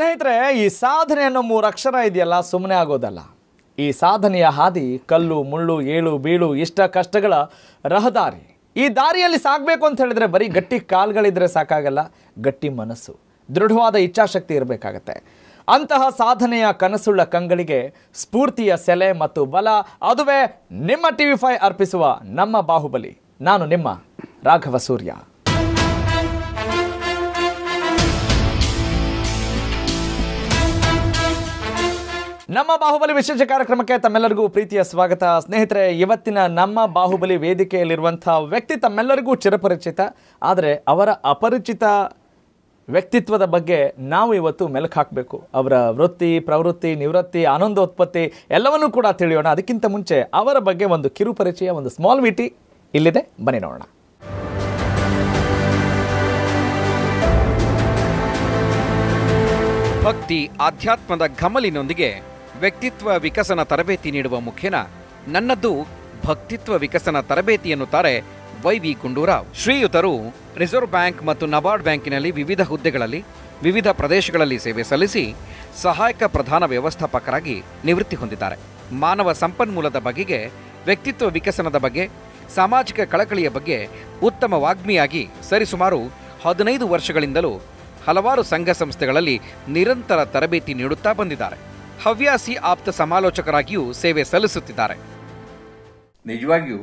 ಸ್ನೇಹಿತರೆ ಈ ಸಾಧನೆ ಅನ್ನೋ ಮೂರು ಅಕ್ಷರ ಇದೆಯಲ್ಲ ಸುಮ್ಮನೆ ಆಗೋದಲ್ಲ ಈ ಸಾಧನೆಯ ಹಾದಿ ಕಲ್ಲು ಮುಳ್ಳು ಏಳು ಬೀಳು ಇಷ್ಟ ಕಷ್ಟಗಳ ರಹದಾರಿ ಈ ದಾರಿಯಲ್ಲಿ ಸಾಗಬೇಕು ಅಂತ ಹೇಳಿದ್ರೆ ಬರೀ ಗಟ್ಟಿ ಕಾಲ್ಗಳಿದ್ರೆ ಸಾಕಾಗಲ್ಲ ಗಟ್ಟಿ ಮನಸ್ಸು ದೃಢವಾದ ಇಚ್ಛಾಶಕ್ತಿ ಇರಬೇಕಾಗತ್ತೆ ಅಂತಹ ಸಾಧನೆಯ ಕನಸುಳ್ಳ ಕಂಗಳಿಗೆ ಸ್ಫೂರ್ತಿಯ ಸೆಲೆ ಮತ್ತು ಬಲ ಅದುವೇ ನಿಮ್ಮ ಟಿ ವಿ ಫೈ ಅರ್ಪಿಸುವ ನಮ್ಮ ಬಾಹುಬಲಿ ನಾನು ನಿಮ್ಮ ರಾಘವ ಸೂರ್ಯ ನಮ್ಮ ಬಾಹುಬಲಿ ವಿಶೇಷ ಕಾರ್ಯಕ್ರಮಕ್ಕೆ ತಮ್ಮೆಲ್ಲರಿಗೂ ಪ್ರೀತಿಯ ಸ್ವಾಗತ ಸ್ನೇಹಿತರೆ ಇವತ್ತಿನ ನಮ್ಮ ಬಾಹುಬಲಿ ವೇದಿಕೆಯಲ್ಲಿರುವಂಥ ವ್ಯಕ್ತಿ ತಮ್ಮೆಲ್ಲರಿಗೂ ಚಿರಪರಿಚಿತ ಆದರೆ ಅವರ ಅಪರಿಚಿತ ವ್ಯಕ್ತಿತ್ವದ ಬಗ್ಗೆ ನಾವು ಇವತ್ತು ಮೆಲುಕು ಹಾಕಬೇಕು ಅವರ ವೃತ್ತಿ ಪ್ರವೃತ್ತಿ ನಿವೃತ್ತಿ ಆನಂದೋತ್ಪತ್ತಿ ಎಲ್ಲವನ್ನೂ ಕೂಡ ತಿಳಿಯೋಣ ಅದಕ್ಕಿಂತ ಮುಂಚೆ ಅವರ ಬಗ್ಗೆ ಒಂದು ಕಿರು ಪರಿಚಯ ಒಂದು ಸ್ಮಾಲ್ ವಿಟಿ ಇಲ್ಲಿದೆ ಬನ್ನಿ ನೋಡೋಣ ಭಕ್ತಿ ಆಧ್ಯಾತ್ಮದ ಘಮಲಿನೊಂದಿಗೆ ವ್ಯಕ್ತಿತ್ವ ವಿಕಸನ ತರಬೇತಿ ನೀಡುವ ಮುಖೇನ ನನ್ನದ್ದು ಭಕ್ತಿತ್ವ ವಿಕಸನ ತರಬೇತಿ ಎನ್ನುತ್ತಾರೆ ವೈ ವಿ ಗುಂಡೂರಾವ್ ಶ್ರೀಯುತರು ರಿಸರ್ವ್ ಬ್ಯಾಂಕ್ ಮತ್ತು ನಬಾರ್ಡ್ ಬ್ಯಾಂಕಿನಲ್ಲಿ ವಿವಿಧ ಹುದ್ದೆಗಳಲ್ಲಿ ವಿವಿಧ ಪ್ರದೇಶಗಳಲ್ಲಿ ಸೇವೆ ಸಲ್ಲಿಸಿ ಸಹಾಯಕ ಪ್ರಧಾನ ವ್ಯವಸ್ಥಾಪಕರಾಗಿ ನಿವೃತ್ತಿ ಹೊಂದಿದ್ದಾರೆ ಮಾನವ ಸಂಪನ್ಮೂಲದ ಬಗೆಗೆ ವ್ಯಕ್ತಿತ್ವ ವಿಕಸನದ ಬಗ್ಗೆ ಸಾಮಾಜಿಕ ಕಳಕಳಿಯ ಬಗ್ಗೆ ಉತ್ತಮ ವಾಗ್ಮಿಯಾಗಿ ಸರಿಸುಮಾರು ಹದಿನೈದು ವರ್ಷಗಳಿಂದಲೂ ಹಲವಾರು ಸಂಘ ಸಂಸ್ಥೆಗಳಲ್ಲಿ ನಿರಂತರ ತರಬೇತಿ ನೀಡುತ್ತಾ ಬಂದಿದ್ದಾರೆ ಹವ್ಯಾಸಿ ಆಪ್ತ ಸಮಾಲೋಚಕರಾಗಿಯೂ ಸೇವೆ ಸಲ್ಲಿಸುತ್ತಿದ್ದಾರೆ ನಿಜವಾಗಿಯೂ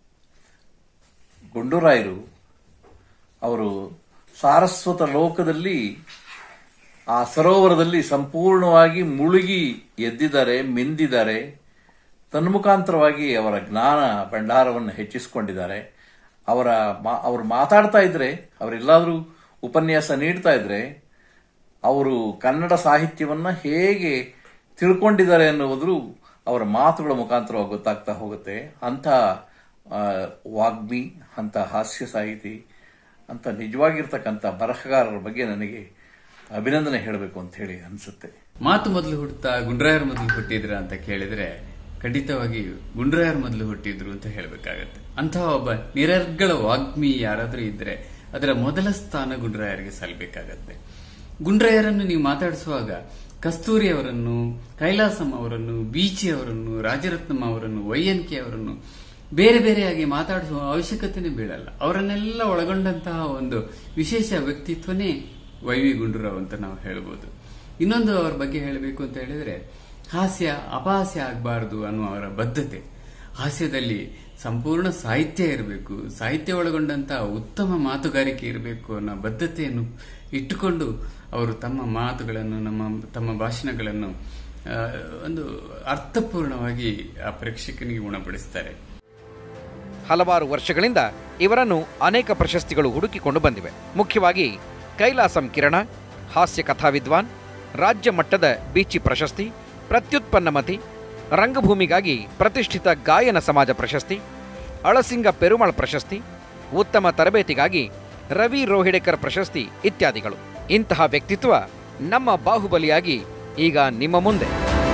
ಗುಂಡೂರಾಯರು ಅವರು ಸಾರಸ್ವತ ಲೋಕದಲ್ಲಿ ಆ ಸರೋವರದಲ್ಲಿ ಸಂಪೂರ್ಣವಾಗಿ ಮುಳುಗಿ ಎದ್ದಿದ್ದಾರೆ ಮಿಂದಿದ್ದಾರೆ ತನ್ಮುಖಾಂತರವಾಗಿ ಅವರ ಜ್ಞಾನ ಭಂಡಾರವನ್ನು ಹೆಚ್ಚಿಸಿಕೊಂಡಿದ್ದಾರೆ ಅವರ ಮಾ- ಅವರು ಮಾತಾಡ್ತಾ ಇದ್ರೆ ಅವರೆಲ್ಲಾದರೂ ಉಪನ್ಯಾಸ ನೀಡ್ತಾ ಇದ್ರೆ ಅವರು ಕನ್ನಡ ಸಾಹಿತ್ಯವನ್ನ ಹೇಗೆ ತಿಳ್ಕೊಂಡಿದ್ದಾರೆ ಅನ್ನುವುದು ಅವರ ಮಾತುಗಳ ಮುಖಾಂತರವಾಗಿ ಗೊತ್ತಾಗ್ತಾ ಹೋಗುತ್ತೆ ಅಂತ ಆ, ವಾಗ್ಮಿ ಅಂತ ಹಾಸ್ಯ ಸಾಹಿತಿ ಅಂತ ನಿಜವಾಗಿರ್ತಕ್ಕಂಥ ಬರಹಗಾರರ ಬಗ್ಗೆ ನನಗೆ ಅಭಿನಂದನೆ ಹೇಳಬೇಕು ಅಂತ ಹೇಳಿ ಅನಿಸುತ್ತೆ ಮಾತು ಮೊದಲು ಹುಟ್ಟುತ್ತಾ ಗುಂಡ್ರಾಯರ್ ಮೊದಲು ಹುಟ್ಟಿದ್ರ ಅಂತ ಕೇಳಿದ್ರೆ ಖಂಡಿತವಾಗಿ ಗುಂಡ್ರಾಯರ್ ಮೊದಲು ಹುಟ್ಟಿದ್ರು ಅಂತ ಹೇಳಬೇಕಾಗತ್ತೆ ಅಂತಹ ಒಬ್ಬ ನಿರರ್ಗಳ ವಾಗ್ಮಿ ಯಾರಾದ್ರೂ ಇದ್ರೆ ಅದರ ಮೊದಲ ಸ್ಥಾನ ಗುಂಡ್ರಾಯರ್ಗೆ ಸಲ್ಲಬೇಕಾಗತ್ತೆ ಗುಂಡ್ರಾಯರನ್ನು ನೀವು ಮಾತಾಡಿಸುವಾಗ ಕಸ್ತೂರಿ ಅವರನ್ನು ಕೈಲಾಸಂ ಅವರನ್ನು ಬೀಚಿ ಅವರನ್ನು ರಾಜರತ್ನಂ ಅವರನ್ನು ವೈ ಎನ್ ಕೆ ಅವರನ್ನು ಬೇರೆ ಬೇರೆಯಾಗಿ ಮಾತಾಡಿಸುವ ಅವಶ್ಯಕತೆನೇ ಬೀಳಲ್ಲ ಅವರನ್ನೆಲ್ಲ ಒಳಗೊಂಡಂತಹ ಒಂದು ವಿಶೇಷ ವ್ಯಕ್ತಿತ್ವನೇ ವೈ ವಿ ಗುಂಡೂರಾವ್ ಅಂತ ನಾವು ಹೇಳ್ಬೋದು ಇನ್ನೊಂದು ಅವರ ಬಗ್ಗೆ ಹೇಳಬೇಕು ಅಂತ ಹೇಳಿದ್ರೆ ಹಾಸ್ಯ ಅಪಹಾಸ್ಯ ಆಗಬಾರದು ಅನ್ನುವ ಅವರ ಬದ್ಧತೆ ಹಾಸ್ಯದಲ್ಲಿ ಸಂಪೂರ್ಣ ಸಾಹಿತ್ಯ ಇರಬೇಕು ಸಾಹಿತ್ಯ ಒಳಗೊಂಡಂತಹ ಉತ್ತಮ ಮಾತುಗಾರಿಕೆ ಇರಬೇಕು ಅನ್ನೋ ಬದ್ಧತೆಯನ್ನು ಇಟ್ಟುಕೊಂಡು ಅವರು ತಮ್ಮ ಮಾತುಗಳನ್ನು ನಮ್ಮ ತಮ್ಮ ಭಾಷಣಗಳನ್ನು ಆ, ಒಂದು ಅರ್ಥಪೂರ್ಣವಾಗಿ ಆ ಪ್ರೇಕ್ಷಕನಿಗೆ ಉಣಪಡಿಸ್ತಾರೆ ಹಲವಾರು ವರ್ಷಗಳಿಂದ ಇವರನ್ನು ಅನೇಕ ಪ್ರಶಸ್ತಿಗಳು ಹುಡುಕಿಕೊಂಡು ಬಂದಿವೆ ಮುಖ್ಯವಾಗಿ ಕೈಲಾಸಂ ಕಿರಣ ಹಾಸ್ಯ ಕಥಾವಿದ್ವಾನ್ ರಾಜ್ಯ ಮಟ್ಟದ ಬೀಚಿ ಪ್ರಶಸ್ತಿ ಪ್ರತ್ಯುತ್ಪನ್ನಮತಿ ರಂಗಭೂಮಿಗಾಗಿ ಪ್ರತಿಷ್ಠಿತ ಗಾಯನ ಸಮಾಜ ಪ್ರಶಸ್ತಿ ಅಳಸಿಂಗ ಪೆರುಮಾಳ್ ಪ್ರಶಸ್ತಿ ಉತ್ತಮ ತರಬೇತಿಗಾಗಿ ರವಿ ರೋಹಿಡೇಕರ್ ಪ್ರಶಸ್ತಿ ಇತ್ಯಾದಿಗಳು ಇಂತಹ ವ್ಯಕ್ತಿತ್ವ ನಮ್ಮ ಬಾಹುಬಲಿಯಾಗಿ ಈಗ ನಿಮ್ಮ ಮುಂದೆ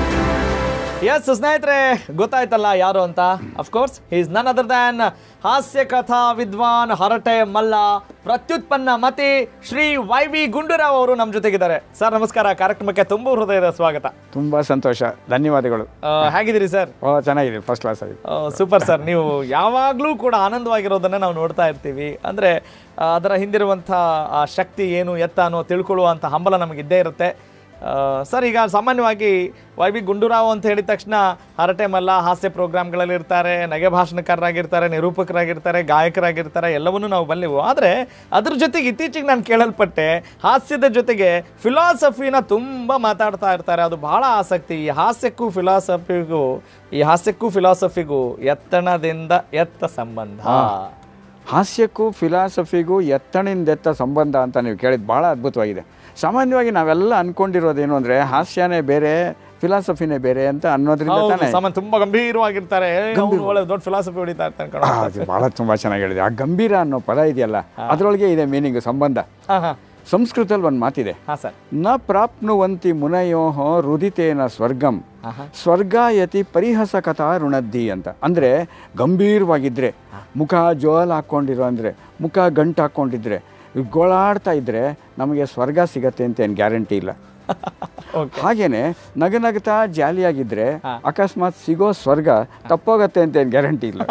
ಎಸ್ ಸ್ನೇಹಿತರೆ ಗೊತ್ತಾಯ್ತಲ್ಲ ಯಾರು ಅಂತ of course is none other than ಹಾಸ್ಯ ಕಥಾ ವಿದ್ವಾನ್ ಹರಟೆ ಮಲ್ಲ ಪ್ರತ್ಯುತ್ಪನ್ನ ಮತಿ ಶ್ರೀ ವೈ ವಿ ಗುಂಡೂರಾವ್ ಅವರು ನಮ್ಮ ಜೊತೆಗಿದ್ದಾರೆ ಸರ್ ನಮಸ್ಕಾರ ಕಾರ್ಯಕ್ರಮಕ್ಕೆ ತುಂಬ ಹೃದಯದ ಸ್ವಾಗತ ತುಂಬ ಸಂತೋಷ ಧನ್ಯವಾದಗಳು ಆ, ಹೇಗಿದ್ದೀರಿ ಸರ್ ಓ ಚೆನ್ನಾಗಿದೆ ಫಸ್ಟ್ ಕ್ಲಾಸ್ ಆಗಿದೆ ಸೂಪರ್ ಸರ್ ನೀವು ಯಾವಾಗಲೂ ಕೂಡ ಆನಂದವಾಗಿರೋದನ್ನ ನಾವು ನೋಡ್ತಾ ಇರ್ತೀವಿ ಅಂದರೆ ಅದರ ಹಿಂದಿರುವಂಥ ಆ ಶಕ್ತಿ ಏನು ಎತ್ತ ಅನ್ನೋ ತಿಳ್ಕೊಳ್ಳುವಂಥ ಹಂಬಲ ನಮಗಿದ್ದೇ ಇರುತ್ತೆ ಆ, ಸರ್ ಈಗ ಸಾಮಾನ್ಯವಾಗಿ ವೈ ಬಿ ಗುಂಡೂರಾವ್ ಅಂತ ಹೇಳಿದ ತಕ್ಷಣ ಹರಟೆ ಮಲ್ಲ ಹಾಸ್ಯ ಪ್ರೋಗ್ರಾಮ್ಗಳಲ್ಲಿ ಇರ್ತಾರೆ ನಗೆ ಭಾಷಣಕಾರರಾಗಿರ್ತಾರೆ ನಿರೂಪಕರಾಗಿರ್ತಾರೆ ಗಾಯಕರಾಗಿರ್ತಾರೆ ಎಲ್ಲವನ್ನೂ ನಾವು ಬಲ್ಲಿವು ಆದರೆ ಅದ್ರ ಜೊತೆಗೆ ಇತ್ತೀಚೆಗೆ ನಾನು ಕೇಳಲ್ಪಟ್ಟೆ ಹಾಸ್ಯದ ಜೊತೆಗೆ ಫಿಲಾಸಫಿನ ತುಂಬ ಮಾತಾಡ್ತಾ ಇರ್ತಾರೆ ಅದು ಬಹಳ ಆಸಕ್ತಿ ಈ ಹಾಸ್ಯಕ್ಕೂ ಫಿಲಾಸಫಿಗೂ ಈ ಹಾಸ್ಯಕ್ಕೂ ಫಿಲಾಸಫಿಗೂ ಎತ್ತಣದಿಂದ ಎತ್ತ ಸಂಬಂಧ ಹಾಸ್ಯಕ್ಕೂ ಫಿಲಾಸಫಿಗೂ ಎತ್ತಣಿಂದೆತ್ತ ಸಂಬಂಧ ಅಂತ ನೀವು ಕೇಳಿದ್ದು ಭಾಳ ಅದ್ಭುತವಾಗಿದೆ ಸಾಮಾನ್ಯವಾಗಿ ನಾವೆಲ್ಲ ಅನ್ಕೊಂಡಿರೋದೇನು ಅಂದರೆ ಹಾಸ್ಯನೇ ಬೇರೆ ಫಿಲಾಸಫಿನೇ ಬೇರೆ ಅಂತ ಅನ್ನೋದ್ರಿಂದ ಹೌದು, ತಾನೇ ಸಾಮಾನ್ಯ ತುಂಬಾ ಗಂಭೀರವಾಗಿರ್ತಾರೆ ಏ, ಅವ್ನು ಒಳ್ಳೆ ದೊಡ್ಡ ಫಿಲಾಸಫಿ ಹೊಡಿತಾ ಇರ್ತಾನೆ ಕಣೋ. ಆ, ಅದು ಭಾಳ ತುಂಬ ಚೆನ್ನಾಗಿ ಹೇಳಿದೆ ಆ ಗಂಭೀರ ಅನ್ನೋ ಪದ ಇದೆಯಲ್ಲ ಅದರೊಳಗೆ ಇದೆ ಮೀನಿಂಗ್ ಸಂಬಂಧ ಹಾ ಹಾ ಸಂಸ್ಕೃತದಲ್ಲಿ ಒಂದು ಮಾತಿದೆ ಹಾ ಸರ್ ನ ಪ್ರಾಪ್ನುವಂತಿ ಮುನಯೋ ರುದಿತೇನ ಸ್ವರ್ಗಂ ಸ್ವರ್ಗಾಯತಿ ಪರಿಹಸ ಕಥಾ ಋಣದ್ದಿ ಅಂತ ಅಂದರೆ ಗಂಭೀರವಾಗಿದ್ದರೆ ಮುಖ ಜೋಲ್ ಹಾಕ್ಕೊಂಡಿರೋ ಅಂದರೆ ಮುಖ ಗಂಟು ಹಾಕ್ಕೊಂಡಿದ್ರೆ ಗೋಳಾಡ್ತಾ ಇದ್ದರೆ ನಮಗೆ ಸ್ವರ್ಗ ಸಿಗತ್ತೆ ಅಂತ ಏನು ಗ್ಯಾರಂಟಿ ಇಲ್ಲ ಓಕೆ ಹಾಗೇನೆ ನಗನಗ್ತಾ ಜಾಲಿಯಾಗಿದ್ದರೆ ಅಕಸ್ಮಾತ್ ಸಿಗೋ ಸ್ವರ್ಗ ತಪ್ಪೋಗತ್ತೆ ಅಂತ ಏನು ಗ್ಯಾರಂಟಿ ಇಲ್ಲ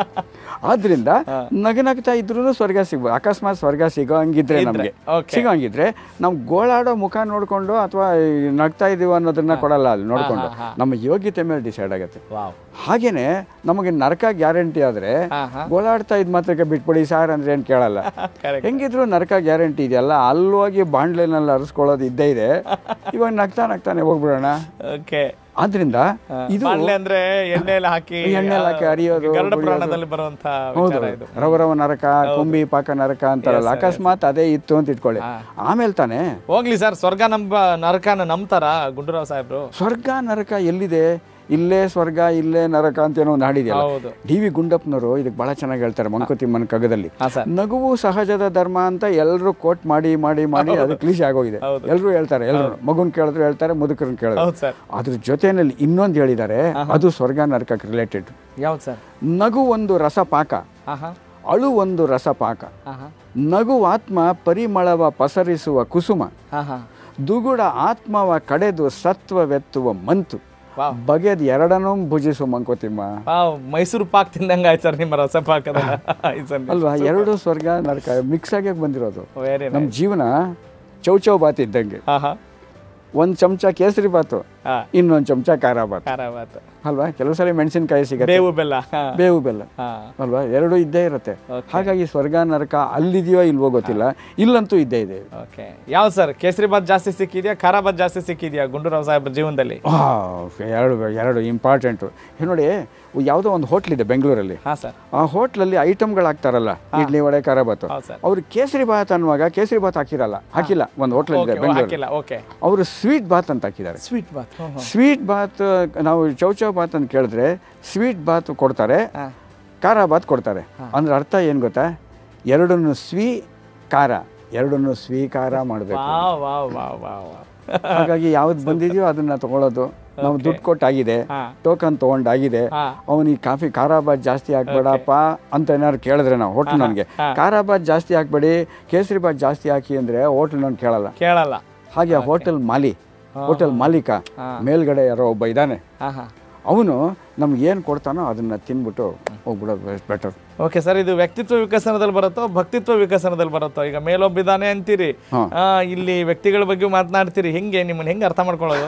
ಆದ್ರಿಂದ ನಗನಗ್ತಾ ಇದ್ರೂ ಸ್ವರ್ಗ ಸಿಗ್ಬೋದು ಅಕಸ್ಮಾತ್ ಸ್ವರ್ಗ ಸಿಗೋ ಹಂಗಿದ್ರೆ ಇದ್ರೆ, ನಮಗೆ okay. ಸಿಗೋ ಹಂಗಿದ್ರೆ ನಾವು ಗೋಳಾಡೋ ಮುಖ ನೋಡಿಕೊಂಡು ಅಥವಾ ನಗ್ತಾ ಇದೀವಿ ಅನ್ನೋದನ್ನ ಕೊಡಲ್ಲ ಅಲ್ಲಿ ನೋಡಿಕೊಂಡು ನಮ್ಮ ಯೋಗ್ಯತೆ ಮೇಲೆ ಡಿಸೈಡ್ ಆಗುತ್ತೆ ವಾವ್ ಹಾಗೇನೆ ನಮಗೆ ನರಕ ಗ್ಯಾರಂಟಿ ಆದ್ರೆ ಹಾ, ಹಾ. ಗೋಳಾಡ್ತಾ ಇದ್ ಮಾತ್ರಕ್ಕೆ ಬಿಟ್ಬಿಡಿ ಸಾರ್ ಅಂದ್ರೆ ಏನು ಕೇಳಲ್ಲ Correct. ಹೆಂಗಿದ್ರು ನರಕ ಗ್ಯಾರಂಟಿ ಇದೆಯಲ್ಲ ಅಲ್ಲಿ ಹೋಗಿ ಬಾಂಡ್ಲೆನಲ್ಲಿ ಅರಸ್ಕೊಳ್ಳೋದು ಇದ್ದೇ ಇದೆ ಇವಾಗ ನಗ್ತಾ ನಗ್ತಾನೆ ಹೋಗ್ಬಿಡೋಣ ಓಕೆ ಆದ್ರಿಂದ ಇದು ಬಾಣ್ಲೆ ಅಂದ್ರೆ ಎಣ್ಣೆಯಲ್ಲಿ ಹಾಕಿ ಎಣ್ಣೆಯಲ್ಲಿ ಹಾಕಿ ಅರಿಯೋದು, ಗರುಡ ಬಡಿಯೋದು. ಪುರಾಣದಲ್ಲಿ ಬರುವಂತ ಹೌದು ವಿಚಾರ ಇದು ರವರವ ನರಕ ಕುಂಬಿ ಪಾಕ ನರಕ ಅಂತಾರಲ್ಲ ಅಕಸ್ಮಾತ್ ಅದೇ ಇತ್ತು ಅಂತ ಇಟ್ಕೊಳ್ಳಿ ಆಮೇಲೆ ತಾನೇ ಹೋಗ್ಲಿ ಸರ್ ಸ್ವರ್ಗ ನಂಬ ನರಕನ ನಂಬ್ತಾರ ಗುಂಡೂರಾವ್ ಸಾಹೇಬ್ರು ಸ್ವರ್ಗ ನರಕ ಎಲ್ಲಿದೆ ಇಲ್ಲೇ ಸ್ವರ್ಗ ಇಲ್ಲೇ ನರಕ ಅಂತ ಏನೋ ಒಂದು ಹಾಡಿದೆಯಲ್ಲ ಹೌದು ಡಿ ವಿ ಗುಂಡಪ್ಪನವರು ಇದಕ್ಕೆ ಬಹಳ ಚೆನ್ನಾಗಿ ಹೇಳ್ತಾರೆ ಮಂಕುತಿಮ್ಮನ ಕಗದಲ್ಲಿ ಹಾ ಸರ್ ನಗುವು ಸಹಜದ ಧರ್ಮ ಅಂತ ಎಲ್ಲರೂ ಕೋಟ್ ಮಾಡಿ ಮಾಡಿ ಮಾಡಿ ಅದು ಕ್ಲೀಶ್ ಆಗೋಗಿದೆ ಹೌದು. ಎಲ್ಲರೂ ಹೇಳ್ತಾರೆ ಎಲ್ಲರೂ ಮಗುನ್ ಕೇಳಿದ್ರು ಹೇಳ್ತಾರೆ ಮುದುಕರನ್ನ ಕೇಳಿದ್ರು ಹೌದು ಸರ್ ಅದ್ರ ಜೊತೆಯಲ್ಲಿ ಇನ್ನೊಂದು ಹೇಳಿದ್ದಾರೆ ಅದು ಸ್ವರ್ಗ ನರಕಕ್ಕೆ ರಿಲೇಟೆಡ್ ಯಾವ್ದು ಸರ್ ನಗು ಒಂದು ರಸಪಾಕ ಹಾ ಹಾ ಅಳು ಒಂದು ರಸಪಾಕ ಹಾ ಹಾ ನಗು ಆತ್ಮ ಪರಿಮಳವ ಪಸರಿಸುವ ಕುಸುಮ ಹಾ ಹಾ ದುಗುಡ ಆತ್ಮವ ಕಡೆದು ಸತ್ವವೆತ್ತುವ ಮಂತು ವಾವ್. ಬಗೆದ್ ಎರಡನ್ನೂ ಭುಜಿಸು ಮಂಕೋತಿಮ್ಮ ವಾವ್ ಮೈಸೂರು ಪಾಕ್ ತಿಂದಂಗ ಆಯ್ತು ಸರ್ ನಿಮ್ಮ ರಸ ಪಾಕದ ಅಲ್ವಾ ಎರಡು ಸ್ವರ್ಗ ನರಕ ಮಿಕ್ಸ್ ಆಗಿ ಬಂದಿರೋದು ವೆರಿ ನಮ್ಮ ಜೀವನ ಚೌಚೌ ಬಾತ್ ಇದ್ದಂಗೆ ಹಾ ಹಾ ಒಂದು ಚಮಚ ಕೇಸರಿ ಬಾತು ಹಾ ಇನ್ನೊಂದು ಚಮಚ ಖಾರ ಬಾತ್ ಖಾರ ಬಾತು ಅಲ್ವಾ ಕೆಲವು ಸಲ ಮೆಣಸಿನಕಾಯಿ ಸಿಗತ್ತೆ ಬೇವು ಬೆಲ್ಲ ಹಾ ಬೇವು ಬೆಲ್ಲ ಹಾ ಅಲ್ವಾ ಎರಡು ಇದ್ದೇ ಇರುತ್ತೆ ಹಾಗಾಗಿ ಸ್ವರ್ಗ ನರಕ ಅಲ್ಲಿದೆಯೋ ಇಲ್ವೋ ಗೊತ್ತಿಲ್ಲ ಇಲ್ಲಂತೂ ಇದ್ದೇ ಇದೆ ಓಕೆ ಯಾವ ಸರ್ ಕೇಸರಿ ಬಾತ್ ಜಾಸ್ತಿ ಸಿಕ್ಕಿದ್ಯಾ ಖಾರ ಬಾತ್ ಜಾಸ್ತಿ ಸಿಕ್ಕಿದ್ಯಾ ಗುಂಡೂರಾವ್ ಸಾಹೇಬ್ರ ಜೀವನದಲ್ಲಿ ಆ, ಎರಡು ಎರಡು ಇಂಪಾರ್ಟೆಂಟು ನೋಡಿ ಯಾವುದೋ ಒಂದು ಹೋಟ್ಲ್ ಇದೆ ಬೆಂಗಳೂರಲ್ಲಿ ಹಾ ಸರ್ ಆ ಹೋಟ್ಲಲ್ಲಿ ಐಟಮ್ಗಳು ಹಾಕ್ತಾರಲ್ಲ ಇಡ್ಲಿ ವಡೆ ಖಾರ ಬಾತು ಹೌದು ಸರ್ ಅವ್ರು ಕೇಸರಿ ಬಾತ್ ಅನ್ನುವಾಗ ಕೇಸರಿ ಬಾತ್ ಹಾಕಿರಲ್ಲ ಹಾಕಿಲ್ಲ ಒಂದು ಹೋಟ್ಲ್ ಇದೆ ಓಕೆ ಬೆಂಗಳೂರು ಹಾಕಿಲ್ಲ ಓಕೆ ಅವರು ಸ್ವೀಟ್ ಬಾತ್ ಅಂತ ಹಾಕಿದ್ದಾರೆ ಸ್ವೀಟ್ ಬಾತ್ ಸ್ವೀಟ್ ಬಾತ್ ನಾವು ಚೌಚೌ ಬಾತ್ ಅಂತ ಕೇಳಿದ್ರೆ ಸ್ವೀಟ್ ಬಾತ್ ಕೊಡ್ತಾರೆ ಹಾ. ಖಾರ ಬಾತ್ ಕೊಡ್ತಾರೆ ಅಂದ್ರೆ ಅರ್ಥ ಏನು ಗೊತ್ತಾ ಎರಡನ್ನು ಸ್ವೀ ಖಾರ ಎರಡನ್ನು ಸ್ವೀಕಾರ ಮಾಡಬೇಕು wow wow wow wow wow ಹಾಗಾಗಿ ಯಾವ್ದು ಬಂದಿದೆಯೋ ಅದನ್ನ ತಗೊಳ್ಳೋದು ನಾವು ದುಡ್ಡು ಕೊಟ್ಟಾಗಿದೆ ಹಾ. ಟೋಕನ್ ತೊಗೊಂಡಾಗಿದೆ ಹಾ. ಅವನಿಗೆ ಕಾಫಿ ಖಾರ ಬಾತ್ ಜಾಸ್ತಿ ಹಾಕ್ಬೇಡಪ್ಪ ಅಂತ ಏನಾದ್ರು ಕೇಳಿದ್ರೆ ನಾವು ಹೋಟ್ಲ್ ನನಗೆ ಖಾರ ಬಾತ್ ಜಾಸ್ತಿ ಹಾಕ್ಬೇಡಿ ಕೇಸರಿ ಬಾತ್ ಜಾಸ್ತಿ ಹಾಕಿ ಅಂದರೆ ಹೋಟ್ಲ್ ನಾನು ಕೇಳಲ್ಲ ಕೇಳಲ್ಲ ಹಾಗೆ ಹೋಟೆಲ್ ಮಾಲಿ ಹೋಟೆಲ್ ಮಾಲೀಕ ಮೇಲ್ಗಡೆ ಯಾರೋ ಒಬ್ಬ ಇದ್ದಾನೆ ಹಾ ಹಾ ಅವನು ನಮ್ಗೆ ಏನು ಕೊಡ್ತಾನೋ ಅದನ್ನ ತಿನ್ಬಿಟ್ಟು ಹೋಗ್ಬಿಡೋದು ಬೆಟರ್ ಓಕೆ ಸರ್ ಇದು ವ್ಯಕ್ತಿತ್ವ ವಿಕಸನದಲ್ಲಿ ಬರುತ್ತೋ ಭಕ್ತಿತ್ವ ವಿಕಸನದಲ್ಲಿ ಬರುತ್ತೋ ಈಗ ಮೇಲೊಬ್ಬಿದ್ದಾನೆ ಅಂತೀರಿ ಆ, ಇಲ್ಲಿ ವ್ಯಕ್ತಿಗಳ ಬಗ್ಗೆ ಮಾತನಾಡ್ತೀರಿ ಹೆಂಗೆ ನಿಮ್ಮನ್ನ ಹೆಂಗೆ ಅರ್ಥ ಮಾಡ್ಕೊಳ್ಳೋದು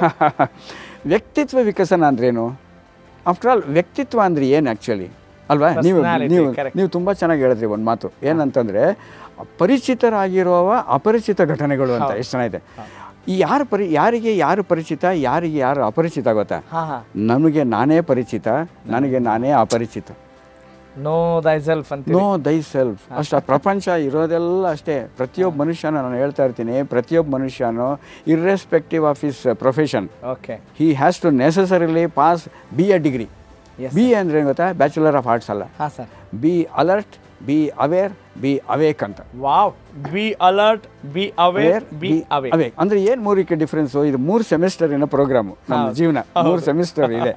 ವ್ಯಕ್ತಿತ್ವ ವಿಕಸನ ಅಂದ್ರೇನು ಆಫ್ಟರ್ ಆಲ್ ವ್ಯಕ್ತಿತ್ವ ಅಂದ್ರೆ ಏನು ಆ್ಯಕ್ಚುಲಿ ಅಲ್ವಾ ನೀವು Personality, ನೀವು correct. ನೀವು ತುಂಬ ಚೆನ್ನಾಗಿ ಹೇಳಿದ್ರಿ ಒಂದು ಮಾತು ಏನಂತಂದರೆ ಪರಿಚಿತರಾಗಿರುವ ಅಪರಿಚಿತ ಘಟನೆಗಳು ಅಂತ ಎಷ್ಟು ಚೆನ್ನಾಗಿದೆ ಈ ಯಾರು ಪರಿ ಯಾರಿಗೆ ಯಾರು ಪರಿಚಿತ ಯಾರಿಗೆ ಯಾರು ಅಪರಿಚಿತ ಗೊತ್ತಾ ಹಾ ಹಾ ನಮಗೆ ನಾನೇ ಪರಿಚಿತ ನನಗೆ ನಾನೇ ಅಪರಿಚಿತ ನೋ ದೈ ಸೆಲ್ಫ್ ಅಂತ ನೋ ದೈ ಸೆಲ್ಫ್ ಅಷ್ಟು ಪ್ರಪಂಚ ಇರೋದೆಲ್ಲ ಅಷ್ಟೇ ಪ್ರತಿಯೊಬ್ಬ ಮನುಷ್ಯನ ನಾನು ಹೇಳ್ತಾ ಇರ್ತೀನಿ ಪ್ರತಿಯೊಬ್ಬ ಮನುಷ್ಯನು irrespective of his profession okay he has to necessarily pass B A degree B A ಅಂದ್ರೆ ಏನು ಗೊತ್ತಾ ಬ್ಯಾಚುಲರ್ ಆಫ್ ಆರ್ಟ್ಸ್ ಅಲ್ಲ ಹಾ sir be alert be aware be awake ಅಂತ wow be alert be aware be away awake ಅಂದ್ರೆ ಏನು ಮೂರಕ್ಕೆ difference ಇದು ಮೂರು ಸೆಮಿಸ್ಟರಿನ ಪ್ರೋಗ್ರಾಮು ನಮ್ಮ ಜೀವನ ಮೂರು ಸೆಮಿಸ್ಟರ್ ಇದೆ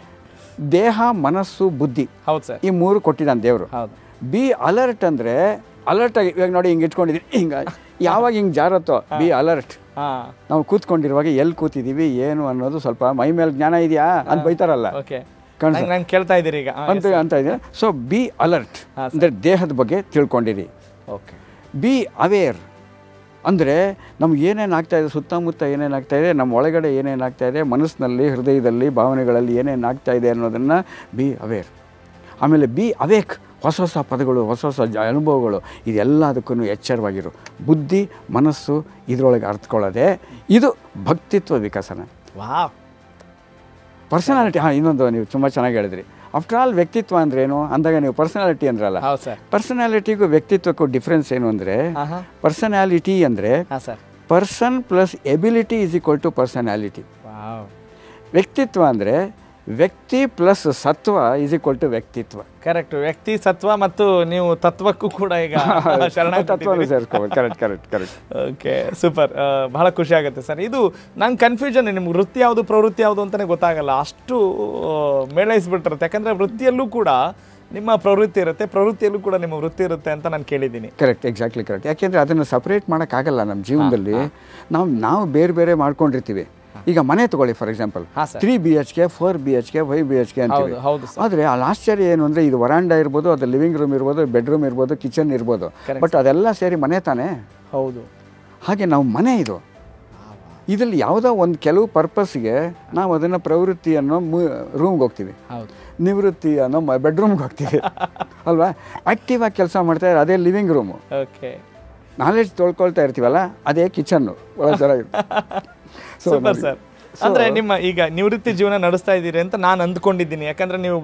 ದೇಹ ಮನಸ್ಸು ಬುದ್ಧಿ ಹೌದು ಸರ್ ಈ ಮೂರು ಕೊಟ್ಟಿದ್ದಾನೆ ದೇವರು ಹೌದು ಬಿ ಅಲರ್ಟ್ ಅಂದ್ರೆ ಅಲರ್ಟ್ ಆಗಿ ಇವಾಗ ನೋಡಿ ಹಿಂಗೆ ಇಟ್ಕೊಂಡಿದ್ದೀನಿ ಹಿಂಗ ಯಾವಾಗ ಹಿಂಗೆ ಜಾರತ್ತೋ ಬಿ ಅಲರ್ಟ್ ಹಾ ನಾವು ಕೂತ್ಕೊಂಡಿರುವಾಗ ಎಲ್ಲಿ ಕೂತಿದ್ದೀವಿ ಏನು ಅನ್ನೋದು ಸ್ವಲ್ಪ ಮೈ ಮೇಲೆ ಜ್ಞಾನ ಇದೆಯಾ ಅಂತ ಬೈತಾರಲ್ಲ ಓಕೆ ಕಾಣಿಸ್ತಾ? ನಾನು ಕೇಳ್ತಾ ಇದ್ದೀರಿ ಈಗ ಅಂತ ಅಂತ ಇದೆ ಸೊ ಬಿ ಅಲರ್ಟ್ ಅಂದರೆ ದೇಹದ ಬಗ್ಗೆ ತಿಳ್ಕೊಂಡಿರಿ ಓಕೆ ಬಿ ಅವೇರ್ ಅಂದರೆ ನಮ್ಗೆ ಏನೇನು ಆಗ್ತಾ ಇದೆ ಸುತ್ತಮುತ್ತ ಏನೇನು ಆಗ್ತಾ ಇದೆ ನಮ್ಮ ಒಳಗಡೆ ಏನೇನು ಆಗ್ತಾ ಇದೆ ಮನಸ್ಸಿನಲ್ಲಿ ಹೃದಯದಲ್ಲಿ ಭಾವನೆಗಳಲ್ಲಿ ಏನೇನು ಆಗ್ತಾ ಇದೆ ಅನ್ನೋದನ್ನು ಬಿ ಅವೇರ್ ಆಮೇಲೆ ಬಿ ಅವೇಕ್ ಹೊಸ ಹೊಸ ಪದಗಳು ಹೊಸ ಹೊಸ ಜ ಅನುಭವಗಳು ಇದೆಲ್ಲದಕ್ಕೂ ಎಚ್ಚರವಾಗಿರು ಬುದ್ಧಿ ಮನಸ್ಸು ಇದರೊಳಗೆ ಅರ್ಥಕೊಳ್ಳೋದೆ ಇದು ಭಕ್ತಿತ್ವ ವಿಕಸನ ವಾವ್ ಪರ್ಸನಾಲಿಟಿ ಹಾಂ ಇನ್ನೊಂದು ನೀವು ತುಂಬ ಚೆನ್ನಾಗಿ ಹೇಳಿದ್ರಿ ಆಫ್ಟರ್ ಆಲ್ ವ್ಯಕ್ತಿತ್ವ ಅಂದ್ರೇನು ಅಂದಾಗ ನೀವು ಪರ್ಸನಾಲಿಟಿ ಅಂದ್ರಲ್ಲ ಹೌದು ಸರ್ ಪರ್ಸನಾಲಿಟಿಗೂ ವ್ಯಕ್ತಿತ್ವಕ್ಕೂ ಡಿಫ್ರೆನ್ಸ್ ಏನು ಅಂದರೆ ಹಾ ಹಾ ಪರ್ಸನಾಲಿಟಿ ಅಂದರೆ ಹಾ sir person plus ability is equal to personality wow ವ್ಯಕ್ತಿತ್ವ ಅಂದರೆ ವ್ಯಕ್ತಿ ಪ್ಲಸ್ ಸತ್ವ ಈಸ್ ಈಕ್ವಲ್ ಟು ವ್ಯಕ್ತಿತ್ವ ಕರೆಕ್ಟ್ ವ್ಯಕ್ತಿ ಸತ್ವ ಮತ್ತು ನೀವು ತತ್ವಕ್ಕೂ ಕೂಡ ಈಗ ತತ್ವ ಸೇರಿಸ್ಕೋಬೋದು correct correct correct okay super ಬಹಳ ಖುಷಿ ಆಗುತ್ತೆ ಸರ್ ಇದು ನಂಗೆ ಕನ್ಫ್ಯೂಷನ್ ನಿಮ್ಗೆ ವೃತ್ತಿ ಯಾವುದು ಪ್ರವೃತ್ತಿ ಯಾವುದು ಅಂತಲೇ ಗೊತ್ತಾಗಲ್ಲ ಅಷ್ಟು ಆ, ಮೇಳೈಸ್ಬಿಟ್ಟಿರುತ್ತೆ ಯಾಕಂದರೆ ವೃತ್ತಿಯಲ್ಲೂ ಕೂಡ ನಿಮ್ಮ ಪ್ರವೃತ್ತಿ ಇರುತ್ತೆ ಪ್ರವೃತ್ತಿಯಲ್ಲೂ ಕೂಡ ನಿಮ್ಮ ವೃತ್ತಿ ಇರುತ್ತೆ ಅಂತ ನಾನು ಕೇಳಿದ್ದೀನಿ ಕರೆಕ್ಟ್ ಎಕ್ಸಾಕ್ಟ್ಲಿ ಕರೆಕ್ಟ್ ಯಾಕೆಂದರೆ ಅದನ್ನು ಸಪ್ರೇಟ್ ಮಾಡೋಕ್ಕಾಗಲ್ಲ ನಮ್ಮ ಜೀವನದಲ್ಲಿ ನಾವು ನಾವು ಬೇರೆ ಬೇರೆ ಮಾಡ್ಕೊಂಡಿರ್ತೀವಿ ಈಗ ಮನೆ ತಗೊಳ್ಳಿ ಫಾರ್ ಎಕ್ಸಾಂಪಲ್ ಹಾಂ sir three B H K four B H K five B H K ಅಂತೀವಿ ಹೌದು ಹೌದು ಸರ್ ಆದರೆ ಅಲ್ಲಿ ಆಶ್ಚರ್ಯ ಏನು ಅಂದರೆ ಇದು ವರಾಂಡ ಇರ್ಬೋದು ಅದು ಲಿವಿಂಗ್ ರೂಮ್ ಇರ್ಬೋದು ಬೆಡ್ರೂಮ್ ಇರ್ಬೋದು ಕಿಚನ್ ಇರ್ಬೋದು ಬಟ್ ಅದೆಲ್ಲ ಸೇರಿ ಮನೆ ತಾನೇ ಹೌದು ಹಾಗೆ ನಾವು ಮನೆ ಇದು ಇದರಲ್ಲಿ ಯಾವುದೋ ಒಂದು ಕೆಲವು ಪರ್ಪಸ್ಗೆ ನಾವು ಅದನ್ನು ಪ್ರವೃತ್ತಿ ಅನ್ನೋ ರೂಮ್ಗೆ ಹೋಗ್ತೀವಿ ಹೌದು ನಿವೃತ್ತಿ ಅನ್ನೋ ಬೆಡ್ರೂಮ್ಗೆ ಹೋಗ್ತೀವಿ ಅಲ್ವಾ ಆ್ಯಕ್ಟಿವ್ ಆಗಿ ಕೆಲಸ ಮಾಡ್ತಾ ಇದ್ದಾರೆ ಅದೇ ಲಿವಿಂಗ್ ರೂಮು ಓಕೆ ನಾಲೆಡ್ಜ್ ತೊಳ್ಕೊಳ್ತಾ ಇರ್ತೀವಲ್ಲ ಅದೇ ಕಿಚನ್ನು ಒಳ ಚೆನ್ನಾಗಿದೆ ಸೊ ಸೂಪರ್ ಸರ್ ಅಂದ್ರೆ ನಿಮ್ಮ ಈಗ ನಿವೃತ್ತಿ ಜೀವನ ನಡೆಸ್ತಾ ಇದ್ದೀರಿ ಅಂತ ನಾನು ಅಂದ್ಕೊಂಡಿದ್ದೀನಿ ಯಾಕಂದ್ರೆ ನೀವು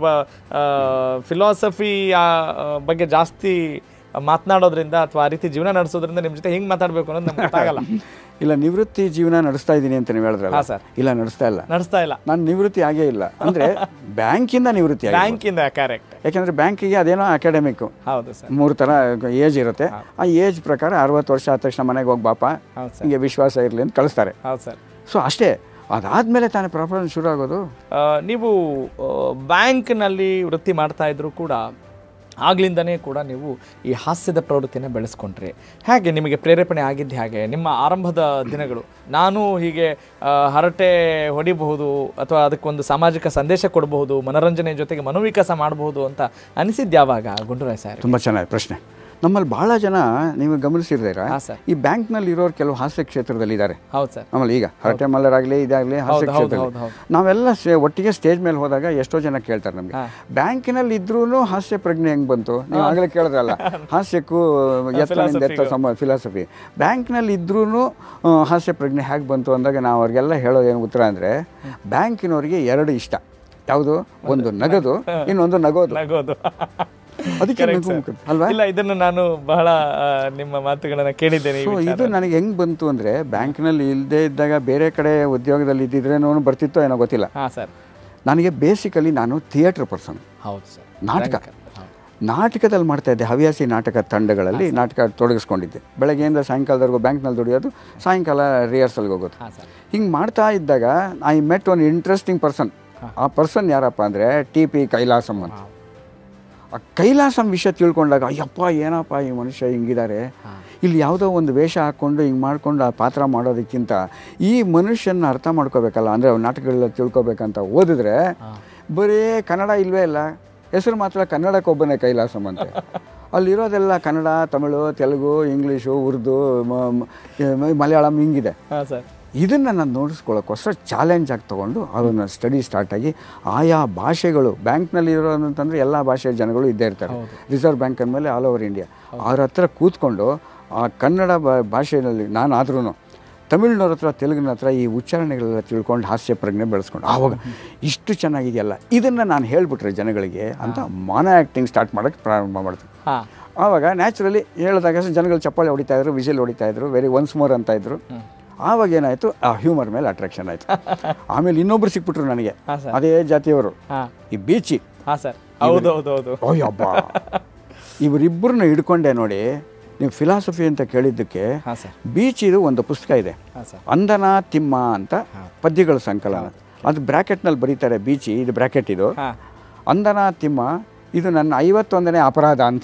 ಫಿಲಾಸಫಿ ಬಗ್ಗೆ ಜಾಸ್ತಿ ಮಾತನಾಡೋದ್ರಿಂದ ಅಥವಾ ಆ ರೀತಿ ಜೀವನ ನಡೆಸೋದ್ರಿಂದ ನಿಮ್ಮ ಜೊತೆ ಹೆಂಗ್ ಮಾತಾಡ್ಬೇಕು ಅನ್ನೋದು ನಮ್ಗೆ ಗೊತ್ತಾಗಲ್ಲ ಇಲ್ಲ ನಿವೃತ್ತಿ ಜೀವನ ನಡೆಸ್ತಾ ಇದ್ದೀನಿ ಅಂತ ನೀವು ಹೇಳಿದ್ರಲ್ಲ ಹಾ, ಸರ್. ಇಲ್ಲ ನಡೆಸ್ತಾ ಇಲ್ಲ ನಡೆಸ್ತಾ ಇಲ್ಲ ನಾನು ನಿವೃತ್ತಿ ಆಗೇ ಇಲ್ಲ ಅಂದರೆ ಬ್ಯಾಂಕಿಂದ ನಿವೃತ್ತಿ ಆಗಿ ಬ್ಯಾಂಕಿಂದ ಕರೆಕ್ಟ್ ಯಾಕೆಂದರೆ ಬ್ಯಾಂಕಿಗೆ ಅದೇನೋ ಅಕಾಡೆಮಿಕ್ ಹೌದು ಸರ್ ಮೂರು ಥರ ಏಜ್ ಇರುತ್ತೆ ಆ ಏಜ್ ಪ್ರಕಾರ ಅರವತ್ತು ವರ್ಷ ಆದ ತಕ್ಷಣ ಮನೆಗೆ ಹೋಗಿ ಬಾಪ ಹೌದು ಸರ್ ಹಿಂಗೆ ವಿಶ್ವಾಸ ಇರಲಿ ಅಂತ ಕಳಿಸ್ತಾರೆ ಹೌದು ಸರ್ ಸೊ ಅಷ್ಟೇ ಅದಾದಮೇಲೆ ತಾನೇ ಪ್ರಪಂಚ ಶುರು ಆಗೋದು ಆ, ನೀವು ಬ್ಯಾಂಕ್ನಲ್ಲಿ ವೃತ್ತಿ ಮಾಡ್ತಾ ಇದ್ರು ಕೂಡ ಆಗ್ಲಿಂದನೇ ಕೂಡ ನೀವು ಈ ಹಾಸ್ಯದ ಪ್ರವೃತ್ತಿನ ಬೆಳೆಸ್ಕೊಂಡ್ರಿ ಹೇಗೆ ನಿಮಗೆ ಪ್ರೇರೇಪಣೆ ಆಗಿದ್ದು ಹಾಗೆ ನಿಮ್ಮ ಆರಂಭದ ದಿನಗಳು ನಾನು ಹೀಗೆ ಆ, ಹರಟೆ ಹೊಡಿಬಹುದು ಅಥವಾ ಅದಕ್ಕೊಂದು ಸಾಮಾಜಿಕ ಸಂದೇಶ ಕೊಡಬಹುದು ಮನೋರಂಜನೆ ಜೊತೆಗೆ ಮನೋವಿಕಾಸ ಮಾಡಬಹುದು ಅಂತ ಅನಿಸಿದ್ದು ಯಾವಾಗ ಗುಂಡೂರಾಯ್ ಸರ್ ತುಂಬ ಚೆನ್ನಾಗಿ ಪ್ರಶ್ನೆ ನಮ್ಮಲ್ಲಿ ಭಾಳ ಜನ ನೀವು ಗಮನಿಸಿರ್ತೀರಾ ಹಾಂ ಸರ್ ಈ ಬ್ಯಾಂಕ್ನಲ್ಲಿ ಇರೋರು ಕೆಲವು ಹಾಸ್ಯ ಕ್ಷೇತ್ರದಲ್ಲಿ ಇದ್ದಾರೆ ಹೌದು ಸರ್ ನಮ್ಮಲ್ಲಿ ಈಗ ಹರಟೆ ಮಲ್ಲರಾಗಲಿ ಇದಾಗಲಿ ಹಾಸ್ಯ ಹೌದು, ಹೌದು, ಕ್ಷೇತ್ರದಲ್ಲಿ ಹೌದು, ಹೌದು. ನಾವೆಲ್ಲ ಸೇ- ಒಟ್ಟಿಗೆ ಸ್ಟೇಜ್ ಮೇಲೆ ಹೋದಾಗ ಎಷ್ಟೋ ಜನ ಕೇಳ್ತಾರೆ ನಮಗೆ ಹಾ. ಬ್ಯಾಂಕಿನಲ್ಲಿ ಇದ್ರೂ ಹಾಸ್ಯ ಪ್ರಜ್ಞೆ ಹೆಂಗೆ ಬಂತು ನೀವು ಆಗಲೇ ಕೇಳಿದ್ರಲ್ಲ ಹಾಸ್ಯಕ್ಕೂ ಎತ್ತನಿಂದ ಎತ್ತ ಸಮ ಫಿಲಾಸಫಿ ಬ್ಯಾಂಕ್ನಲ್ಲಿ ಇದ್ರೂ ಹಾಸ್ಯ ಪ್ರಜ್ಞೆ ಹೇಗೆ ಬಂತು ಅಂದಾಗ ನಾವು ಅವ್ರಿಗೆಲ್ಲ ಹೇಳೋ ಏನು ಉತ್ತರ ಅಂದರೆ ಬ್ಯಾಂಕಿನವರಿಗೆ ಎರಡು ಇಷ್ಟ ಯಾವುದು ಒಂದು ನಗದು ಇನ್ನೊಂದು ನಗೋದು ನಗೋದು ಅದಕ್ಕೆ Correct, ನಗು sir. ಮುಖ- ಅಲ್ವಾ ಇಲ್ಲ ಇದನ್ನು ನಾನು ಬಹಳ ಆ, ನಿಮ್ಮ ಮಾತುಗಳನ್ನ ಕೇಳಿದ್ದೇನೆ ಈ ಸೊ ವಿಚಾರ. ಇದು ನನಗೆ ಹೆಂಗೆ ಬಂತು ಅಂದರೆ ಬ್ಯಾಂಕ್ನಲ್ಲಿ ಇಲ್ಲದೆ ಇದ್ದಾಗ ಬೇರೆ ಕಡೆ ಉದ್ಯೋಗದಲ್ಲಿ ಇದ್ದಿದ್ರೇನೋ ಬರ್ತಿತ್ತೋ ಏನೋ ಗೊತ್ತಿಲ್ಲ ಹಾ ಸರ್ ನನಗೆ ಬೇಸಿಕಲಿ ನಾನು ಥಿಯೇಟ್ರ್ ಪರ್ಸನ್ ಹೌದು ಸರ್ ನಾಟಕ ನಾಟಕದಲ್ಲಿ ಮಾಡ್ತಾ ಇದ್ದೆ ಹವ್ಯಾಸಿ ನಾಟಕ ತಂಡಗಳಲ್ಲಿ ನಾಟಕ ತೊಡಗಿಸ್ಕೊಂಡಿದ್ದೆ ಬೆಳಗ್ಗೆಯಿಂದ ಸಾಯಂಕಾಲದವರೆಗೂ ಬ್ಯಾಂಕ್ನಲ್ಲಿ ದುಡಿಯೋದು ಸಾಯಂಕಾಲ ರಿಹರ್ಸಲ್ಗೆ ಹೋಗೋದು ಹಾ ಸರ್ ಹಿಂಗೆ ಮಾಡ್ತಾ ಇದ್ದಾಗ I met one interesting person ಆ ಪರ್ಸನ್ ಯಾರಪ್ಪ ಅಂದರೆ ಟಿ ಪಿ ಕೈಲಾಸಂ ಅಂತ ಆ ಕೈಲಾಸಂ ವಿಷಯ ತಿಳ್ಕೊಂಡಾಗ ಅಯ್ಯಪ್ಪ ಏನಪ್ಪ ಈ ಮನುಷ್ಯ ಹಿಂಗಿದ್ದಾರೆ ಇಲ್ಲಿ ಯಾವುದೋ ಒಂದು ವೇಷ ಹಾಕ್ಕೊಂಡು ಹಿಂಗೆ ಮಾಡ್ಕೊಂಡು ಆ ಪಾತ್ರ ಮಾಡೋದಕ್ಕಿಂತ ಈ ಮನುಷ್ಯನ ಅರ್ಥ ಮಾಡ್ಕೋಬೇಕಲ್ಲ ಅಂದರೆ ನಾಟಕಗಳೆಲ್ಲ ತಿಳ್ಕೊಬೇಕಂತ ಓದಿದ್ರೆ ಬರೀ ಕನ್ನಡ ಇಲ್ವೇ ಇಲ್ಲ ಹೆಸರು ಮಾತ್ರ ಕನ್ನಡಕ್ಕೊಬ್ಬನೇ ಕೈಲಾಸಂ ಅಂತೆ ಅಲ್ಲಿರೋದೆಲ್ಲ ಕನ್ನಡ ತಮಿಳು ತೆಲುಗು ಇಂಗ್ಲೀಷು ಉರ್ದು ಮ- ಮ- ಮಲಯಾಳಂ ಹಿಂಗಿದೆ ಹಾ ಸರ್ ಇದನ್ನು ನಾನು ನೋಡಿಸ್ಕೊಳ್ಳೋಕ್ಕೋಸ್ಕರ ಚಾಲೆಂಜ್ ಆಗಿ ತೊಗೊಂಡು ಅದನ್ನು ಸ್ಟಡಿ ಸ್ಟಾರ್ಟ್ ಆಗಿ ಆಯಾ ಭಾಷೆಗಳು ಬ್ಯಾಂಕ್ನಲ್ಲಿ ಇರೋದಂತಂದರೆ ಎಲ್ಲ ಭಾಷೆಯ ಜನಗಳು ಇದ್ದೇ ಇರ್ತಾರೆ ರಿಸರ್ವ್ ಬ್ಯಾಂಕ್ ಅಂದಮೇಲೆ ಆಲ್ ಓವರ್ ಇಂಡಿಯಾ ಅವ್ರ ಹತ್ರ ಕೂತ್ಕೊಂಡು ಆ ಕನ್ನಡ ಬಾ- ಭಾಷೆಯಲ್ಲಿ ನಾನು ಆದ್ರೂ ತಮಿಳ್ನವ್ರ ಹತ್ರ ತೆಲುಗಿನ ಹತ್ರ ಈ ಉಚ್ಚಾರಣೆಗಳೆಲ್ಲ ತಿಳ್ಕೊಂಡು ಹಾಸ್ಯ ಪ್ರಜ್ಞೆ ಬೆಳೆಸ್ಕೊಂಡು ಆವಾಗ ಇಷ್ಟು ಚೆನ್ನಾಗಿದೆಯಲ್ಲ ಇದನ್ನು ನಾನು ಹೇಳಿಬಿಟ್ರೆ ಜನಗಳಿಗೆ ಅಂತ ಮಾನ ಆ್ಯಕ್ಟಿಂಗ್ ಸ್ಟಾರ್ಟ್ ಮಾಡೋಕ್ಕೆ ಪ್ರಾರಂಭ ಮಾಡ್ತೀನಿ ಹಾ ಆವಾಗ ನ್ಯಾಚುರಲಿ ಹೇಳಿದಾಗ ಜನಗಳು ಚಪ್ಪಾಳೆ ಹೊಡಿತಾ ಇದ್ರು ವಿಸಿಲ್ ಹೊಡಿತಾ ಇದ್ರು ವೆರಿ ಒನ್ಸ್ ಮೋರ್ ಅಂತ ಇದ್ರು ಆವಾಗ ಏನಾಯಿತು ಆ ಹ್ಯೂಮರ್ ಮೇಲೆ ಅಟ್ರಾಕ್ಷನ್ ಆಯಿತು ಆಮೇಲೆ ಇನ್ನೊಬ್ರು ಸಿಕ್ಬಿಟ್ರು ನನಗೆ ಹಾ, ಸರ್. ಅದೇ ಜಾತಿಯವರು ಹಾ ಈ ಬೀಚಿ ಹಾ ಸರ್ ಹೌದು ಹೌದು ಹೌದು ಅಯ್ಯಬ್ಬ ಇವರಿಬ್ಬರನ್ನ ಹಿಡ್ಕೊಂಡೆ ನೋಡಿ ನೀವು ಫಿಲಾಸಫಿ ಅಂತ ಕೇಳಿದ್ದಕ್ಕೆ ಹಾ ಸರ್ ಬೀಚ್ ಇದು ಒಂದು ಪುಸ್ತಕ ಇದೆ ಹಾ ಸರ್ ಅಂದನ ತಿಮ್ಮ ಅಂತ ಪದ್ಯಗಳ ಸಂಕಲನ ಅದು ಬ್ರ್ಯಾಕೆಟ್ನಲ್ಲಿ ಬರೀತಾರೆ ಬೀಚಿ ಇದು ಬ್ರ್ಯಾಕೆಟ್ ಇದು ಹಾ ಅಂದನ ತಿಮ್ಮ ಇದು ನನ್ನ ಐವತ್ತೊಂದನೇ ಅಪರಾಧ ಅಂತ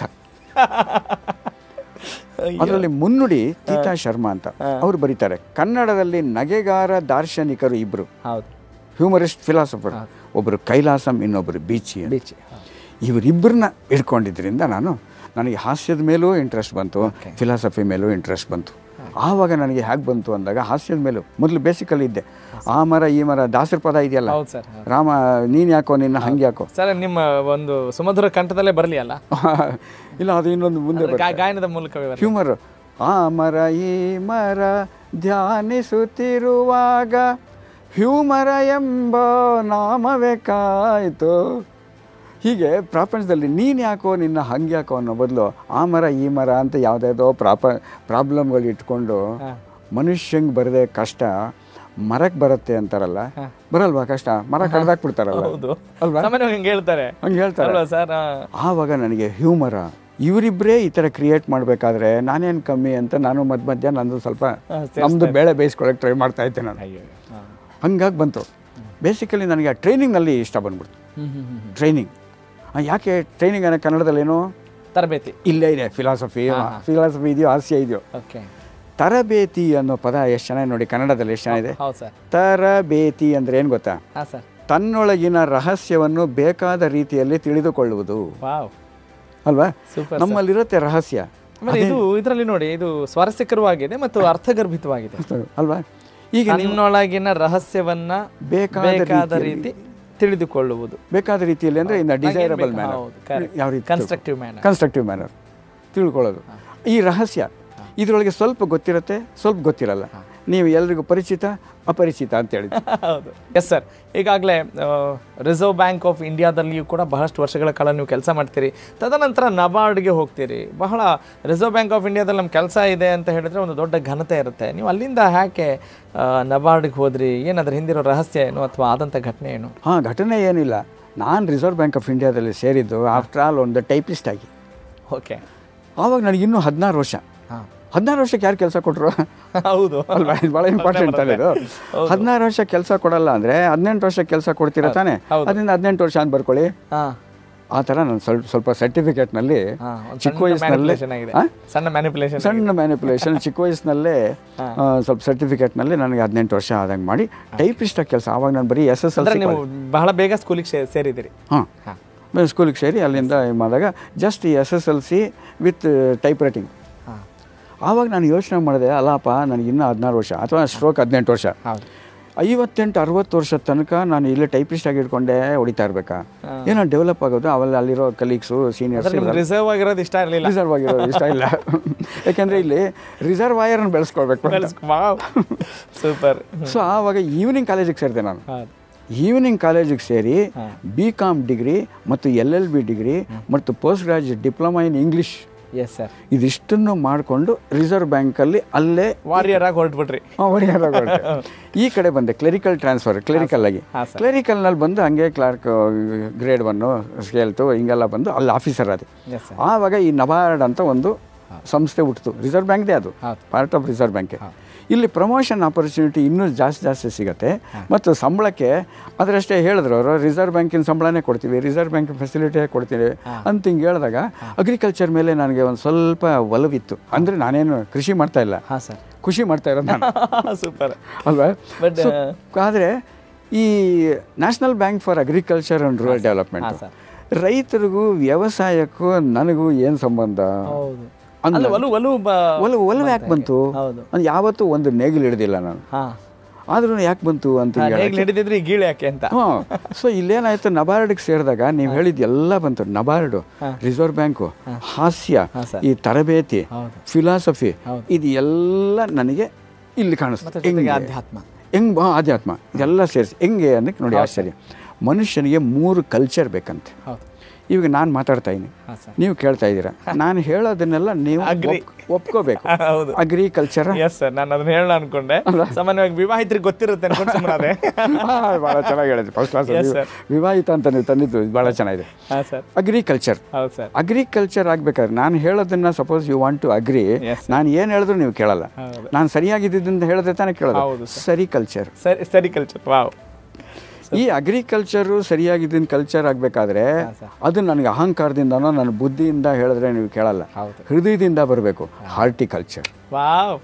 ಅದರಲ್ಲಿ ಮುನ್ನುಡಿ ತೀತಾ ಶರ್ಮಾ ಅಂತ ಅವ್ರು ಬರೀತಾರೆ ಕನ್ನಡದಲ್ಲಿ ನಗೆಗಾರ ದಾರ್ಶನಿಕರು ಇಬ್ಬರು ಹೌದು ಹ್ಯೂಮರಿಸ್ಟ್ ಫಿಲಾಸಫರ್ ಒಬ್ಬರು ಕೈಲಾಸಂ ಇನ್ನೊಬ್ಬರು ಬೀಚಿ ಅಂತ. ಬೀಚ್ ಇವರಿಬ್ಬರನ್ನ ಹಿಡ್ಕೊಂಡಿದ್ರಿಂದ ನಾನು ನನಗೆ ಹಾಸ್ಯದ ಮೇಲೂ ಇಂಟ್ರೆಸ್ಟ್ ಬಂತು ಫಿಲಾಸಫಿ ಮೇಲೂ ಇಂಟ್ರೆಸ್ಟ್ ಬಂತು ಆವಾಗ ನನಗೆ ಹೇಗೆ ಬಂತು ಅಂದಾಗ ಹಾಸ್ಯದ ಮೇಲೂ ಮೊದಲು ಬೇಸಿಕಲ್ಲಿ ಇದ್ದೆ ಆ ಮರ ಈ ಮರ ದಾಸರ ಪದ ಇದೆಯಲ್ಲ ಹೌದು ಸರ್ ರಾಮ ನೀನು ಯಾಕೋ ನಿನ್ನ ಹಂಗೆ ಯಾಕೋ ಸರ್ ನಿಮ್ಮ ಒಂದು ಸುಮಧುರ ಕಂಠದಲ್ಲೇ ಬರಲಿ ಅಲ್ಲ ಇಲ್ಲ ಅದು ಇನ್ನೊಂದು ಮುಂದೆ ಅಂದ್ರೆ ಗಾ- ಗಾಯನದ ಮೂಲಕವೇ ಬರಲಿ ಹ್ಯೂಮರ್ ಆ ಮರ ಈ ಮರ ಧ್ಯಾನಿಸುತ್ತಿರುವಾಗ ಹ್ಯೂಮರ ಎಂಬ ನಾಮವೇ ಕಾಯ್ತು ಹೀಗೆ ಪ್ರಪಂಚದಲ್ಲಿ ನೀನು ಯಾಕೋ ನಿನ್ನ ಹಂಗೆ ಯಾಕೋ ಅನ್ನೋ ಬದಲು ಆ ಮರ ಈ ಮರ ಅಂತ ಯಾವುದ್ಯಾವುದೋ ಪ್ರಾಪ ಪ್ರಾಬ್ಲಮ್ಗಳು ಇಟ್ಕೊಂಡು ಮನುಷ್ಯಂಗೆ ಬರದೆ ಕಷ್ಟ ಮರಕ್ಕೆ ಬರುತ್ತೆ ಅಂತಾರಲ್ಲ ಬರಲ್ವಾ ಕಷ್ಟ ಮರ ಕಡ್ದಾಕ್ಬಿಡ್ತಾರಲ್ಲ ಹೌದು ಅಲ್ವಾ ಸಾಮಾನ್ಯವಾಗಿ ಹಿಂಗೆ ಹೇಳ್ತಾರೆ ಹಂಗೆ ಹೇಳ್ತಾರೆ ಅಲ್ವಾ ಸರ್ ಆವಾಗ ನನಗೆ ಹ್ಯೂಮರ ಇವರಿಬ್ಬರೇ ಈ ಥರ ಕ್ರಿಯೇಟ್ ಮಾಡಬೇಕಾದ್ರೆ ನಾನೇನು ಕಮ್ಮಿ ಅಂತ ನಾನು ಮಧ್ಯ ಮಧ್ಯ ನಂದು ಸ್ವಲ್ಪ ನಮ್ಮದು ಬೇಳೆ ಬೇಯಿಸ್ಕೊಳಕ್ಕೆ ಟ್ರೈ ಮಾಡ್ತಾ ಇದ್ದೆ ನಾನು ಅಯ್ಯೋ ಹಾ. ಹಂಗಾಗಿ ಬಂತು ಬೇಸಿಕಲಿ ನನಗೆ ಆ ಟ್ರೈನಿಂಗ್ನಲ್ಲಿ ಇಷ್ಟ ಬಂದ್ಬಿಡ್ತು ಹ್ಮ್ ಹ್ಮ್ ಹ್ಮ್ ಟ್ರೈನಿಂಗ್ ಆ, ಯಾಕೆ ಟ್ರೈನಿಂಗ್ ಅನ್ನೋ ಕನ್ನಡದಲ್ಲೇನು ತರಬೇತಿ ಇಲ್ಲೇ ಇದೆ ಫಿಲಾಸಫಿ ಫಿಲಾಸಫಿ ಇದೆಯೋ ಹಾಸ್ಯ ಇದೆಯೋ ಓಕೆ ತರಬೇತಿ ಅನ್ನೋ ಪದ ಎಷ್ಟು ಚೆನ್ನಾಗಿ ನೋಡಿ ಕನ್ನಡದಲ್ಲಿ ಎಷ್ಟು ಚೆನ್ನಾಗಿದೆ ಹೌದು ಸರ್ ತರಬೇತಿ ಅಂದರೆ ಏನು ಗೊತ್ತಾ ಹಾಂ ಸರ್ ತನ್ನೊಳಗಿನ ರಹಸ್ಯವನ್ನು ಬೇಕಾದ ರೀತಿಯಲ್ಲಿ ತಿಳಿದುಕೊಳ್ಳುವುದು ವಾವ್ ಅಲ್ವಾ ಸೂಪರ್ ನಮ್ಮಲ್ಲಿರುತ್ತೆ ರಹಸ್ಯ ಆಮೇಲೆ ಇದು ಇದರಲ್ಲಿ ನೋಡಿ ಇದು ಸ್ವಾರಸ್ಯಕರವಾಗಿದೆ ಮತ್ತು ಅರ್ಥಗರ್ಭಿತವಾಗಿದೆ ಅಲ್ವಾ ಈಗ ನಿನ್ನೊಳಗಿನ ರಹಸ್ಯವನ್ನ ಬೇಕಾದ ಬೇಕಾದ ರೀತಿ ತಿಳಿದುಕೊಳ್ಳುವುದು ಬೇಕಾದ ರೀತಿಯಲ್ಲಿ ಅಂದರೆ ಇನ್ನು ಡಿಸೈರಬಲ್ ಬೇಕು, ಮ್ಯಾನರ್ ಹೌದು, correct. ಯಾವ ರೀತಿ Constructive manner. ಕನ್ಸ್ಟ್ರಕ್ಟಿವ್ ಮ್ಯಾನರ್ ತಿಳ್ಕೊಳ್ಳೋದು ಈ ರಹಸ್ಯ ಇದರೊಳಗೆ ಸ್ವಲ್ಪ ಗೊತ್ತಿರುತ್ತೆ ಸ್ವಲ್ಪ ಗೊತ್ತಿರಲ್ಲ ನೀವು ಎಲ್ರಿಗೂ ಪರಿಚಿತ ಅಪರಿಚಿತ ಅಂತ ಹೇಳಿದ್ರಿ ಹೌದು ಎಸ್ ಸರ್ ಈಗಾಗಲೇ ರಿಸರ್ವ್ ಬ್ಯಾಂಕ್ ಆಫ್ ಇಂಡಿಯಾದಲ್ಲಿಯೂ ಕೂಡ ಬಹಳಷ್ಟು ವರ್ಷಗಳ ಕಾಲ ನೀವು ಕೆಲಸ ಮಾಡ್ತೀರಿ ತದನಂತರ ನಬಾರ್ಡ್ಗೆ ಹೋಗ್ತೀರಿ ಬಹಳ ರಿಸರ್ವ್ ಬ್ಯಾಂಕ್ ಆಫ್ ಇಂಡಿಯಾದಲ್ಲಿ ನಮ್ಮ ಕೆಲಸ ಇದೆ ಅಂತ ಹೇಳಿದ್ರೆ ಒಂದು ದೊಡ್ಡ ಘನತೆ ಇರುತ್ತೆ ನೀವು ಅಲ್ಲಿಂದ ಯಾಕೆ ನಬಾರ್ಡ್ಗೆ ಹೋದ್ರಿ ಏನಾದ್ರ ಹಿಂದಿರೋ ರಹಸ್ಯ ಏನು ಅಥವಾ ಆದಂಥ ಘಟನೆ ಏನು ಹಾಂ ಘಟನೆ ಏನಿಲ್ಲ ನಾನು ರಿಸರ್ವ್ ಬ್ಯಾಂಕ್ ಆಫ್ ಇಂಡಿಯಾದಲ್ಲಿ ಸೇರಿದ್ದು ಆಫ್ಟರ್ ಆಲ್ ಒಂದು ಟೈಪಿಸ್ಟ್ ಆಗಿ ಓಕೆ ಆವಾಗ ನನಗೆ ಇನ್ನೂ ಹದಿನಾರು ವರ್ಷ ಹಾಂ ಹದಿನಾರು ವರ್ಷಕ್ಕೆ ಯಾರು ಕೆಲಸ ಕೊಟ್ಟರು ಹೌದು ಅಲ್ವಾ ಇದು ಭಾಳ ಇಂಪಾರ್ಟೆಂಟ್ ಅಲ್ಲ ಇದು ಹದಿನಾರು ವರ್ಷ ಕೆಲಸ ಕೊಡಲ್ಲ ಅಂದರೆ ಹದಿನೆಂಟು ವರ್ಷ ಕೆಲಸ ಕೊಡ್ತೀರಾ ತಾನೇ ಹೌದು. ಅದರಿಂದ ಹದಿನೆಂಟು ವರ್ಷ ಅಂತ ಬರ್ಕೊಳ್ಳಿ ಹಾಂ ಆ ಥರ ನಾನು ಸ್ವಲ್ಪ ಸ್ವಲ್ಪ ಸರ್ಟಿಫಿಕೇಟ್ನಲ್ಲಿ ಹಾಂ ಒಂದು ಚಿಕ್ಕ ಸಣ್ಣ ವಯಸ್ಸಿನಲ್ಲೇ manipulation ಆಗಿದೆ ಆ? ಸಣ್ಣ ಮ್ಯಾನಿಪುಲೇಷನ್ ಸಣ್ಣ ಮ್ಯಾನಿಪುಲೇಷನ್ ಚಿಕ್ಕ ವಯಸ್ಸಿನಲ್ಲೇ ಆ, ಸ್ವಲ್ಪ ಸರ್ಟಿಫಿಕೇಟ್ನಲ್ಲಿ ನನಗೆ ಹದಿನೆಂಟು ವರ್ಷ ಆದಂಗೆ ಮಾಡಿ ಟೈಪಿಸ್ಟಾಗಿ ಕೆಲಸ ಆವಾಗ ನಾನು ಬರೀ ಎಸ್ ಎಸ್ ಎಲ್ ಅಂದ್ರೆ ಸಿ ನೀವು ಬಹಳ ಬೇಗ ಸ್ಕೂಲಿಗೆ ಸೇರಿದಿರಿ ಹಾಂ ಸ್ಕೂಲಿಗೆ ಸೇರಿ ಅಲ್ಲಿಂದ ಮಾಡಿದಾಗ just S S L C with type writing ಹಾಂ ಆವಾಗ ನಾನು ಯೋಚನೆ ಮಾಡಿದೆ ಅಲ್ಲಪ್ಪ ನನಗೆ ಇನ್ನೂ ಹದಿನಾರು ವರ್ಷ ಅಥವಾ ಸ್ಟ್ರೋಕ್ ಹದಿನೆಂಟು ವರ್ಷ ಹೌದು ಐವತ್ತೆಂಟು ಅರವತ್ತು ವರ್ಷದ ತನಕ ನಾನು ಇಲ್ಲೇ ಟೈಪಿಸ್ಟ್ ಆಗಿ ಇಟ್ಕೊಂಡೇ ಹೊಡಿತಾ ಇರಬೇಕಾ ಏನೋ ಡೆವಲಪ್ ಆಗೋದು ಅವೆಲ್ಲ ಅಲ್ಲಿರೋ ಕಲೀಗ್ಸು ಸೀನಿಯರ್ಸ್ ನಿಮ್ಗೆ ರಿಸರ್ವ್ ಆಗಿರೋದು ಇಷ್ಟ ಇರಲಿಲ್ಲ ರಿಸರ್ವ್ ಆಗಿರೋದು ಇಷ್ಟ ಇಲ್ಲ ಯಾಕೆಂದರೆ ಇಲ್ಲಿ ರಿಸರ್ವಾಯರ್ನ ಬೆಳೆಸ್ಕೊಳ್ಬೇಕು ವಾವ್ ಸೂಪರ್ ಸೊ ಆವಾಗ ಈವ್ನಿಂಗ್ ಕಾಲೇಜಿಗೆ ಸೇರಿದೆ ನಾನು ಹೌದು ಈವ್ನಿಂಗ್ ಕಾಲೇಜಿಗೆ ಸೇರಿ ಬಿ ಕಾಮ್ ಡಿಗ್ರಿ ಮತ್ತು ಎಲ್ ಎಲ್ ಬಿ ಡಿಗ್ರಿ ಮತ್ತು post graduate diploma in English yes sir ಇದಿಷ್ಟನ್ನು ಮಾಡಿಕೊಂಡು ರಿಸರ್ವ್ ಬ್ಯಾಂಕಲ್ಲಿ ಅಲ್ಲೇ ವಾರಿಯರ್ ಆಗಿ ಹೊರಟ್ಬಿಟ್ರಿ ಹೊಡೆಯಾರ ಈ ಕಡೆ ಬಂದೆ ಕ್ಲರಿಕಲ್ ಟ್ರಾನ್ಸ್ಫರ್ ಕ್ಲರಿಕಲ್ ಆಗಿ ಹಾಂ ಸರ್ ಕ್ಲರಿಕಲ್ನಲ್ಲಿ ಬಂದು ಹಂಗೆ ಕ್ಲಾರ್ಕ್ ಗ್ರೇಡ್ ಒನ್ನು ಸ್ಕೇಲ್ತು ಹಿಂಗೆಲ್ಲ ಬಂದು ಅಲ್ಲಿ ಆಫೀಸರ್ ಅದು ಎಸ್ ಸರ್ ಆವಾಗ ಈ ನಬಾರ್ಡ್ ಅಂತ ಒಂದು ಸಂಸ್ಥೆ ಹುಟ್ಟಿತು ರಿಸರ್ವ್ ಬ್ಯಾಂಕ್ದೇ ಅದು ಹೌದು. ಪಾರ್ಟ್ ಆಫ್ ರಿಸರ್ವ್ ಬ್ಯಾಂಕೆ ಇಲ್ಲಿ ಪ್ರಮೋಷನ್ ಆಪರ್ಚುನಿಟಿ ಇನ್ನೂ ಜಾಸ್ತಿ ಜಾಸ್ತಿ ಸಿಗುತ್ತೆ ಮತ್ತು ಸಂಬಳಕ್ಕೆ ಅದರಷ್ಟೇ ಹೇಳಿದ್ರು ಅವರು ರಿಸರ್ವ್ ಬ್ಯಾಂಕಿನ ಸಂಬಳನೇ ಕೊಡ್ತೀವಿ ರಿಸರ್ವ್ ಬ್ಯಾಂಕ್ ಫೆಸಿಲಿಟಿ ಕೊಡ್ತೀವಿ ಅಂತ ಹಿಂಗೆ ಹೇಳಿದಾಗ ಅಗ್ರಿಕಲ್ಚರ್ ಮೇಲೆ ನನಗೆ ಒಂದು ಸ್ವಲ್ಪ ಒಲವಿತ್ತು ಅಂದರೆ ನಾನೇನು ಕೃಷಿ ಮಾಡ್ತಾ ಇಲ್ಲ ಹಾಂ ಸರ್ ಖುಷಿ ಮಾಡ್ತಾ ಇರೋದು ನಾನು ಸೂಪರ್ ಅಲ್ವಾ But, So, ಆದರೆ ಈ National Bank for Agriculture and Rural Development sir. ರೈತರಿಗೂ ವ್ಯವಸಾಯಕ್ಕೂ ನನಗೂ ಏನು ಸಂಬಂಧ ಹೌದು ಅಂದ- ಅಲ್ಲ ಒಲು ಒಲು ಬ ಒಲವು ಒಲವು ಯಾಕೆ ಬಂತು ಹೌದು ಅದು ಯಾವತ್ತೂ ಒಂದು ನೇಗಿಲು ಹಿಡಿದಿಲ್ಲ ನಾನು ಹಾಂ ಆದ್ರೂ ಯಾಕೆ ಬಂತು ಅಂತ ಹಿಂಗೆ ಹೇಗೆ ಹಿಡಿದಿದ್ರಿ ಗೀಳು ಯಾಕೆ ಅಂತ ಹಾಂ ಸೊ ಇಲ್ಲೇನಾಯ್ತು ನಬಾರ್ಡ್ಗೆ ಸೇರಿದಾಗ ನೀವು ಹೇಳಿದ ಎಲ್ಲ ಬಂತು ನಬಾರ್ಡು ರಿಸರ್ವ್ ಬ್ಯಾಂಕು ಹಾಸ್ಯ sir. ಈ ತರಬೇತಿ ಹೌದು. ಫಿಲಾಸಫಿ ಹೌದು. ಇದು ಎಲ್ಲ ನನಗೆ ಇಲ್ಲಿ ಕಾಣಿಸ್ತು ಮತ್ತೆ ಜೊತೆಗೆ ಹೆಂಗೆ? ಅಧ್ಯಾತ್ಮ ಹೆಂಗ್ ಹಾ, ಅಧ್ಯಾತ್ಮ ಇದೆಲ್ಲ ಸೇರಿಸಿ ಹೆಂಗೆ ಅನ್ನಕ್ಕೆ ನೋಡಿ ಆಶ್ಚರ್ಯ ಮನುಷ್ಯನಿಗೆ ಮೂರು ಕಲ್ಚರ್ ಬೇಕಂತೆ ಹೌದು ಇವಾಗ ನಾನು ಮಾತಾಡ್ತಾ ಇದ್ದೀನಿ ಹಾಂ ಸರ್ ನೀವು ಕೇಳ್ತಾ ಇದ್ದೀರಾ ನಾನು ಹೇಳೋದನ್ನೆಲ್ಲ ನೀವು Agree. ಒಪ್- ಒಪ್ಕೋಬೇಕು ಹೌದು ಅಗ್ರಿಕಲ್ಚರ್ ಎಸ್ ಸರ್ ನಾನು ಅದನ್ನ ಹೇಳೋಣ ಅನ್ಕೊಂಡೆ ಸಾಮಾನ್ಯವಾಗಿ ವಿವಾಹಿತರಿಗೆ ಗೊತ್ತಿರುತ್ತೆ ಅನ್ಕೊಂಡು ಸುಮ್ಮನೆ ಭಾಳ ಚೆನ್ನಾಗಿ ಹೇಳಿದ್ರಿ ಫಸ್ಟ್ ಕ್ಲಾಸ್ Yes, sir. ವಿವಾಹಿತ ಅಂತ ನೀವು ತಂದಿದ್ದು ಭಾಳ ಚೆನ್ನಾಗಿದೆ ಹಾಂ ಸರ್ ಅಗ್ರಿಕಲ್ಚರ್ ಹೌದು ಸರ್ ಅಗ್ರಿಕಲ್ಚರ್ ಆಗ್ಬೇಕಾದ್ರೆ ನಾನು ಹೇಳೋದನ್ನ suppose you want to agri Yes, ನಾನು ಏನು ಹೇಳಿದ್ರು ನೀವು ಕೇಳಲ್ಲ ಹೌದು. ನಾನು ಸರಿಯಾಗಿದ್ದರಿಂದ ಹೇಳಿದ್ರೆ ತಾನೇ ಕೇಳೋದು ಹೌದು, ಸರಿ ಕಲ್ಚರ್ ಸರಿ ಸರಿ ಕಲ್ಚರ್ ವಾವ್ ಈ ಅಗ್ರಿಕಲ್ಚರು ಸರಿಯಾಗಿದ್ದ ಕಲ್ಚರ್ ಆಗಬೇಕಾದ್ರೆ sir. ಅದು ನನಗೆ ಅಹಂಕಾರದಿಂದನೋ ನನ್ನ ಬುದ್ಧಿಯಿಂದ ಹೇಳಿದ್ರೆ ನೀವು ಕೇಳಲ್ಲ ಹೌದು. ಹೃದಯದಿಂದ ಬರಬೇಕು ಹಾರ್ಟಿಕಲ್ಚರ್ ವಾವ್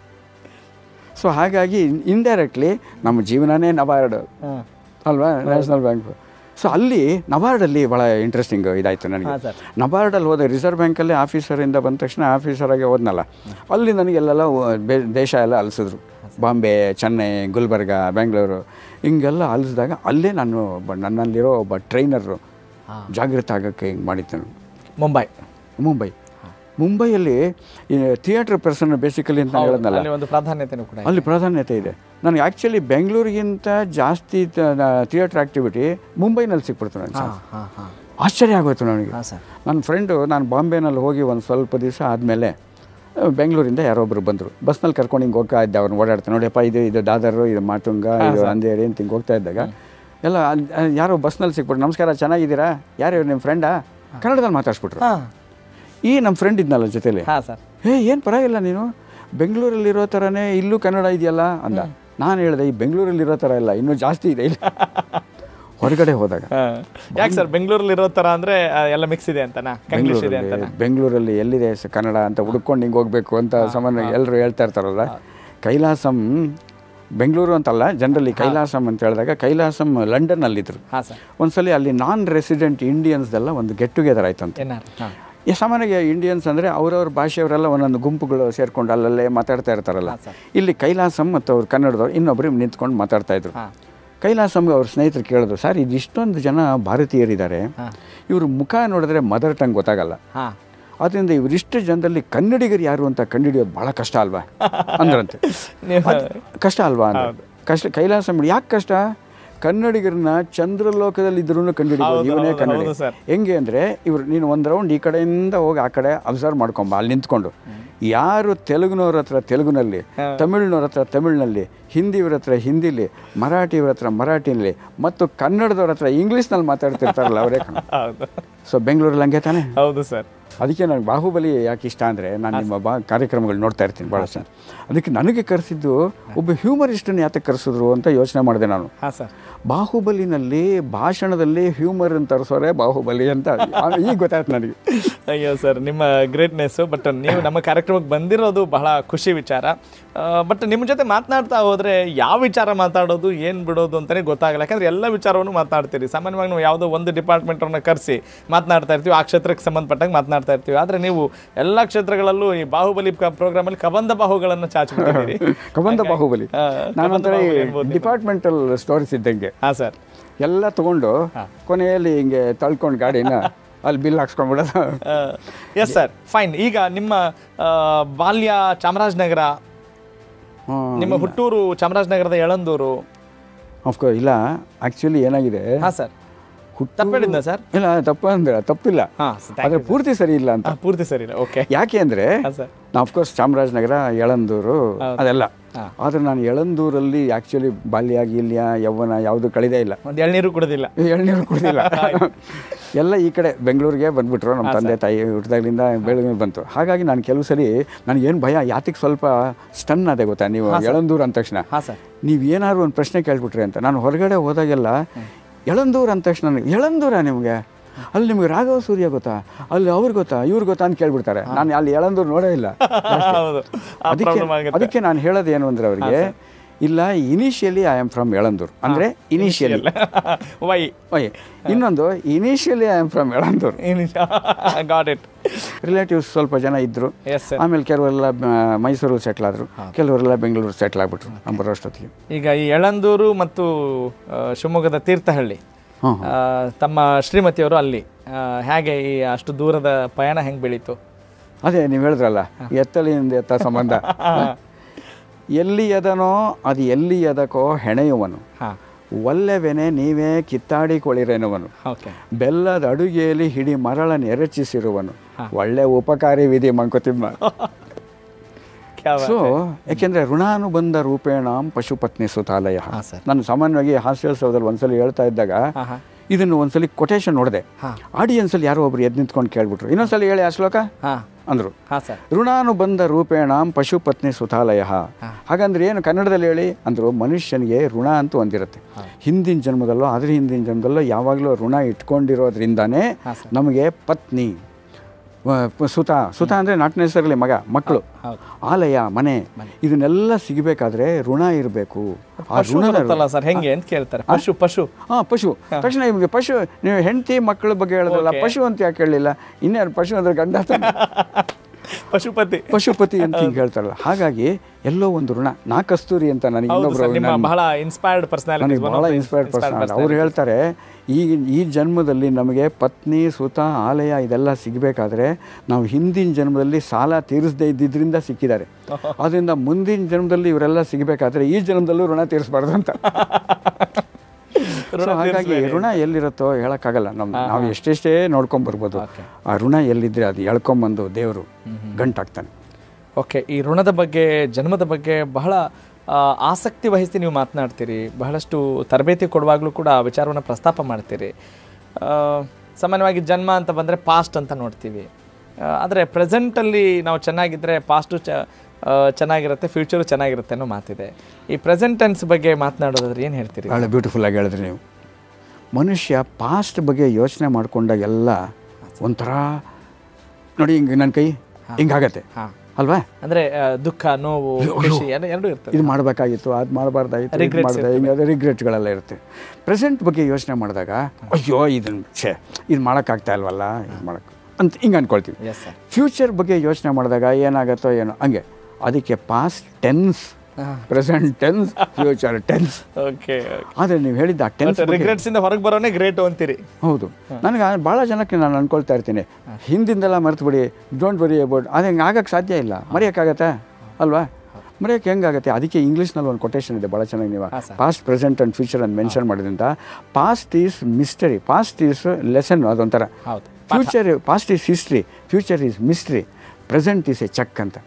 ಸೊ ಹಾಗಾಗಿ ಇಂಡೈರೆಕ್ಟ್ಲಿ ನಮ್ಮ ಜೀವನನೇ ನಬಾರ್ಡ್ ಹಾಂ ಅಲ್ವಾ ನ್ಯಾಷನಲ್ ಬ್ಯಾಂಕ್ ಸೊ ಅಲ್ಲಿ ನಬಾರ್ಡಲ್ಲಿ ಭಾಳ ಇಂಟ್ರೆಸ್ಟಿಂಗ್ ಇದಾಯಿತು ನನಗೆ ಹಾಂ ಸರ್ ನಬಾರ್ಡಲ್ಲಿ ಹೋದೆ ರಿಸರ್ವ್ ಬ್ಯಾಂಕಲ್ಲಿ ಆಫೀಸರಿಂದ ಬಂದ ತಕ್ಷಣ ಆಫೀಸರಾಗಿ ಹೋದ್ನಲ್ಲ ಅಲ್ಲಿ ನನಗೆಲ್ಲೆಲ್ಲ ಬೇ ದೇಶ ಎಲ್ಲ ಅಲಿಸಿದ್ರು ಬಾಂಬೆ ಚೆನ್ನೈ ಗುಲ್ಬರ್ಗ ಬೆಂಗಳೂರು ಹಿಂಗೆಲ್ಲ ಅಲಿಸಿದಾಗ ಅಲ್ಲೇ ನಾನು ಒಬ್ಬ ನನ್ನಲ್ಲಿರೋ ಒಬ್ಬ ಟ್ರೈನರು ಜಾಗೃತ ಆಗೋಕ್ಕೆ ಹಿಂಗೆ ಮಾಡಿದ್ದೆ ನಾನು ಮುಂಬೈ ಮುಂಬೈ ಮುಂಬೈಯಲ್ಲಿ ಥಿಯೇಟ್ರ್ ಪರ್ಸನ್ ಬೇಸಿಕಲಿ ಅಂತ ಹೌದು, ಹೇಳಿದ್ನಲ್ಲ ಅಲ್ಲಿ ಒಂದು ಪ್ರಾಧಾನ್ಯತೆನೂ ಕೂಡ ಇದೆ. ಅಲ್ಲಿ ಪ್ರಾಧಾನ್ಯತೆ ಇದೆ ನನಗೆ ಆ್ಯಕ್ಚುಲಿ ಬೆಂಗಳೂರಿಗಿಂತ ಜಾಸ್ತಿ ಥಿಯೇಟ್ರ್ ಆ್ಯಕ್ಟಿವಿಟಿ ಮುಂಬೈನಲ್ಲಿ ಸಿಕ್ಬಿಡ್ತು ನನಗೆ ಹಾಂ ಹಾಂ ಹಾಂ ಆಶ್ಚರ್ಯ ಆಗೋಯ್ತು ನನಗೆ ಹಾಂ ಸರ್ ನನ್ನ ಫ್ರೆಂಡು ನಾನು ಬಾಂಬೆನಲ್ಲಿ ಹೋಗಿ ಒಂದು ಸ್ವಲ್ಪ ದಿವಸ ಆದಮೇಲೆ ಬೆಂಗಳೂರಿಂದ ಯಾರೊಬ್ಬರು ಬಂದರು ಬಸ್ನಲ್ಲಿ ಕರ್ಕೊಂಡು ಹಿಂಗೆ ಹೋಗ್ತಾ ಇದ್ದೆ ಅವ್ರನ್ನ ಓಡಾಡ್ತಾರೆ ನೋಡಿಯಪ್ಪ ಇದು ಇದು ದಾದರು ಇದು ಮಾತುಂಗ ಇದು ಅಂದೇರಿ ಅಂತ ಹಿಂಗೆ ಹೋಗ್ತಾ ಇದ್ದಾಗ ಎಲ್ಲ ಅಲ್- ಅಲ್ ಯಾರೋ ಬಸ್ನಲ್ಲಿ ಸಿಕ್ಬಿಟ್ರು ನಮಸ್ಕಾರ ಚೆನ್ನಾಗಿದ್ದೀರಾ ಯಾರು ಇವ್ರು ನಿಮ್ಮ ಫ್ರೆಂಡಾ ಕನ್ನಡದಲ್ಲಿ ಮಾತಾಡ್ಸ್ಬಿಟ್ರು ಹಾಂ ಈ ನಮ್ಮ ಫ್ರೆಂಡ್ ಇದ್ನಲ್ಲ ಜೊತೆಲಿ ಹಾಂ ಸರ್ ಹೇ ಏನು ಪರವಾಗಿಲ್ಲ ನೀನು ಬೆಂಗಳೂರಲ್ಲಿರೋ ಥರನೇ ಇಲ್ಲೂ ಕನ್ನಡ ಇದೆಯಲ್ಲ ಅಂದ ನಾನು ಹೇಳಿದೆ ಈ ಬೆಂಗಳೂರಲ್ಲಿರೋ ಥರ ಇಲ್ಲ ಇನ್ನೂ ಜಾಸ್ತಿ ಇದೆ ಇಲ್ಲ ಹೊರಗಡೆ ಹೋದಾಗ ಯಾಕೆ ಸರ್ ಬೆಂಗಳೂರಲ್ಲಿ ಇರೋ ತರ ಅಂದ್ರೆ ಆ, ಎಲ್ಲ ಮಿಕ್ಸ್ ಇದೆ ಅಂತನಾ ಕಂಗ್ಲೀಷ್ ಇದೆ ಅಂತನಾ ಬೆಂಗಳೂರಲ್ಲಿ ಬೆಂಗಳೂರಲ್ಲಿ ಎಲ್ಲಿದೆ ಸ- ಕನ್ನಡ ಅಂತ ಹುಡ್ಕೊಂಡು ಹಿಂಗೆ ಹೋಗ್ಬೇಕು ಅಂತ ಸಾಮಾನ್ಯ ಎಲ್ಲರೂ ಹೇಳ್ತಾ ಇರ್ತಾರಲ್ಲ ಕೈಲಾಸಂ ಬೆಂಗಳೂರು ಅಂತಲ್ಲ ಜನರಲಿ ಕೈಲಾಸಂ ಅಂತ ಹೇಳಿದಾಗ ಕೈಲಾಸಂ ಲಂಡನ್ನಲ್ಲಿದ್ದರು ಹಾ ಸರ್ ಒಂದ್ಸಲಿ ಅಲ್ಲಿ ನಾನ್ ರೆಸಿಡೆಂಟ್ ಇಂಡಿಯನ್ಸ್ದೆಲ್ಲ ಒಂದು ಗೆಟ್ ಟುಗೆದರ್ ಆಯ್ತಂತೆ ಏನಾರು ಹಾ ಈ ಸಾಮಾನ್ಯವಾಗಿ ಇಂಡಿಯನ್ಸ್ ಅಂದರೆ ಅವ್ರವ್ರ ಭಾಷೆಯವರೆಲ್ಲ ಒಂದೊಂದು ಗುಂಪುಗಳು ಸೇರ್ಕೊಂಡು ಅಲ್ಲಲ್ಲೇ ಮಾತಾಡ್ತಾ ಇರ್ತಾರಲ್ಲ ಇಲ್ಲಿ ಕೈಲಾಸಂ ಮತ್ತು ಅವ್ರು ಕನ್ನಡದವ್ರು ಇನ್ನೊಬ್ಬರು ನಿಂತ್ಕೊಂಡು ಮಾತಾಡ್ತಾ ಇದ್ರು ಹಾ. ಕೈಲಾಸಂಗೆ ಅವ್ರ ಸ್ನೇಹಿತರು ಕೇಳಿದ್ರು ಸರ್ ಇದು ಇಷ್ಟೊಂದು ಜನ ಭಾರತೀಯರಿದ್ದಾರೆ ಇವ್ರ ಮುಖ ನೋಡಿದ್ರೆ ಮದರ್ ಟಂಗ್ ಗೊತ್ತಾಗಲ್ಲ ಹಾ ಆದ್ದರಿಂದ ಇವರಿಷ್ಟು ಜನದಲ್ಲಿ ಕನ್ನಡಿಗರು ಯಾರು ಅಂತ ಕಂಡುಹಿಡಿಯೋದು ಭಾಳ ಕಷ್ಟ ಅಲ್ವಾ ಅಂದ್ರಂತೆ ನೀವು ಅದ್ ಕಷ್ಟ ಅಲ್ವಾ ಅಂದ್ರೆ ಕಷ್ಟ ಕೈಲಾಸ ಮಾಡಿ ಯಾಕೆ ಕಷ್ಟ ಕನ್ನಡಿಗರನ್ನ ಚಂದ್ರಲೋಕದಲ್ಲಿ ಇದ್ರೂ ಕಂಡುಹಿಡಿಬೋದು ಹೌದು, ಇವನೇ ಹೌದು, ಕನ್ನಡಿ ಹೌದು ಸರ್. ಹೆಂಗೆ ಅಂದರೆ ಇವ್ರು ನೀನು ಒಂದು ರೌಂಡ್ ಈ ಕಡೆಯಿಂದ ಹೋಗಿ ಆ ಕಡೆ ಅಬ್ಸರ್ವ್ ಮಾಡ್ಕೊಂಬ ಅಲ್ಲಿ ನಿಂತ್ಕೊಂಡು ಯಾರು ತೆಲುಗುನವ್ರ ಹತ್ರ ತೆಲುಗುನಲ್ಲಿ ತಮಿಳ್ನವ್ರ ಹತ್ರ ತಮಿಳ್ನಲ್ಲಿ ಹಿಂದಿಯವ್ರ ಹತ್ರ ಹಿಂದಿಲಿ ಮರಾಠಿಯವ್ರ ಹತ್ರ ಮರಾಠಿನಲ್ಲಿ ಮತ್ತು ಕನ್ನಡದವ್ರ ಹತ್ರ ಇಂಗ್ಲೀಷ್ನಲ್ಲಿ ಮಾತಾಡ್ತಿರ್ತಾರಲ್ಲ ಅವರೇ ಹೌದು ಸೊ ಬೆಂಗಳೂರಲ್ಲಿ ಹಂಗೆ ತಾನೆ ಹೌದು ಸರ್ ಅದಕ್ಕೆ ನನಗೆ ಬಾಹುಬಲಿ ಯಾಕೆ ಇಷ್ಟ ಅಂದರೆ ನಾನು ನಿಮ್ಮ ಬಾ ಕಾರ್ಯಕ್ರಮಗಳು ನೋಡ್ತಾ ಇರ್ತೀನಿ ಭಾಳ ಸರ್ ಅದಕ್ಕೆ ನನಗೆ ಕರೆಸಿದ್ದು ಒಬ್ಬ ಹ್ಯೂಮರಿಸ್ಟನ್ನು ಯಾತಕ್ಕೆ ಕರೆಸಿದ್ರು ಅಂತ ಯೋಚನೆ ಮಾಡಿದೆ ನಾನು ಹಾ ಸರ್ ಬಾಹುಬಲಿನಲ್ಲಿ ಭಾಷಣದಲ್ಲಿ ಹ್ಯೂಮರ್ ಅಂತ ತರಿಸೋರೆ ಬಾಹುಬಲಿ ಅಂತ ಆ- ಈಗ ಗೊತ್ತಾಯ್ತು ನನಗೆ ಅಯ್ಯೋ ಸರ್ ನಿಮ್ಮ ಗ್ರೇಟ್ನೆಸ್ಸು ಬಟ್ ನೀವು ನಮ್ಮ ಕಾರ್ಯಕ್ರಮಕ್ಕೆ ಬಂದಿರೋದು ಬಹಳ ಖುಷಿ ವಿಚಾರ ಬಟ್ ನಿಮ್ಮ ಜೊತೆ ಮಾತನಾಡ್ತಾ ಹೋದರೆ ಯಾವ ವಿಚಾರ ಮಾತಾಡೋದು ಏನು ಬಿಡೋದು ಅಂತಲೇ ಗೊತ್ತಾಗಲ್ಲ ಯಾಕಂದರೆ ಎಲ್ಲ ವಿಚಾರವನ್ನು ಮಾತನಾಡ್ತೀರಿ ಸಾಮಾನ್ಯವಾಗಿ ನಾವು ಯಾವುದೋ ಒಂದು ಡಿಪಾರ್ಟ್ಮೆಂಟನ್ನು ಕರೆಸಿ ಮಾತನಾಡ್ತಾ ಇರ್ತೀವಿ ಆ ಕ್ಷೇತ್ರಕ್ಕೆ ಸಂಬಂಧಪಟ್ಟಂಗೆ ಮಾತನಾಡ್ತಾ ಇರ್ತೀವಿ ಆದರೆ ನೀವು ಎಲ್ಲ ಕ್ಷೇತ್ರಗಳಲ್ಲೂ ಈ ಬಾಹುಬಲಿ ಪ್ರೋಗ್ರಾಮಲ್ಲಿ ಕಬಂಧ ಬಾಹುಗಳನ್ನು ಚಾಚಿಬಿಟ್ಟಿದ್ದೀರಿ ಕಬಂಧ ಬಾಹುಬಲಿ ಹಾ, ನಾನು ಕಬಂಧ ಒಂಥರ ಬಾಹುಬಲಿ ಅನ್ಬೋದು ನೀವು. ಡಿಪಾರ್ಟ್ಮೆಂಟಲ್ ಸ್ಟೋರೀಸ್ ಇದ್ದಂಗೆ ಹಾಂ ಸರ್ ಎಲ್ಲ ತಗೊಂಡು ಕೊನೆಯಲ್ಲಿ ಹಿಂಗೆ ತಳ್ಕೊಂಡು ಗಾಡಿನ ಅಲ್ಲಿ ಬಿಲ್ ಹಾಕ್ಸ್ಕೊಂಡ್ಬಿಡೋದು ಎಸ್ ಸರ್ ಫೈನ್ ಈಗ ನಿಮ್ಮ ಆ, ಬಾಲ್ಯ ಚಾಮರಾಜನಗರ ಹ್ಮ್. ನಿಮ್ಮ ಹುಟ್ಟೂರು ಚಾಮರಾಜನಗರದ ಯಳಂದೂರು ಅಫ್ಕೋರ್ಸ್ ಇಲ್ಲ ಆ್ಯಕ್ಚುಲಿ ಏನಾಗಿದೆ ಹಾಂ ಸರ್ ತಪ್ಪೇಳಿದ್ನ ಸರ್ ಇಲ್ಲ ತಪ್ಪು ಅಂದ್ರೆ ತಪ್ಪಿಲ್ಲ ಹಾಂ ಆದರೆ ಪೂರ್ತಿ ಸರಿ ಇಲ್ಲ ಅಂತ ಪೂರ್ತಿ ಸರಿ ಓಕೆ ಯಾಕೆ ಅಂದರೆ ಹಾಂ ಸರ್ ನಾ ಅಫ್ಕೋರ್ಸ್ ಚಾಮರಾಜನಗರ ಯಳಂದೂರು ಅದೆಲ್ಲ ಆದರೆ ನಾನು ಯಳಂದೂರಲ್ಲಿ ಆ್ಯಕ್ಚುಲಿ ಬಾಲ್ಯ ಗೀಲ್ಯ ಯೌವನ ಯಾವುದು ಕಳೆದೇ ಇಲ್ಲ ಒಂದು ಎಳ್ನೀರು ಕುಡಿದಿಲ್ಲ ಎಳ್ನೀರು ಕುಡಿದಿಲ್ಲ ಎಲ್ಲ ಈ ಕಡೆ ಬೆಂಗಳೂರಿಗೆ ಬಂದ್ಬಿಟ್ರು ನಮ್ಮ ತಂದೆ ತಾಯಿ ಹುಟ್ಟಿದಾಗಲಿಂದ ಬೆಳಗ್ಗೆ ಬಂತು ಹಾಗಾಗಿ ನಾನು ಕೆಲವು ಸರಿ ನನಗೇನು ಭಯ ಯಾತಿಗೆ ಸ್ವಲ್ಪ ಸ್ಟನ್ ಅದೇ ಗೊತ್ತಾ ನೀವು ಯಳಂದೂರು ಅಂದ ತಕ್ಷಣ ಹಾಂ ಸರ್ ನೀವು ಏನಾದ್ರು ಒಂದು ಪ್ರಶ್ನೆ ಕೇಳ್ಬಿಟ್ರಿ ಅಂತ ನಾನು ಹೊರಗಡೆ ಹೋದಾಗೆಲ್ಲ ಎಳಂದೂರು ಅಂದ ತಕ್ಷಣ ನನಗೆ ಎಳಂದೂರ ನಿಮಗೆ ಅಲ್ಲಿ ನಿಮ್ಗೆ ರಾಘವ ಸೂರ್ಯ ಗೊತ್ತಾ ಅಲ್ಲಿ ಅವ್ರು ಗೊತ್ತಾ ಇವ್ರು ಗೊತ್ತಾ ಅಂತ ಕೇಳ್ಬಿಡ್ತಾರೆ ನಾನು ಅಲ್ಲಿ ಎಳಂದೂರು ನೋಡೇ ಇಲ್ಲ ಹೌದು ಆ ಅದಕ್ಕೆ ಪ್ರಾಬ್ಲಮ್ ಆಗುತ್ತೆ ಅದಕ್ಕೆ ನಾನು ಹೇಳೋದು ಏನು ಅಂದ್ರೆ ಅವರಿಗೆ ಇಲ್ಲ initially I am from Yelandur ಅಂದರೆ ಇನಿಷಿಯಲಿ ವೈ ಓಯ್ ಇನ್ನೊಂದು initially I am from Yelandur got it relatives ಸ್ವಲ್ಪ ಜನ ಇದ್ದರು ಎಸ್ ಸರ್ ಆಮೇಲೆ ಕೆಲವರೆಲ್ಲ ಆ, ಮೈಸೂರಲ್ಲಿ ಸೆಟ್ಲ್ ಆದರು ಕೆಲವರೆಲ್ಲ ಬೆಂಗಳೂರು ಸೆಟ್ಲ್ ಆಗ್ಬಿಟ್ರು ನಮ್ಮ ಬರೋಷ್ಟೊತ್ತಿಗೆ ಈಗ ಈ ಯಳಂದೂರು ಮತ್ತು ಆ, ಶಿವಮೊಗ್ಗದ ತೀರ್ಥಹಳ್ಳಿ ಹಾಂ ಆ, ತಮ್ಮ ಶ್ರೀಮತಿಯವರು ಅಲ್ಲಿ ಆ, ಹೇಗೆ ಈ ಅಷ್ಟು ದೂರದ ಪಯಣ ಹೆಂಗೆ ಬೆಳೀತು ಅದೇ ನೀವು ಹೇಳಿದ್ರಲ್ಲ ಎತ್ತಲಿಂದ ಎತ್ತ ಸಂಬಂಧ ಎಲ್ಲಿ ಎದನೋ ಅದು ಎಲ್ಲಿ ಎದಕೋ ಹೆಣೆಯುವನು ಹಾಂ ಒಲ್ಲೆವೆನೆ ನೀವೇ ಕಿತ್ತಾಡಿಕೊಳ್ಳಿರೆನುವನು ಓಕೆ ಬೆಲ್ಲದ ಅಡುಗೆಯಲ್ಲಿ ಹಿಡಿ ಮರಳನ್ನು ಎರಚಿಸಿರುವನು ಒಳ್ಳೆ ಉಪಕಾರಿ ವಿಧಿ ಮಂಕುತಿಮ್ಮ ಸೊ ಯಾಕೆಂದ್ರೆ ಋಣಾನುಬಂಧ ರೂಪೇಣ ಪಶುಪತ್ನಿ ಸುತಾಲಯ ಹಾಂ ಸರ್ ನಾನು ಸಾಮಾನ್ಯವಾಗಿ ಹಾಸ್ಯೋತ್ಸವದಲ್ಲಿ ಒಂದ್ಸಲಿ ಹೇಳ್ತಾ ಇದ್ದಾಗ ಹಾಂ ಹಾಂ ಇದನ್ನು ಒಂದ್ಸಲಿ ಕೊಟೇಶನ್ ನೋಡಿದೆ ಹಾಂ ಆಡಿಯನ್ಸಲ್ಲಿ ಯಾರೋ ಒಬ್ರು ಎದ್ದು ನಿಂತ್ಕೊಂಡು ಕೇಳ್ಬಿಟ್ರು ಇನ್ನೊಂದ್ಸಲಿ ಹೇಳಿ ಆ ಶ್ಲೋಕ ಹಾಂ ಅಂದರು ಹಾಂ ಸರ್ ಋಣಾನುಬಂಧ ರೂಪೇಣ ಪಶುಪತ್ನಿ ಸುತಾಲಯ ಹಾಗಂದ್ರೆ ಏನು ಕನ್ನಡದಲ್ಲಿ ಹೇಳಿ ಅಂದರು ಮನುಷ್ಯನಿಗೆ ಋಣ ಅಂತ ಒಂದಿರುತ್ತೆ ಹಿಂದಿನ ಜನ್ಮದಲ್ಲೋ ಅದ್ರ ಹಿಂದಿನ ಜನ್ಮದಲ್ಲೋ ಯಾವಾಗಲೂ ಋಣ ಇಟ್ಕೊಂಡಿರೋದ್ರಿಂದಾನೇ ನಮಗೆ ಪತ್ನಿ ವ- ಪ- ಸುತ ಸುತ ಅಂದರೆ ನಾಟ್ ನೆಸರ್ಲಿ ಮಗ ಮಕ್ಕಳು ಹೌದು ಆಲಯ ಮನೆ ಇದನ್ನೆಲ್ಲ ಸಿಗಬೇಕಾದ್ರೆ ಋಣ ಇರಬೇಕು ಆ ಪಶು ಋಣದ ಬರುತ್ತಲ್ಲ ಸರ್ ಹೆಂಗೆ ಅಂತ ಕೇಳ್ತಾರೆ ಪಶು ಪಶು ಹಾಂ ಪಶು ತಕ್ಷಣ ನಿಮಗೆ ಪಶು ನೀವು ಹೆಂಡತಿ ಮಕ್ಕಳ ಬಗ್ಗೆ ಹೇಳಿದ್ರಲ್ಲ ಪಶು ಅಂತ ಯಾಕೆ ಹೇಳಲಿಲ್ಲ ಇನ್ನೇನು ಪಶು ಅಂದ್ರೆ ಗಂಡ ತಾನೆ. ಪಶುಪತಿ ಪಶುಪತಿ ಅಂತ ಹಿಂಗೆ ಹೇಳ್ತಾರಲ್ಲ ಹಾಗಾಗಿ ಎಲ್ಲೋ ಒಂದು ಋಣ ನಾ ಕಸ್ತೂರಿ ಅಂತ ನನಗೆ ಹೌದು ಇನ್ನೊಬ್ರು ಸರ್ ನಿಮ್ಮ ನನ್ನ- ಬಹಳ ಇನ್ಸ್ಪೈರ್ಡ್ ಪರ್ಸನಾಲಿಟಿ ನನಗೆ ಬಹಳ ಇನ್ಸ್ಪೈರ್ಡ್ ಪರ್ಸನ್ ಅವ್ರು ಹೇಳ್ತಾರೆ ಈ ಈ ಜನ್ಮದಲ್ಲಿ ನಮಗೆ ಪತ್ನಿ ಸುತ ಆಲಯ ಇದೆಲ್ಲ ಸಿಗಬೇಕಾದ್ರೆ ನಾವು ಹಿಂದಿನ ಜನ್ಮದಲ್ಲಿ ಸಾಲ ತೀರಿಸದೇ ಇದ್ದಿದ್ರಿಂದ ಸಿಕ್ಕಿದ್ದಾರೆ ಅದರಿಂದ ಮುಂದಿನ ಜನ್ಮದಲ್ಲಿ ಇವರೆಲ್ಲ ಸಿಗಬೇಕಾದ್ರೆ ಈ ಜನ್ಮದಲ್ಲೂ ಋಣ ತೀರಿಸಬಾರ್ದು ಅಂತ So ಹಾಗಾಗಿ ಋಣ ಎಲ್ಲಿರುತ್ತೋ ಹೇಳೋಕ್ಕಾಗಲ್ಲ ನಮ್ಮ ನಾವು ಎಷ್ಟೆಷ್ಟೇ ನೋಡ್ಕೊಂಡ್ ಬರ್ಬೋದು ಆ ಋಣ ಎಲ್ಲಿದ್ರೆ ಅದು ಎಳ್ಕೊಂಬಂದು ದೇವರು ಗಂಟಾಗ್ತಾನೆ ಓಕೆ ಈ ಋಣದ ಬಗ್ಗೆ ಜನ್ಮದ ಬಗ್ಗೆ ಬಹಳ ಆ, ಆಸಕ್ತಿ ವಹಿಸಿ ನೀವು ಮಾತನಾಡ್ತೀರಿ ಬಹಳಷ್ಟು ತರಬೇತಿ ಕೊಡುವಾಗಲೂ ಕೂಡ ಆ ವಿಚಾರವನ್ನು ಪ್ರಸ್ತಾಪ ಮಾಡ್ತೀರಿ ಆ, ಸಾಮಾನ್ಯವಾಗಿ ಜನ್ಮ ಅಂತ ಬಂದರೆ ಪಾಸ್ಟ್ ಅಂತ ನೋಡ್ತೀವಿ ಆದರೆ ಪ್ರೆಸೆಂಟಲ್ಲಿ ನಾವು ಚೆನ್ನಾಗಿದ್ದರೆ ಪಾಸ್ಟು ಚ ಆ, ಚೆನ್ನಾಗಿರುತ್ತೆ ಫ್ಯೂಚರು ಚೆನ್ನಾಗಿರುತ್ತೆ ಅನ್ನೋ ಮಾತಿದೆ ಈ ಪ್ರೆಸೆಂಟ್ ಟೆನ್ಸ್ ಬಗ್ಗೆ ಮಾತನಾಡೋದಾದ್ರೆ ಏನು ಹೇಳ್ತೀರಿ ಭಾಳ ಬ್ಯೂಟಿಫುಲ್ ಆಗಿ ಹೇಳಿದ್ರಿ ನೀವು ಮನುಷ್ಯ ಪಾಸ್ಟ್ ಬಗ್ಗೆ ಯೋಚನೆ ಮಾಡಿಕೊಂಡಾಗೆಲ್ಲ ಒಂಥರ ನೋಡಿ ಹಿಂಗೆ ನನ್ನ ಕೈ ಹಿಂಗಾಗತ್ತೆ ಹಾಂ ಅಲ್ವಾ ಅಂದ್ರೆ ಆ, ದುಃಖ ನೋವು ಖುಷಿ ಎರಡು ಎರಡೂ ಇರ್ತದೆ ಇದು ಮಾಡಬೇಕಾಗಿತ್ತು ಅದು ಮಾಡಬಾರ್ದಾಗಿತ್ತು ಇದು Regrets ಮಾಡಿದೆ ಹಿಂಗೆ ಅದೇ ರಿಗ್ರೆಟ್ಗಳೆಲ್ಲ ಇರುತ್ತೆ ಪ್ರೆಸೆಂಟ್ ಬಗ್ಗೆ ಯೋಚನೆ ಮಾಡಿದಾಗ ಅಯ್ಯೋ ಇದನ್ನು ಛೇ ಇದು ಮಾಡೋಕ್ಕಾಗ್ತಾ ಇಲ್ವಲ್ಲ ಇದು ಮಾಡೋಕ್ಕೆ ಅಂತ ಹಿಂಗೆ ಅಂದ್ಕೊಳ್ತೀವಿ ಎಸ್ ಸರ್ ಫ್ಯೂಚರ್ ಬಗ್ಗೆ ಯೋಚನೆ ಮಾಡಿದಾಗ ಏನಾಗುತ್ತೋ ಏನೋ ಹಂಗೆ ಅದಕ್ಕೆ past tense present tense future tense okay ಆದರೆ ನೀವು ಹೇಳಿದ್ದ ಟೆನ್ಸ್ ರಿಗ್ರೆಟ್ಸ್ ಇಂದ ಹೊರಗೆ ಬರೋನೇ ಗ್ರೇಟ್ ಅಂತೀರಿ ಹೌದು ನನಗೆ ಭಾಳ ಜನಕ್ಕೆ ನಾನು ಅನ್ಕೊಳ್ತಾ ಇರ್ತೀನಿ ಹಿಂದಿಂದೆಲ್ಲ ಮರೆತು ಬಿಡಿ ಡೋಂಟ್ ವರಿ ಅಬೌಟ್ ಅದು ಹೆಂಗೆ ಆಗಕ್ಕೆ ಸಾಧ್ಯ ಇಲ್ಲ ಮರೆಯೋಕ್ಕಾಗತ್ತೆ ಅಲ್ವಾ ಮರೆಯೋಕ್ಕೆ ಹೆಂಗಾಗತ್ತೆ ಅದಕ್ಕೆ ಇಂಗ್ಲೀಷ್ನಲ್ಲಿ ಒಂದು ಕೊಟೇಶನ್ ಇದೆ ಭಾಳ ಚೆನ್ನಾಗಿ ನೀವು ಪಾಸ್ಟ್ ಪ್ರೆಸೆಂಟ್ ಆ್ಯಂಡ್ ಫ್ಯೂಚರ್ ಅಂತ ಮೆನ್ಷನ್ ಮಾಡಿದ್ರಿಂದ past is mystery past is lesson ಅದೊಂಥರ ಹೌದು future past is history future is mystery present is a check ಅಂತ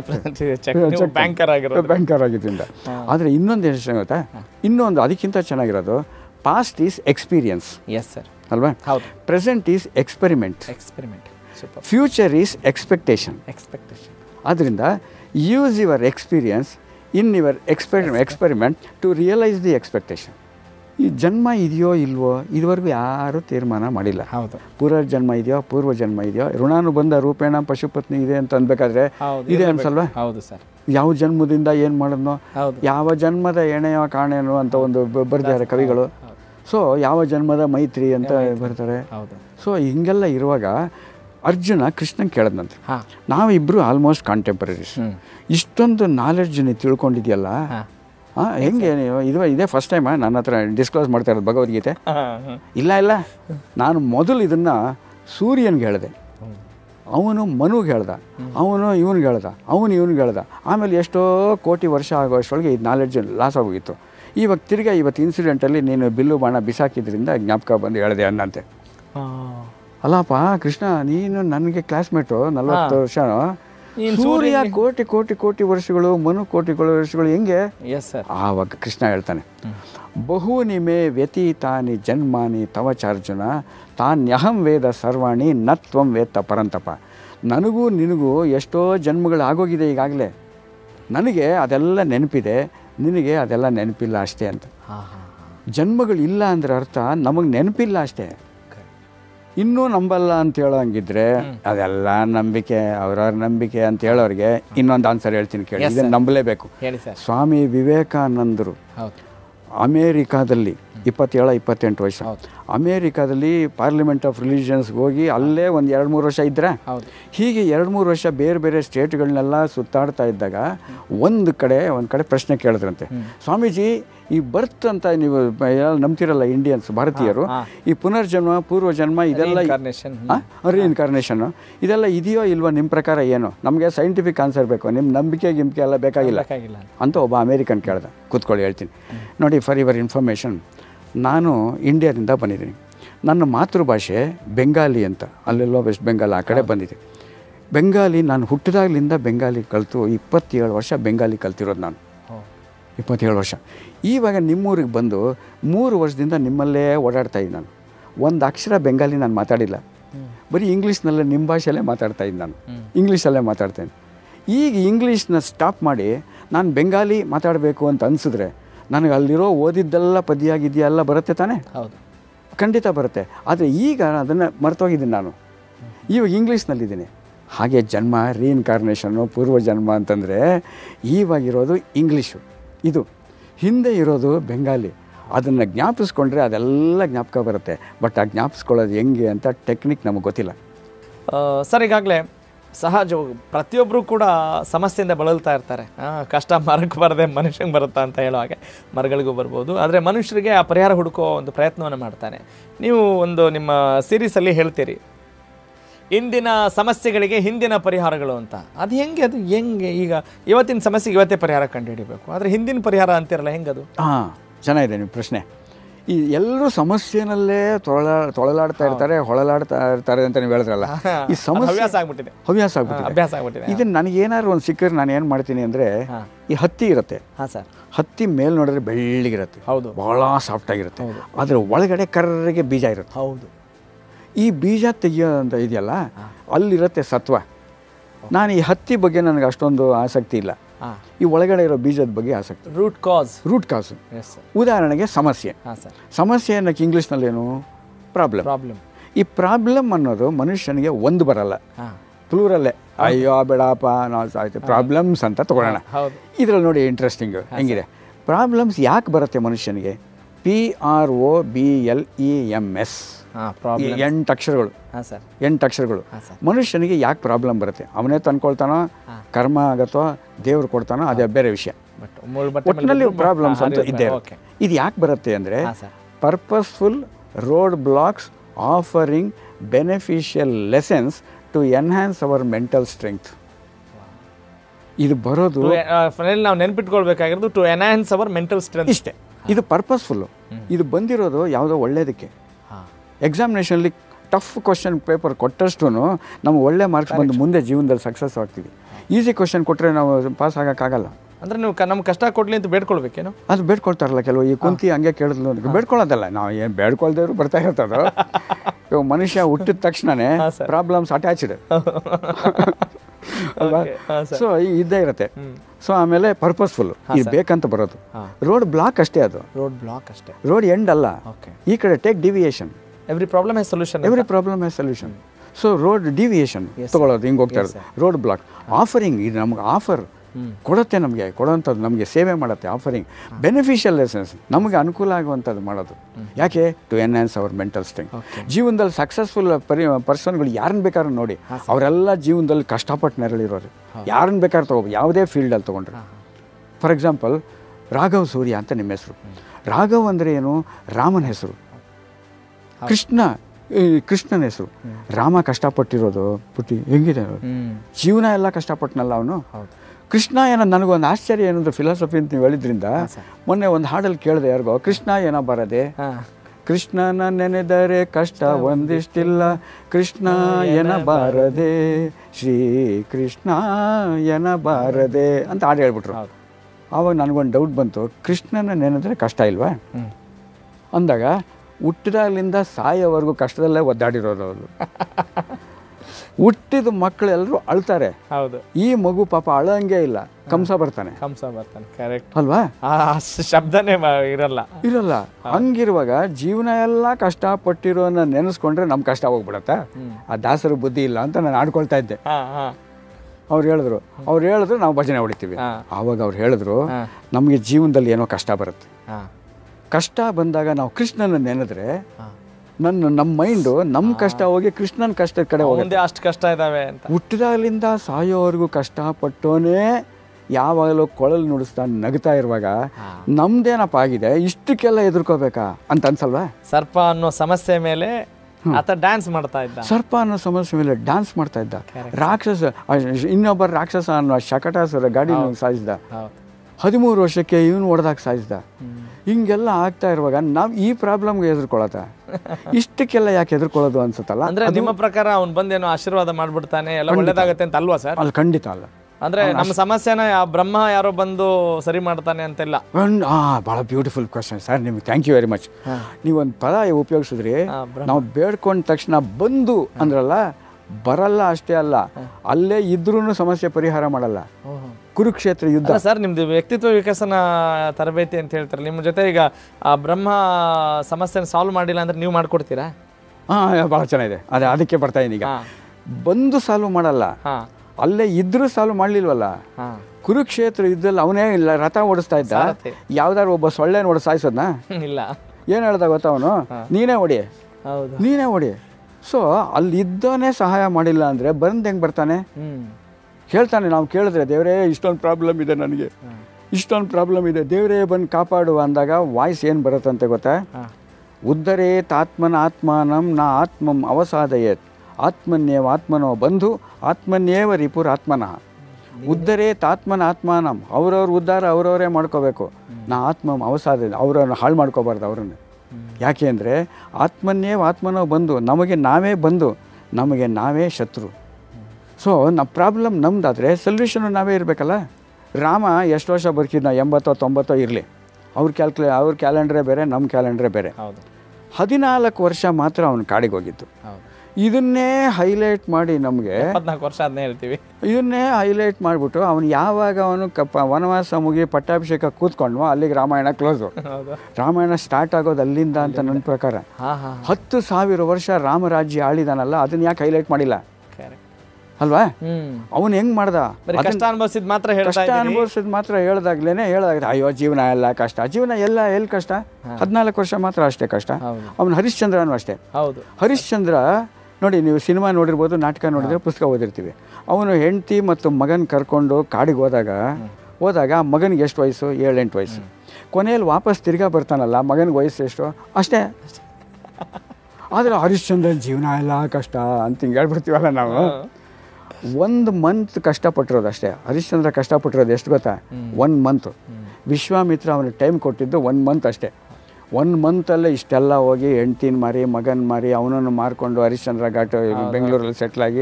ಬ್ಯಾಂಕರ್ ಆಗಿರೋದು ಬ್ಯಾಂಕರ್ ಆಗಿದ್ದರಿಂದ ಆದರೆ ಇನ್ನೊಂದು ಏನು ಗೊತ್ತಾ ಇನ್ನೊಂದು ಅದಕ್ಕಿಂತ ಚೆನ್ನಾಗಿರೋದು past is experience yes sir ಅಲ್ವಾ ಹೌದು present is experiment experiment super future is expectation expectation ಆದ್ದರಿಂದ use your experience in your experi experiment to realise the expectation ಈ ಜನ್ಮ ಇದೆಯೋ ಇಲ್ವೋ ಇದುವರೆಗೂ ಯಾರೂ ತೀರ್ಮಾನ ಮಾಡಿಲ್ಲ ಹೌದು ಪೂರ್ವ ಜನ್ಮ ಇದೆಯೋ ಪೂರ್ವ ಜನ್ಮ ಇದೆಯೋ ಋಣಾನುಬಂಧ ರೂಪೇಣ ಪಶುಪತ್ನಿ ಇದೆ ಅಂತ ಅನ್ಬೇಕಾದ್ರೆ ಹೌದು ಇದೆ ಇರ್ಲೇಬೇಕು. ಅನ್ಸಲ್ವಾ ಹೌದು ಸರ್ ಯಾವ ಜನ್ಮದಿಂದ ಏನು ಮಾಡಿದ್ನೋ ಹೌದು ಯಾವ ಜನ್ಮದ ಎಣೆಯೋ ಕಾಣೆನೋ ಅಂತ ಒಂದು ಬ- ಬರ್ದಿದ್ದಾರೆ ಕವಿಗಳು ಸೊ ಯಾವ ಜನ್ಮದ ಮೈತ್ರಿ ಅಂತ ಬರ್ತಾರೆ ಹೌದು ಸೊ ಹಿಂಗೆಲ್ಲ ಇರುವಾಗ ಅರ್ಜುನ ಕೃಷ್ಣನ್ ಕೇಳದ್ನಂತೆ ಹಾ ನಾವಿಬ್ಬರು ಆಲ್ಮೋಸ್ಟ್ ಕಾಂಟೆಂಪರರೀಸ್ ಹ್ಮ್. ಇಷ್ಟೊಂದು ನಾಲೆಡ್ಜ್ ನೀವು ತಿಳ್ಕೊಂಡಿದ್ಯಲ್ಲ ಹಾ ಹಾಂ ಹೆಂಗೆ ನೀವು ಇದು ಇದೇ ಫಸ್ಟ್ ಟೈಮ್ ನನ್ನ ಹತ್ರ ಡಿಸ್ಕ್ಲೋಸ್ ಮಾಡ್ತಾ ಇರೋದು ಭಗವದ್ಗೀತೆ ಹಾ, ಹಾ. ಇಲ್ಲ ಇಲ್ಲ ನಾನು ಮೊದಲು ಇದನ್ನು ಸೂರ್ಯನ್ಗೆ ಹೇಳಿದೆ ಅವನು ಮನುಗೆ ಹೇಳ್ದ ಅವನು ಇವನಿಗೆ ಹೇಳ್ದ ಅವನು ಇವನಿಗೆ ಹೇಳ್ದ ಆಮೇಲೆ ಎಷ್ಟೋ ಕೋಟಿ ವರ್ಷ ಆಗೋಷ್ಟರೊಳಗೆ ಇದು ನಾಲೆಡ್ಜ್ ಲಾಸ್ ಆಗೋಗಿತ್ತು ಇವಾಗ ತಿರ್ಗಾ ಇವತ್ತು ಇನ್ಸಿಡೆಂಟಲ್ಲಿ ನೀನು ಬಿಲ್ಲು ಬಾಣ ಬಿಸಾಕಿದ್ರಿಂದ ಜ್ಞಾಪಕ ಬಂದು ಹೇಳಿದೆ ಅನ್ನಂತೆ ಹಾ. ಅಲ್ಲಪ್ಪ ಕೃಷ್ಣ ನೀನು ನನಗೆ ಕ್ಲಾಸ್ಮೇಟು ನಲ್ವತ್ತು ವರ್ಷ ನೀನ್ ಸೂರ್ಯ ಕೋಟಿ ಕೋಟಿ ಕೋಟಿ ವರ್ಷಗಳು ಮನು ಕೋಟಿ ಕೋಟಿ ವರ್ಷಗಳು ಹೆಂಗೆ ಎಸ್ ಸರ್ ಆವಾಗ ಕೃಷ್ಣ ಹೇಳ್ತಾನೆ ಬಹೂನಿ ಮೇ ವ್ಯತೀತಾನಿ ಜನ್ಮಾನಿ ತವ ಚಾರ್ಜುನ ತಾನ್ಯಹಂ ವೇದ ಸರ್ವಾಣಿ ನತ್ವಂ ವೇತ್ತ ಪರಂತಪ ನನಗೂ ನಿನಗೂ ಎಷ್ಟೋ ಜನ್ಮಗಳು ಆಗೋಗಿದೆ ಈಗಾಗಲೇ ನನಗೆ ಅದೆಲ್ಲ ನೆನಪಿದೆ ನಿನಗೆ ಅದೆಲ್ಲ ನೆನಪಿಲ್ಲ ಅಷ್ಟೇ ಅಂತ ಹಾಂ ಹಾಂ ಜನ್ಮಗಳು ಇಲ್ಲ ಅಂದ್ರೆ ಅರ್ಥ ನಮಗೆ ನೆನಪಿಲ್ಲ ಅಷ್ಟೇ ಇನ್ನೂ ನಂಬಲ್ಲ ಅಂತ ಹೇಳೋಂಗಿದ್ರೆ ಅದೆಲ್ಲ ನಂಬಿಕೆ ಅವ್ರವ್ರ ನಂಬಿಕೆ ಅಂತ ಹೇಳೋರಿಗೆ ಇನ್ನೊಂದು ಆನ್ಸರ್ ಹೇಳ್ತೀನಿ ಕೇಳಿ Yes, ಇದನ್ನು ನಂಬಲೇಬೇಕು ಹೇಳಿ ಸರ್ ಸ್ವಾಮಿ ವಿವೇಕಾನಂದರು ಹೌದು ಅಮೇರಿಕಾದಲ್ಲಿ ಇಪ್ಪತ್ತೇಳು ಇಪ್ಪತ್ತೆಂಟು ವಯಸ್ಸು ಹೌದು. ಅಮೇರಿಕಾದಲ್ಲಿ ಪಾರ್ಲಿಮೆಂಟ್ ಆಫ್ ರಿಲಿಜನ್ಸ್ಗೆ ಹೋಗಿ ಅಲ್ಲೇ ಒಂದು ಎರಡು ಮೂರು ವರ್ಷ ಇದ್ದರೆ ಹೌದು ಹೀಗೆ ಎರಡು ಮೂರು ವರ್ಷ ಬೇರೆ ಬೇರೆ ಸ್ಟೇಟ್ಗಳನ್ನೆಲ್ಲ ಸುತ್ತಾಡ್ತಾ ಇದ್ದಾಗ ಒಂದು ಕಡೆ ಒಂದು ಕಡೆ ಪ್ರಶ್ನೆ ಕೇಳಿದ್ರಂತೆ ಸ್ವಾಮೀಜಿ ಈ ಬರ್ತ್ ಅಂತ ನೀವು ಬ- ಎಲ್ಲ ನಂಬ್ತಿರಲ್ಲ ಇಂಡಿಯನ್ಸ್ ಭಾರತೀಯರು ಹಾ. ಈ ಪುನರ್ಜನ್ಮ ಪೂರ್ವಜನ್ಮ ಇದೆಲ್ಲ Reincarnation, ರೀಇನ್ಕಾರ್ನೇಷನ್ ಇದೆಲ್ಲ ಇದೆಯೋ ಇಲ್ವೋ ನಿಮ್ಮ ಪ್ರಕಾರ ಏನು ನಮಗೆ ಸೈಂಟಿಫಿಕ್ ಆನ್ಸರ್ ಬೇಕು ನಿಮ್ಮ ನಂಬಿಕೆ ಗಿಂಬಿಕೆ ಎಲ್ಲ ಬೇಕಾಗಿಲ್ಲ ಬೇಕಾಗಿಲ್ಲ ಅಂತ ಒಬ್ಬ ಅಮೇರಿಕನ್ ಕೇಳ್ದ ಕೂತ್ಕೊಳ್ಳಿ ಹೇಳ್ತೀನಿ ನೋಡಿ ಫಾರ್ ಯುವರ್ ಇನ್ಫಾರ್ಮೇಷನ್ ನಾನು ಇಂಡಿಯಾದಿಂದ ಬಂದಿದ್ದೀನಿ ನನ್ನ ಮಾತೃಭಾಷೆ ಬೆಂಗಾಲಿ ಅಂತ ಅಲ್ಲೆಲ್ಲೋ ವೆಸ್ಟ್ ಬೆಂಗಾಲ್ ಆ ಕಡೆ ಬಂದಿದೆ ಬೆಂಗಾಲಿ ನಾನು ಹುಟ್ಟಿದಾಗಲಿಂದ ಬೆಂಗಾಲಿ ಕಲಿತು ಇಪ್ಪತ್ತೇಳು ವರ್ಷ ಬೆಂಗಾಲಿ ಕಲ್ತಿರೋದು ನಾನು ಓ ಇಪ್ಪತ್ತೇಳು ವರ್ಷ ಇವಾಗ ನಿಮ್ಮೂರಿಗೆ ಬಂದು ಮೂರು ವರ್ಷದಿಂದ ನಿಮ್ಮಲ್ಲೇ ಓಡಾಡ್ತಾ ಇದ್ದೀನಿ ನಾನು ಒಂದು ಅಕ್ಷರ ಬೆಂಗಾಲಿ ನಾನು ಮಾತಾಡಿಲ್ಲ ಬರೀ ಇಂಗ್ಲೀಷ್ನಲ್ಲೇ ನಿಮ್ಮ ಭಾಷೆಯಲ್ಲೇ ಮಾತಾಡ್ತಾ ಇದ್ದೀನಿ ನಾನು ಇಂಗ್ಲೀಷಲ್ಲೇ ಮಾತಾಡ್ತೇನೆ ಈಗ ಇಂಗ್ಲೀಷ್ನ ಸ್ಟಾಪ್ ಮಾಡಿ ನಾನು ಬೆಂಗಾಲಿ ಮಾತಾಡಬೇಕು ಅಂತ ಅನಿಸಿದ್ರೆ ನನಗೆ ಅಲ್ಲಿರೋ ಓದಿದ್ದೆಲ್ಲ ಪದ್ಯಾಗಿದೆಯಾ ಎಲ್ಲ ಬರುತ್ತೆ ತಾನೇ ಹೌದು ಖಂಡಿತ ಬರುತ್ತೆ ಆದರೆ ಈಗ ಅದನ್ನು ಮರ್ತೋಗಿದ್ದೀನಿ ನಾನು ಇವಾಗ ಇಂಗ್ಲೀಷ್ನಲ್ಲಿದ್ದೀನಿ ಹಾಗೆ ಜನ್ಮ ರೀಇನ್ಕಾರ್ನೇಷನ್ನು ಪೂರ್ವ ಜನ್ಮ ಅಂತಂದರೆ ಇವಾಗಿರೋದು ಇಂಗ್ಲೀಷು ಇದು ಹಿಂದೆ ಇರೋದು ಬೆಂಗಾಲಿ ಅದನ್ನು ಜ್ಞಾಪಿಸ್ಕೊಂಡ್ರೆ ಅದೆಲ್ಲ ಜ್ಞಾಪಕ ಬರುತ್ತೆ ಬಟ್ ಆ ಜ್ಞಾಪಿಸ್ಕೊಳ್ಳೋದು ಹೆಂಗೆ ಅಂತ ಟೆಕ್ನಿಕ್ ನಮಗೆ ಗೊತ್ತಿಲ್ಲ ಆ, ಸರ್ ಈಗಾಗಲೇ ಸಹಜವಾಗಿ ಪ್ರತಿಯೊಬ್ಬರು ಕೂಡ ಸಮಸ್ಯೆಯಿಂದ ಬಳಲ್ತಾ ಇರ್ತಾರೆ ಆ, ಕಷ್ಟ ಮರಕ್ಕೆ ಬರದೆ ಮನುಷ್ಯಂಗೆ ಬರುತ್ತಾ ಅಂತ ಹೇಳೋ ಹಾಗೆ ಮರಗಳಿಗೂ ಬರ್ಬೋದು ಆದರೆ ಮನುಷ್ಯರಿಗೆ ಆ ಪರಿಹಾರ ಹುಡುಕೋ ಒಂದು ಪ್ರಯತ್ನವನ್ನು ಮಾಡ್ತಾನೆ ನೀವು ಒಂದು ನಿಮ್ಮ ಸೀರೀಸಲ್ಲಿ ಹೇಳ್ತೀರಿ ಇಂದಿನ ಸಮಸ್ಯೆಗಳಿಗೆ ಹಿಂದಿನ ಪರಿಹಾರಗಳು ಅಂತ ಅದು ಹೆಂಗೆ ಅದು ಹೆಂಗೆ ಈಗ ಇವತ್ತಿನ ಸಮಸ್ಯೆಗೆ ಇವತ್ತೇ ಪರಿಹಾರ ಕಂಡುಹಿಡಿಬೇಕು ಆದರೆ ಹಿಂದಿನ ಪರಿಹಾರ ಅಂತಿರಲ್ಲ ಹೆಂಗದು ಹಾಂ ಚೆನ್ನಾಗಿದೆ ನಿಮ್ಮ ಪ್ರಶ್ನೆ ಈ ಎಲ್ಲರೂ ಸಮಸ್ಯೆನಲ್ಲೇ ತೊಳ ತೊಳಲಾಡ್ತಾ ಇರ್ತಾರೆ ಹೊಳಲಾಡ್ತಾ ಇರ್ತಾರೆ ಅಂತ ನೀವು ಹೇಳಿದ್ರಲ್ಲ ಈ ಅದು ಸಮಸ್ಯೆ ಹವ್ಯಾಸ ಆಗ್ಬಿಟ್ಟಿದೆ ಹವ್ಯಾಸ ಹಾ, ಆಗ್ಬಿಟ್ಟಿದೆ ಅಭ್ಯಾಸ ಆಗ್ಬಿಟ್ಟಿದೆ ಇದನ್ನು ನನಗೇನಾದ್ರು ಒಂದು ಸಿಕ್ಕರೆ ನಾನು ಏನು ಮಾಡ್ತೀನಿ ಅಂದರೆ ಹಾ. ಈ ಹತ್ತಿ ಇರುತ್ತೆ ಹಾಂ ಸರ್ ಹತ್ತಿ ಮೇಲೆ ನೋಡಿದ್ರೆ ಬೆಳ್ಳಗಿರುತ್ತೆ ಹೌದು ಭಾಳ ಸಾಫ್ಟಾಗಿರುತ್ತೆ ಅದರ ಒಳಗಡೆ ಕರ್ರಗೆ ಬೀಜ ಇರುತ್ತೆ ಹೌದು ಈ ಬೀಜ ತೆಗಿಯೋ ಅಂತ ಇದೆಯಲ್ಲ ಅಲ್ಲಿರುತ್ತೆ ಸತ್ವ ನಾನು ಈ ಹತ್ತಿ ಬಗ್ಗೆ ನನಗೆ ಅಷ್ಟೊಂದು ಆಸಕ್ತಿ ಇಲ್ಲ ಹಾಂ ಈ ಒಳಗಡೆ ಇರೋ ಬೀಜದ ಬಗ್ಗೆ ಆಸಕ್ತಿ root cause root cause yes sir ಉದಾಹರಣೆಗೆ ಸಮಸ್ಯೆ ಹಾಂ ಸರ್ ಸಮಸ್ಯೆ ಅನ್ನೋಕ್ಕೆ ಇಂಗ್ಲೀಷ್ನಲ್ಲೇನು ಪ್ರಾಬ್ಲಮ್ ಪ್ರಾಬ್ಲಮ್ ಈ ಪ್ರಾಬ್ಲಮ್ ಅನ್ನೋದು ಮನುಷ್ಯನಿಗೆ ಒಂದು ಬರಲ್ಲ ಹಾಂ ಪ್ಲೂರಲ್ಲೇ ಅಯ್ಯೋ ಬೇಡಪ್ಪ ನಾವು ಆಯ್ತು ಪ್ರಾಬ್ಲಮ್ಸ್ ಅಂತ ತಗೊಳ್ಳೋಣ ಹೌದು ಇದರಲ್ಲಿ ನೋಡಿ ಇಂಟ್ರೆಸ್ಟಿಂಗ್ ಹೆಂಗಿದೆ ಪ್ರಾಬ್ಲಮ್ಸ್ ಯಾಕೆ ಬರುತ್ತೆ ಮನುಷ್ಯನಿಗೆ P R O B L E M S ಹಾಂ ಪ್ರಾಬ್ಲಮ್ ಎಂಟು ಅಕ್ಷರಗಳು ಹಾಂ ಸರ್ ಎಂಟು ಅಕ್ಷರಗಳು ಹಾಂ ಸರ್ ಮನುಷ್ಯನಿಗೆ ಯಾಕೆ ಪ್ರಾಬ್ಲಮ್ ಬರುತ್ತೆ ಅವನೇ ತಂದ್ಕೊಳ್ತಾನೋ ಕರ್ಮ ಆಗತ್ತೋ ದೇವ್ರು ಕೊಡ್ತಾನೋ ಅದೇ ಬೇರೆ ವಿಷಯ ಬಟ್ ಮೂಳು ಬಟ್ಟೆ ಮೇಲೆ ಒಟ್ಟಿನಲ್ಲಿ ಬಿದ್ದು ಪ್ರಾಬ್ಲಮ್ಸ್ ಹಾಂ, ಅಂತ ಹರಿಯೋದು ಇದ್ದೇ ಮೇಲೆ, ಇರುತ್ತೆ. ಓಕೆ ಇದು ಯಾಕೆ ಬರುತ್ತೆ ಅಂದರೆ ಹಾಂ sir purposeful road blocks offering beneficial lessons to enhance our mental strength ಇದು ಬರೋದು ಫೈನಲ್ ನಾವು ನೆನ್ಪಿಟ್ಕೊಳ್ಬೇಕಾಗಿರೋದು to enhance our mental strength ಇಷ್ಟೇ ಇದು ಪರ್ಪಸ್ಫುಲ್ಲು ಇದು ಬಂದಿರೋದು ಯಾವುದೋ ಒಳ್ಳೇದಕ್ಕೆ ಹಾಂ ಎಕ್ಸಾಮಿನೇಷನಲ್ಲಿ ಟಫ್ ಕ್ವಶನ್ ಪೇಪರ್ ಕೊಟ್ಟಷ್ಟು ನಮ್ಮ ಒಳ್ಳೆ ಮಾರ್ಕ್ಸ್ ಬಂದು ಮುಂದೆ ಜೀವನದಲ್ಲಿ ಸಕ್ಸಸ್ ಆಗ್ತೀವಿ ಈಸಿ ಕ್ವಶನ್ ಕೊಟ್ಟರೆ ನಾವು ಪಾಸ್ ಆಗೋಕ್ಕಾಗಲ್ಲ ಅಂದ್ರೆ ನೀವು ಕ ನಮ್ಗೆ ಕಷ್ಟ ಕೊಡ್ಲಿ ಅಂತ ಬೇಡ್ಕೊಳ್ಬೇಕೇನು ಅದು ಬೇಡ್ಕೊಳ್ತಾರಲ್ಲ ಕೆಲವು ಈ ಕುಂತಿ ಹಂಗೆ ಕೇಳಿದ್ಲು ಅಂತ ಬೇಡ್ಕೊಳ್ಳೋದಲ್ಲ ನಾವು ಏನು ಬೇಡ್ಕೊಳ್ದೇವ್ರು ಬರ್ತಾ ಇರ್ತದೋ ಇವಾಗ ಮನುಷ್ಯ ಹುಟ್ಟಿದ ತಕ್ಷಣನೇ ಪ್ರಾಬ್ಲಮ್ಸ್ ಅಟ್ಯಾಚ್ಡ್ ಅಲ್ವಾ Okay, ಹಾಂ ಸರ್ ಸೊ ಇದ್ದೇ ಇರುತ್ತೆ ಸೊ ಆಮೇಲೆ ಪರ್ಪಸ್ಫುಲ್ ಇದು ಬೇಕಂತ ಬರೋದು ರೋಡ್ ಬ್ಲಾಕ್ ಅಷ್ಟೇ ಅದು ರೋಡ್ ಬ್ಲಾಕ್ ಅಷ್ಟೇ ರೋಡ್ ಎಂಡ್ ಅಲ್ಲ ಓಕೆ ಈ ಕಡೆ take deviation every problem has solution every problem has solution so road deviation ತಗೊಳ್ಳೋದು ಹಿಂಗೆ ಹೋಗ್ತಾ ಇರೋದು ರೋಡ್ ಬ್ಲಾಕ್ ಆಫರಿಂಗ್ ಇದು ನಮ್ಗೆ ಆಫರ್ ಕೊಡುತ್ತೆ ನಮಗೆ ಕೊಡೋವಂಥದ್ದು ನಮಗೆ ಸೇವೆ ಮಾಡುತ್ತೆ ಆಫರಿಂಗ್ ಬೆನಿಫಿಷಿಯಲ್ ಲೆಸನ್ಸ್ ನಮಗೆ ಅನುಕೂಲ ಆಗುವಂಥದ್ದು ಮಾಡೋದು ಯಾಕೆ to enhance our mental strength ಜೀವನದಲ್ಲಿ ಸಕ್ಸಸ್ಫುಲ್ ಪರಿ ಪರ್ಸನ್ಗಳು ಯಾರನ್ನ ಬೇಕಾದ್ರೂ ನೋಡಿ ಅವರೆಲ್ಲ ಜೀವನದಲ್ಲಿ ಕಷ್ಟಪಟ್ಟು ನೆರಳಿರೋರು ಯಾರನ್ನ ಬೇಕಾದ್ರೂ ತಗೋಬೋದು ಯಾವುದೇ ಫೀಲ್ಡಲ್ಲಿ ತೊಗೊಂಡ್ರೆ ಫಾರ್ ಎಕ್ಸಾಂಪಲ್ ರಾಘವ್ ಸೂರ್ಯ ಅಂತ ನಿಮ್ಮ ಹೆಸರು ರಾಘವ್ ಅಂದರೆ ಏನು ರಾಮನ ಹೆಸರು ಕೃಷ್ಣ ಈ ಕೃಷ್ಣನ ಹೆಸರು ರಾಮ ಕಷ್ಟಪಟ್ಟಿರೋದು ಪುಟ್ಟಿ ಹೆಂಗಿದೆ ಅದು? ಹ್ಮ್ ಜೀವನ ಎಲ್ಲ ಕಷ್ಟಪಟ್ಟನಲ್ಲ ಅವನು ಹೌದು ಕೃಷ್ಣ ಏನೋ ನನಗೊಂದು ಆಶ್ಚರ್ಯ ಏನಂದ್ರೆ ಫಿಲಾಸಫಿ ಅಂತ ನೀವು ಹೇಳಿದ್ರಿಂದ ಮೊನ್ನೆ ಒಂದು ಹಾಡಲ್ಲಿ ಕೇಳಿದೆ ಯಾರಿಗೋ ಕೃಷ್ಣ ಏನೋ ಬರದೆ ಹಾಂ ಕೃಷ್ಣನ ನೆನೆದರೆ ಕಷ್ಟ ಒಂದಿಷ್ಟಿಲ್ಲ ಕೃಷ್ಣ ಎನಬಾರದೆ ಶ್ರೀ ಕೃಷ್ಣ ಎನಬಾರದೆ ಅಂತ ಹಾಡು ಹೇಳ್ಬಿಟ್ರು ಹೌದು. ಆವಾಗ ನನಗೊಂದು ಡೌಟ್ ಬಂತು ಕೃಷ್ಣನ ನೆನೆದ್ರೆ ಕಷ್ಟ ಇಲ್ವಾ ಹ್ಮ್. ಅಂದಾಗ ಹುಟ್ಟಿದಾಗಲಿಂದ ಸಾಯೋವರೆಗೂ ಕಷ್ಟದಲ್ಲೇ ಒದ್ದಾಡಿರೋದು ಅವರು ಹುಟ್ಟಿದ ಮಕ್ಕಳೆಲ್ಲರೂ ಅಳ್ತಾರೆ ಹೌದು ಈ ಮಗು ಪಾಪ ಅಳಂಗೆ ಇಲ್ಲ ಕಂಸ ಬರ್ತಾನೆ ಕಂಸ ಬರ್ತಾನೆ ಕರೆಕ್ಟ್ ಅಲ್ವಾ ಆ ಶಬ್ದನೇ ಮ- ಇರಲ್ಲ ಇರಲ್ಲ ಹಂಗಿರುವಾಗ ಜೀವನ ಎಲ್ಲ ಕಷ್ಟಪಟ್ಟಿರೋನ ನೆನೆಸ್ಕೊಂಡ್ರೆ ನಮ್ಮ ಕಷ್ಟ ಹೋಗ್ಬಿಡತ್ತಾ ಆ ದಾಸರ ಬುದ್ಧಿ ಇಲ್ಲ ಅಂತ ನಾನು ಆಡ್ಕೊಳ್ತಾ ಇದ್ದೆ ಹಾಂ ಹಾಂ ಅವ್ರು ಹೇಳಿದ್ರು ಅವ್ರು ಹೇಳಿದ್ರು ನಾವು ಭಜನೆ ಹೊಡಿತೀವಿ ಹಾ. ಆವಾಗ ಅವ್ರು ಹೇಳಿದ್ರು ಹಾ. ನಮಗೆ ಜೀವನದಲ್ಲಿ ಏನೋ ಕಷ್ಟ ಬರುತ್ತೆ ಹಾಂ ಕಷ್ಟ ಬಂದಾಗ ನಾವು ಕೃಷ್ಣನ ನೆನೆದ್ರೆ ಹಾಂ ನನ್ನ ನಮ್ಮ ಮೈಂಡು ನಮ್ಮ ಕಷ್ಟ ಹೋಗಿ ಕೃಷ್ಣನ ಕಷ್ಟದ ಕಡೆ ಹೋಗುತ್ತೆ ಮುಂದೆ ಅಷ್ಟು ಕಷ್ಟ ಇದಾವೆ ಅಂತ ಹುಟ್ಟಿದಾಗಲಿಂದ ಸಾಯೋವರೆಗೂ ಕಷ್ಟಪಟ್ಟೋನೇ ಯಾವಾಗಲೂ ಕೊಳಲು ನುಡಿಸ್ತಾ ನಗ್ತಾ ಇರುವಾಗ ನಮ್ದೇನಪ್ಪ ಆಗಿದೆ ಇಷ್ಟಕ್ಕೆಲ್ಲ ಎದುರ್ಕೋಬೇಕಾ ಅಂತ ಅನ್ಸಲ್ವಾ ಸರ್ಪ ಅನ್ನೋ ಸಮಸ್ಯೆ ಮೇಲೆ ಆತ ಡ್ಯಾನ್ಸ್ ಮಾಡ್ತಾ ಇದ್ದ ಸರ್ಪ ಅನ್ನೋ ಸಮಸ್ಯೆ ಮೇಲೆ ಡ್ಯಾನ್ಸ್ ಮಾಡ್ತಾ ಇದ್ದ ರಾಕ್ಷಸ ಆ ಇನ್ನೊಬ್ಬ ರಾಕ್ಷಸ ಅನ್ನೋ ಶಕಟಾಸುರ ಗಾಡಿ ಸಾಯಿಸಿದ ಹೌದು ಹದಿಮೂರು ವರ್ಷಕ್ಕೆ ಇವನು ಹೊಡೆದಾಕ ಸಾಯಿಸಿದ ಹಿಂಗೆಲ್ಲ ಆಗ್ತಾ ಇರುವಾಗ ನಾವು ಈ ಪ್ರಾಬ್ಲಮ್ಗೆ ಎದುರ್ಕೊಳ್ಳೋದ ಇಷ್ಟಕ್ಕೆಲ್ಲ ಯಾಕೆ ಎದುರ್ಕೊಳ್ಳೋದು ಅನ್ಸುತ್ತಲ್ಲ ಅಂದ್ರೆ ನಿಮ್ಮ ಪ್ರಕಾರ ಅವ್ನು ಬಂದೇನೋ ಆಶೀರ್ವಾದ ಮಾಡ್ಬಿಡ್ತಾನೆ ಎಲ್ಲ ಒಳ್ಳೇದಾಗತ್ತೆ ಅಂತ ಅಲ್ವಾ ಸರ್ ಅಲ್ಲಿ ಖಂಡಿತ ಅಲ್ಲ ಅಂದ್ರೆ ನಮ್ಮ ಸಮಸ್ಯೆನ ಆ ಬ್ರಹ್ಮ ಯಾರೋ ಬಂದು ಸರಿ ಮಾಡ್ತಾನೆ ಅಂತೆಲ್ಲ ಒಂದು ಆ ಭಾಳ ಬ್ಯೂಟಿಫುಲ್ ಕ್ವಶನ್ ಸರ್ ನಿಮ್ಗೆ ಥ್ಯಾಂಕ್ ಯು ವೆರಿ ಮಚ್ ನೀವೊಂದು ಪದ ಉಪಯೋಗಿಸಿದ್ರಿ ಹಾ, ನಾವು ಬೇಡ್ಕೊಂಡ ತಕ್ಷಣ ಬಂದು ಅಂದ್ರಲ್ಲ ಬರಲ್ಲ ಅಷ್ಟೇ ಅಲ್ಲ ಅಲ್ಲೇ ಇದ್ರೂ ಸಮಸ್ಯೆ ಪರಿಹಾರ ಮಾಡಲ್ಲ ಕುರುಕ್ಷೇತ್ರ ಯುದ್ಧ ಅಲ್ಲ ಸರ್ ನಿಮ್ದು ವ್ಯಕ್ತಿತ್ವ ವಿಕಸನ ತರಬೇತಿ ಅಂತ ಹೇಳ್ತಾರೆ ನಿಮ್ಮ ಜೊತೆ ಈಗ ಆ ಬ್ರಹ್ಮ ಸಮಸ್ಯೆನ ಸಾಲ್ವ್ ಮಾಡಿಲ್ಲ ಅಂದ್ರೆ ನೀವು ಮಾಡ್ಕೊಡ್ತೀರಾ ಹಾಂ ಭಾಳ ಚೆನ್ನಾಗಿದೆ ಅದೇ ಅದಕ್ಕೆ ಬರ್ತಾ ಇದೀನಿ ಈಗ ಹಾ ಬಂದು ಸಾಲ್ವ್ ಮಾಡಲ್ಲ ಹಾ ಅಲ್ಲೇ ಇದ್ರೂ ಸಾಲ್ವ್ ಮಾಡಲಿಲ್ವಲ್ಲ ಹಾ ಕುರುಕ್ಷೇತ್ರ ಯುದ್ಧದಲ್ಲಿ ಅವನೇ ಇಲ್ಲ ರಥ ಓಡಿಸ್ತಾ ಇದ್ದ ಸಾರಥಿ. ಯಾವ್ದಾದ್ರು ಒಬ್ಬ ಸೊಳ್ಳೆ ನೋಡಿ ಸಾಯಿಸೋದ್ನ ಇಲ್ಲ ಏನು ಹೇಳ್ದ ಗೊತ್ತಾ ಅವನು ನೀನೇ ಹೊಡಿ ಹೌದು ನೀನೇ ಹೊಡಿ ಸೊ ಅಲ್ಲಿ ಇದ್ದವನೇ ಸಹಾಯ ಮಾಡಿಲ್ಲ ಅಂದರೆ ಬಂದು ಹೆಂಗೆ ಬರ್ತಾನೆ ಹ್ಮ್ ಹೇಳ್ತಾನೆ ನಾವು ಕೇಳಿದ್ರೆ ದೇವರೇ ಇಷ್ಟೊಂದು ಪ್ರಾಬ್ಲಮ್ ಇದೆ ನನಗೆ ಇಷ್ಟೊಂದು ಪ್ರಾಬ್ಲಮ್ ಇದೆ ದೇವರೇ ಬಂದು ಕಾಪಾಡು ಅಂದಾಗ ವಾಯ್ಸ್ ಏನು ಬರುತ್ತಂತೆ ಗೊತ್ತಾ ಹಾ ಉದ್ಧರೇತ್ ಆತ್ಮನ ಆತ್ಮಾನಂ ನಾ ಆತ್ಮಂ ಅವಸಾದಯೇತ್ ಆತ್ಮನ್ಯೇವ ಆತ್ಮನೋ ಬಂಧು ಆತ್ಮನ್ಯೇವ ರಿಪುರ್ ಆತ್ಮನಃ ಉದ್ಧರೇತ್ ಆತ್ಮನ ಆತ್ಮಾನಂ ಅವ್ರವ್ರ ಉದ್ಧಾರ ಅವ್ರವರೇ ಮಾಡ್ಕೋಬೇಕು ನಾ ಆತ್ಮಂ ಅವಸಾದ ಅವ್ರವ್ರನ್ನ ಹಾಳು ಮಾಡ್ಕೋಬಾರ್ದು ಅವ್ರನ್ನ ಯಾಕೆ ಅಂದರೆ ಆತ್ಮನ್ಯೇವ ಆತ್ಮನೋ ಬಂಧು ನಮಗೆ ನಾವೇ ಬಂದು ನಮಗೆ ನಾವೇ ಶತ್ರು ಸೊ ನಮ್ಮ ಪ್ರಾಬ್ಲಮ್ ನಮ್ದಾದರೆ ಸೊಲ್ಯೂಷನು ನಾವೇ ಇರಬೇಕಲ್ಲ ರಾಮ ಎಷ್ಟು ವರ್ಷ ಬದುಕಿದ್ನ ಎಂಬತ್ತೋ ತೊಂಬತ್ತೋ ಇರಲಿ ಅವ್ರ ಕ್ಯಾಲ್ಕುಲೇ ಅವ್ರ ಕ್ಯಾಲೆಂಡ್ರೇ ಬೇರೆ ನಮ್ಮ ಕ್ಯಾಲೆಂಡ್ರೇ ಬೇರೆ ಹೌದು ಹದಿನಾಲ್ಕು ವರ್ಷ ಮಾತ್ರ ಅವನು ಕಾಡಿಗೆ ಹೋಗಿದ್ದು ಹೌದು ಇದನ್ನೇ ಹೈಲೈಟ್ ಮಾಡಿ ನಮಗೆ ಇಪ್ಪತ್ನಾಲ್ಕು ವರ್ಷ ಅದನ್ನೇ ಹೇಳ್ತೀವಿ ಇದನ್ನೇ ಹೈಲೈಟ್ ಮಾಡಿಬಿಟ್ಟು ಅವನು ಯಾವಾಗ ಅವನು ಕಪ್ಪ ವನವಾಸ ಮುಗಿ ಪಟ್ಟಾಭಿಷೇಕ ಕೂತ್ಕೊಂಡ್ವೋ ಅಲ್ಲಿಗೆ ರಾಮಾಯಣ ಕ್ಲೋಸು ಹೌದು ರಾಮಾಯಣ ಸ್ಟಾರ್ಟ್ ಆಗೋದು ಅಲ್ಲಿಂದ ಅಂತ ನನ್ನ ಪ್ರಕಾರ ಹಾ ಹಾ ಹತ್ತು ಸಾವಿರ ವರ್ಷ ರಾಮರಾಜ್ಯ ಆಳಿದಾನಲ್ಲ ಅದನ್ನ ಯಾಕೆ ಹೈಲೈಟ್ ಮಾಡಿಲ್ಲ ಕರೆಕ್ಟ್ ಅಲ್ವಾ ಹ್ಮ್ ಅವನು ಹೆಂಗ್ ಮಾಡ್ದ ಬರೀ ಕಷ್ಟ ಅನುಭವಿಸಿದ್ ಮಾತ್ರ ಹೇಳ್ತಾ ಕಷ್ಟ ಇದ್ದೀರಿ ಅನುಭವಿಸಿದ್ ಮಾತ್ರ ಹೇಳ್ದಾಗ್ಲೇನೆ ಹೇಳ್ದಾಗ ಅಯ್ಯೋ ಜೀವನ ಎಲ್ಲ ಕಷ್ಟ ಜೀವನ ಎಲ್ಲ ಎಲ್ಲಿ ಕಷ್ಟ ಹದಿನಾಲ್ಕು ವರ್ಷ ಮಾತ್ರ ಅಷ್ಟೇ ಕಷ್ಟ ಹೌದು. ಅವನು ಹರಿಶ್ಚಂದ್ರನು ಅಷ್ಟೇ ಹೌದು ಹರಿಶ್ಚಂದ್ರ ನೋಡಿ ನೀವು ಸಿನಿಮಾ ನೋಡಿರ್ಬೋದು ನಾಟಕ ನೋಡಿದ್ರೆ ಪುಸ್ತಕ ಓದಿರ್ತೀವಿ ಅವನು ಹೆಂಡತಿ ಮತ್ತು ಮಗನ ಕರ್ಕೊಂಡು ಕಾಡಿಗೆ ಹೋದಾಗ ಹೋದಾಗ ಆ ಮಗನಿಗೆ ಎಷ್ಟು ವಯಸ್ಸು ಏಳೆಂಟು ವಯಸ್ಸು ಕೊನೆಯಲ್ಲಿ ವಾಪಸ್ ತಿರ್ಗಾ ಬರ್ತಾನಲ್ಲ ಮಗನಿಗೆ ವಯಸ್ಸು ಎಷ್ಟು ಅಷ್ಟೇ ಆದರೆ ಹರಿಶ್ಚಂದ್ರನ್ ಜೀವನ ಎಲ್ಲ ಕಷ್ಟ ಅಂತ ಹಿಂಗೆ ಹೇಳ್ಬಿಡ್ತೀವಲ್ಲ ನಾವು ಒಂದು ಮಂತ್ ಕಷ್ಟಪಟ್ಟಿರೋದು ಅಷ್ಟೇ ಹರಿಶ್ಚಂದ್ರ ಕಷ್ಟಪಟ್ಟಿರೋದು ಎಷ್ಟು ಗೊತ್ತಾ ಒನ್ ಮಂತ್ ವಿಶ್ವಾಮಿತ್ರ ಅವನಿಗೆ ಟೈಮ್ ಕೊಟ್ಟಿದ್ದು ಒನ್ ಮಂತ್ ಅಷ್ಟೇ ಒನ್ ಮಂತಲ್ಲೇ ಇಷ್ಟೆಲ್ಲ ಹೋಗಿ ಹೆಂಡ್ತಿನ ಮಾರಿ ಮಗನ ಮಾರಿ ಅವನನ್ನು ಮಾರ್ಕೊಂಡು ಹರಿಶ್ಚಂದ್ರ ಘಾಟ್ ಬೆಂಗಳೂರಲ್ಲಿ ಸೆಟ್ಲಾಗಿ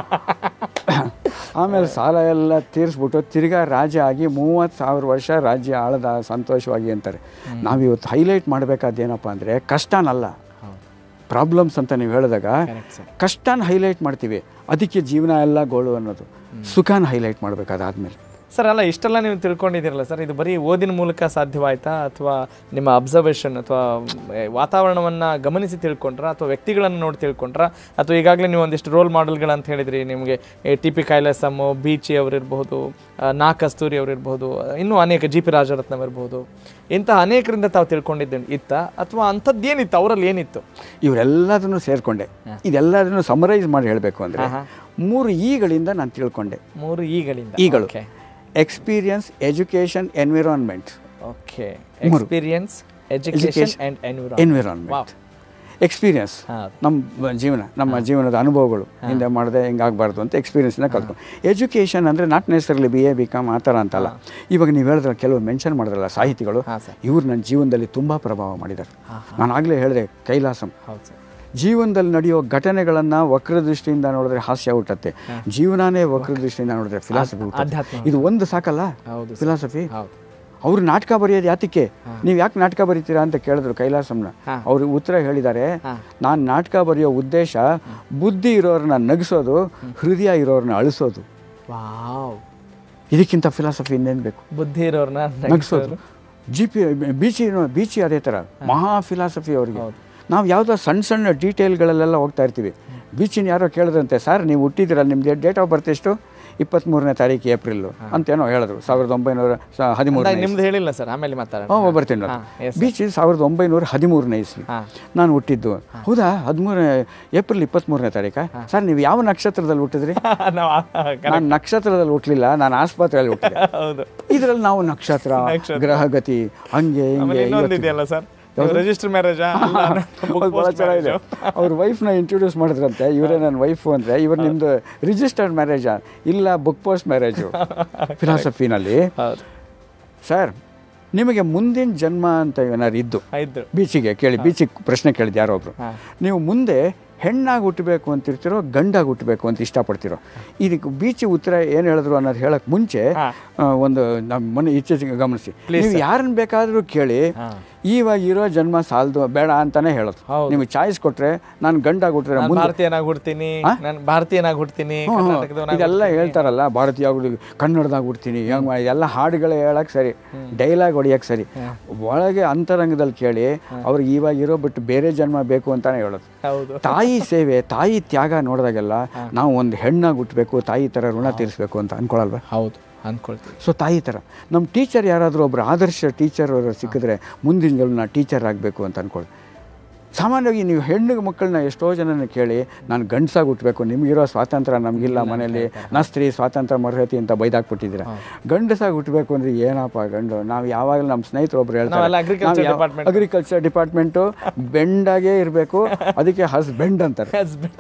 ಆಮೇಲೆ ಸಾಲ ಎಲ್ಲ ತೀರಿಸ್ಬಿಟ್ಟು ತಿರ್ಗಾ ರಾಜ ಆಗಿ ಮೂವತ್ತು ಸಾವಿರ ವರ್ಷ ರಾಜ್ಯ ಆಳದ ಸಂತೋಷವಾಗಿ ಅಂತಾರೆ ನಾವಿವತ್ತು ಹೈಲೈಟ್ ಮಾಡಬೇಕಾದೇನಪ್ಪ ಅಂದರೆ ಕಷ್ಟನಲ್ಲ ಪ್ರಾಬ್ಲಮ್ಸ್ ಅಂತ ನೀವು ಹೇಳಿದಾಗ ಕಷ್ಟನ ಹೈಲೈಟ್ ಮಾಡ್ತೀವಿ ಅದಕ್ಕೆ ಜೀವನ ಎಲ್ಲ ಗೋಳು ಅನ್ನೋದು ಸುಖನ ಹೈಲೈಟ್ ಮಾಡಬೇಕು ಅದಾದಮೇಲೆ ಸರ್ ಅಲ್ಲ ಇಷ್ಟೆಲ್ಲ ನೀವು ತಿಳ್ಕೊಂಡಿದ್ದೀರಲ್ಲ ಸರ್ ಇದು ಬರೀ ಓದಿನ ಮೂಲಕ ಸಾಧ್ಯವಾಯ್ತಾ ಅಥವಾ ನಿಮ್ಮ ಅಬ್ಸರ್ವೇಷನ್ ಅಥವಾ ವಾತಾವರಣವನ್ನು ಗಮನಿಸಿ ತಿಳ್ಕೊಂಡ್ರ ಅಥವಾ ವ್ಯಕ್ತಿಗಳನ್ನು ನೋಡಿ ತಿಳ್ಕೊಂಡ್ರ ಅಥವಾ ಈಗಾಗಲೇ ನೀವು ಒಂದಿಷ್ಟು ರೋಲ್ ಮಾಡೆಲ್ಗಳಂತ ಹೇಳಿದ್ರಿ ನಿಮಗೆ ಟಿ ಪಿ ಕೈಲಾಸಮ್ ಬೀಚಿ ಅವರಿರ್ಬೋದು ಆ, ನಾ ಕಸ್ತೂರಿ ಅವರಿರ್ಬೋದು ಇನ್ನೂ ಅನೇಕ ಜಿ ಪಿ ರಾಜರತ್ನಂ ಇರ್ಬೋದು ಇಂತಹ ಅನೇಕರಿಂದ ತಾವು ತಿಳ್ಕೊಂಡಿದ್ದೆ ಇತ್ತ ಅಥವಾ ಅಂಥದ್ದೇನಿತ್ತು ಅವರಲ್ಲಿ ಏನಿತ್ತು ಇವರೆಲ್ಲದನ್ನು ಸೇರಿಕೊಂಡೆ ಇದೆಲ್ಲದನ್ನು ಸಮರೈಸ್ ಮಾಡಿ ಹೇಳಬೇಕು ಅಂದರೆ ಮೂರು ಈಗಳಿಂದ ನಾನು ತಿಳ್ಕೊಂಡೆ ಮೂರು ಈಗಳಿಂದ ಈಗಳು experience education environment okay experience education and environ environment experience ಹೌದು. ನಮ್ಮ ಜೀವನ ನಮ್ಮ ಜೀವನದ ಅನುಭವಗಳು ಹಿಂದೆ ಮಾಡಿದೆ ಹಿಂಗಾಗಬಾರ್ದು ಅಂತ ಎಕ್ಸ್ಪೀರಿಯನ್ಸ್ನ ಕಲ್ತ್ಕೊಂಡು ಎಜುಕೇಷನ್ ಅಂದರೆ not necessarily B A B com ಆ ಥರ ಅಂತಲ್ಲ ಇವಾಗ ನೀವು ಹೇಳಿದ್ರೆ ಕೆಲವು ಮೆನ್ಷನ್ ಮಾಡಿದ್ರಲ್ಲ ಸಾಹಿತಿಗಳು ಹಾಂ ಸರ್ ಇವ್ರು ನನ್ನ ಜೀವನದಲ್ಲಿ ತುಂಬ ಪ್ರಭಾವ ಮಾಡಿದ್ದಾರೆ ನಾನು ಆಗಲೇ ಹೇಳಿದೆ ಕೈಲಾಸಂ ಹೌದು ಸರ್ ಜೀವನದಲ್ಲಿ ನಡೆಯೋ ಘಟನೆಗಳನ್ನು ವಕ್ರದೃಷ್ಟಿಯಿಂದ ನೋಡಿದ್ರೆ ಹಾಸ್ಯ ಹುಟ್ಟತ್ತೆ ಜೀವನನೇ ವಕ್ರದೃಷ್ಟಿಯಿಂದ ನೋಡಿದ್ರೆ ಫಿಲಾಸಫಿ ಅಧ್ಯಾತ್ಮ. ಹುಟ್ಟತ್ತೆ ಇದು ಒಂದು ಸಾಕಲ್ಲ ಹೌದು ಸರ್. ಫಿಲಾಸಫಿ ಹೌದು ಅವ್ರು ನಾಟಕ ಬರೆಯೋದು ಯಾತಕ್ಕೆ ನೀವು ಯಾಕೆ ನಾಟಕ ಬರೀತೀರಾ ಅಂತ ಕೇಳಿದ್ರು ಕೈಲಾಸಂನ ಅವ್ರು ಉತ್ತರ ಹೇಳಿದ್ದಾರೆ ನಾನು ನಾಟಕ ಬರೆಯೋ ಉದ್ದೇಶ ಬುದ್ಧಿ ಇರೋರನ್ನ ನಗಿಸೋದು ಹೃದಯ ಇರೋರನ್ನ ಅಳಿಸೋದು ವಾವ್ ಇದಕ್ಕಿಂತ ಫಿಲಾಸಫಿ ಇನ್ನೇನು ಬೇಕು ಬುದ್ಧಿ ಇರೋರ್ನ ನಗಿಸೋದು ಜಿ ಪಿ ಬೀಚಿ ಬೀಚಿ ಅದೇ ಥರ ಮಹಾ ಫಿಲಾಸಫಿ ಅವ್ರಿಗೆ ನಾವು ಯಾವುದೋ ಸಣ್ಣ ಸಣ್ಣ ಡೀಟೇಲ್ಗಳಲ್ಲೆಲ್ಲ ಹೋಗ್ತಾ ಇರ್ತೀವಿ ಬೀಚಿನ ಯಾರೋ ಕೇಳಿದ್ರಂತೆ ಸರ್ ನೀವು ಹುಟ್ಟಿದಿರ ನಿಮ್ದು ಡೇಟ್ ಆಫ್ ಬರ್ತ್ ಎಷ್ಟು ಇಪ್ಪತ್ತ್ಮೂರನೇ ತಾರೀಕು ಏಪ್ರಿಲ್ಲು ಅಂತೇನೋ ಹೇಳಿದ್ರು ಸಾವಿರದ ಒಂಬೈನೂರ ಸ- ಹದಿಮೂರನೇ ಅಂದಾಗ ನಿಮ್ದು ಹೇಳಿಲ್ಲ ಸರ್ ಆಮೇಲೆ ಮಾತಾಡೋಣ ಹ್ಞೂ ಬರ್ತೀನಿ ನಾನು ಬೀಚ್ ಸಾವಿರದ ಒಂಬೈನೂರ ಹದಿಮೂರನೇ ಇಸ್ವಿ ನಾನು ಹುಟ್ಟಿದ್ದು ಹೌದಾ ಹದಿಮೂರನೇ ಏಪ್ರಿಲ್ ಇಪ್ಪತ್ತ್ಮೂರನೇ ತಾರೀಕಾ ಸರ್ ನೀವು ಯಾವ ನಕ್ಷತ್ರದಲ್ಲಿ ಹುಟ್ಟಿದ್ರಿ ನಾವು ನಾನು ನಕ್ಷತ್ರದಲ್ಲಿ ಹುಟ್ಟಲಿಲ್ಲ ನಾನು ಆಸ್ಪತ್ರೆಯಲ್ಲಿ ಹುಟ್ಟಿದೆ ಹೌದು ಇದರಲ್ಲಿ ನಾವು ನಕ್ಷತ್ರ ಗ್ರಹಗತಿ ಹಂಗೆ ಆಮೇಲೆ ಹಿಂಗೆ ಇನ್ನೊಂದು ಇದೆಯಲ್ಲ ಸರ್ ರಿಜಿಸ್ಟರ್ ಮ್ಯಾರೇಜಾ ಭಾಳ ಚೆನ್ನಾಗಿದೆ ಅವ್ರ ವೈಫ್ನ ಇಂಟ್ರೊಡ್ಯೂಸ್ ಮಾಡಿದ್ರಂತೆ ಇವರೇ ನನ್ನ ವೈಫು ಅಂದರೆ ಇವ್ರು ನಿಮ್ಮದು ರಿಜಿಸ್ಟರ್ಡ್ ಮ್ಯಾರೇಜಾ ಇಲ್ಲ ಬುಕ್ ಪೋಸ್ಟ್ ಮ್ಯಾರೇಜು ಫಿಲಾಸಫಿನಲ್ಲಿ ಹೌದು ಸರ್ ನಿಮಗೆ ಮುಂದಿನ ಜನ್ಮ ಅಂತ ಏನಾದ್ರು ಇದ್ದು ಇದ್ರು ಬೀಚಿಗೆ ಕೇಳಿ ಬೀಚಿಗೆ ಪ್ರಶ್ನೆ ಕೇಳಿದ್ದು ಯಾರೋ ಒಬ್ರು ನೀವು ಮುಂದೆ ಹೆಣ್ಣಾಗಿ ಹುಟ್ಟಬೇಕು ಅಂತಿರ್ತಿರೋ ಗಂಡಾಗಿ ಹುಟ್ಟಬೇಕು ಅಂತ ಇಷ್ಟಪಡ್ತಿರೋ ಇದಕ್ಕೆ ಬೀಚಿ ಉತ್ತರ ಏನು ಹೇಳಿದ್ರು ಅನ್ನೋದು ಹೇಳಕ್ಕೆ ಮುಂಚೆ ಆ, ಒಂದು ನಮ್ಮ ಮೊನ್ನೆ ಇತ್ತೀಚೆಗೆ ಗಮನಿಸಿ ನೀವು ಯಾರನ್ನ ಬೇಕಾದರೂ ಕೇಳಿ ಇವಾಗ ಇರೋ ಜನ್ಮ ಸಾಲದು ಬೇಡ ಅಂತಾನೆ ಹೇಳೋದು ನಿಮಗೆ ಚಾಯ್ಸ್ ಕೊಟ್ರೆ ನಾನು ಗಂಡಾಗಿ ಹುಟ್ಟಿದ್ರೆ ನಾನು ಮುಂದೆ ಭಾರತೀಯನಾಗಿ ಹುಡ್ತೀನಿ ನಾನು ಭಾರತೀಯನಾಗಿ ಹುಡ್ತೀನಿ ಹ್ಮ್, ಹ್ಮ್. ಕರ್ನಾಟಕದವನಾಗಿ ಇದೆಲ್ಲ ಹೇಳ್ತಾರಲ್ಲ ಭಾರತೀಯ ಹುಡುಗ ಕನ್ನಡದಾಗ ಹುಡ್ತೀನಿ ಹೆಂಗ್ ಮಾಡಿ ಎಲ್ಲ ಹಾಡುಗಳೇ ಹೇಳಕ್ ಸರಿ ಡೈಲಾಗ್ ಹೊಡಿಯಕ್ಕೆ ಸರಿ ಒಳಗೆ ಅಂತರಂಗದಲ್ಲಿ ಕೇಳಿ ಅವ್ರಿಗೆ ಇವಾಗ ಇರೋ ಬಿಟ್ಟು ಬೇರೆ ಜನ್ಮ ಬೇಕು ಅಂತಾನೆ ಹೇಳೋದು ಹೌದು ತಾಯಿ ಸೇವೆ ತಾಯಿ ತ್ಯಾಗ ನೋಡಿದಾಗೆಲ್ಲ ನಾವು ಒಂದು ಹೆಣ್ಣಾಗಿ ಹುಟ್ಟಬೇಕು ತಾಯಿ ಥರ ಋಣ ತೀರಿಸ್ಬೇಕು ಅಂತ ಅನ್ಕೊಳಲ್ವಾ ಹೌದು ಅನ್ಕೊಳ್ತೀವಿ ಸೊ ತಾಯಿ ಥರ ನಮ್ಮ ಟೀಚರ್ ಯಾರಾದರೂ ಒಬ್ಬರು ಆದರ್ಶ ಟೀಚರ್ ಸಿಕ್ಕಿದ್ರೆ ಮುಂದಿನ ಜನ ಟೀಚರ್ ಆಗಬೇಕು ಅಂತ ಅನ್ಕೊಳ್ಳಿ ಸಾಮಾನ್ಯವಾಗಿ ನೀವು ಹೆಣ್ಣು ಮಕ್ಕಳನ್ನ ಎಷ್ಟೋ ಜನನ ಕೇಳಿ ನಾನು ಗಂಡಸಾಗಿ ಹುಟ್ಟಬೇಕು ನಿಮಗಿರೋ ಸ್ವಾತಂತ್ರ್ಯ ನಮಗಿಲ್ಲ ಮನೆಯಲ್ಲಿ ನಾ ಸ್ತ್ರೀ ಸ್ವಾತಂತ್ರ್ಯ ಮರ್ಯಾತಿ ಅಂತ ಬೈದಾಕ್ಬಿಟ್ಟಿದ್ದೀರ ಗಂಡಸಾಗಿ ಹುಟ್ಟಬೇಕು ಅಂದರೆ ಏನಪ್ಪ ಗಂಡು ನಾವು ಯಾವಾಗಲೂ ನಮ್ಮ ಸ್ನೇಹಿತರು ಒಬ್ರು ನಾವೆಲ್ಲ agriculture ಹೇಳ್ತಾರೆ department. ಅಗ್ರಿಕಲ್ಚರ್ ಡಿಪಾರ್ಟ್ಮೆಂಟು ಬೆಂಡಾಗೇ ಇರಬೇಕು ಅದಕ್ಕೆ ಹಸ್ಬೆಂಡ್ ಅಂತಾರೆ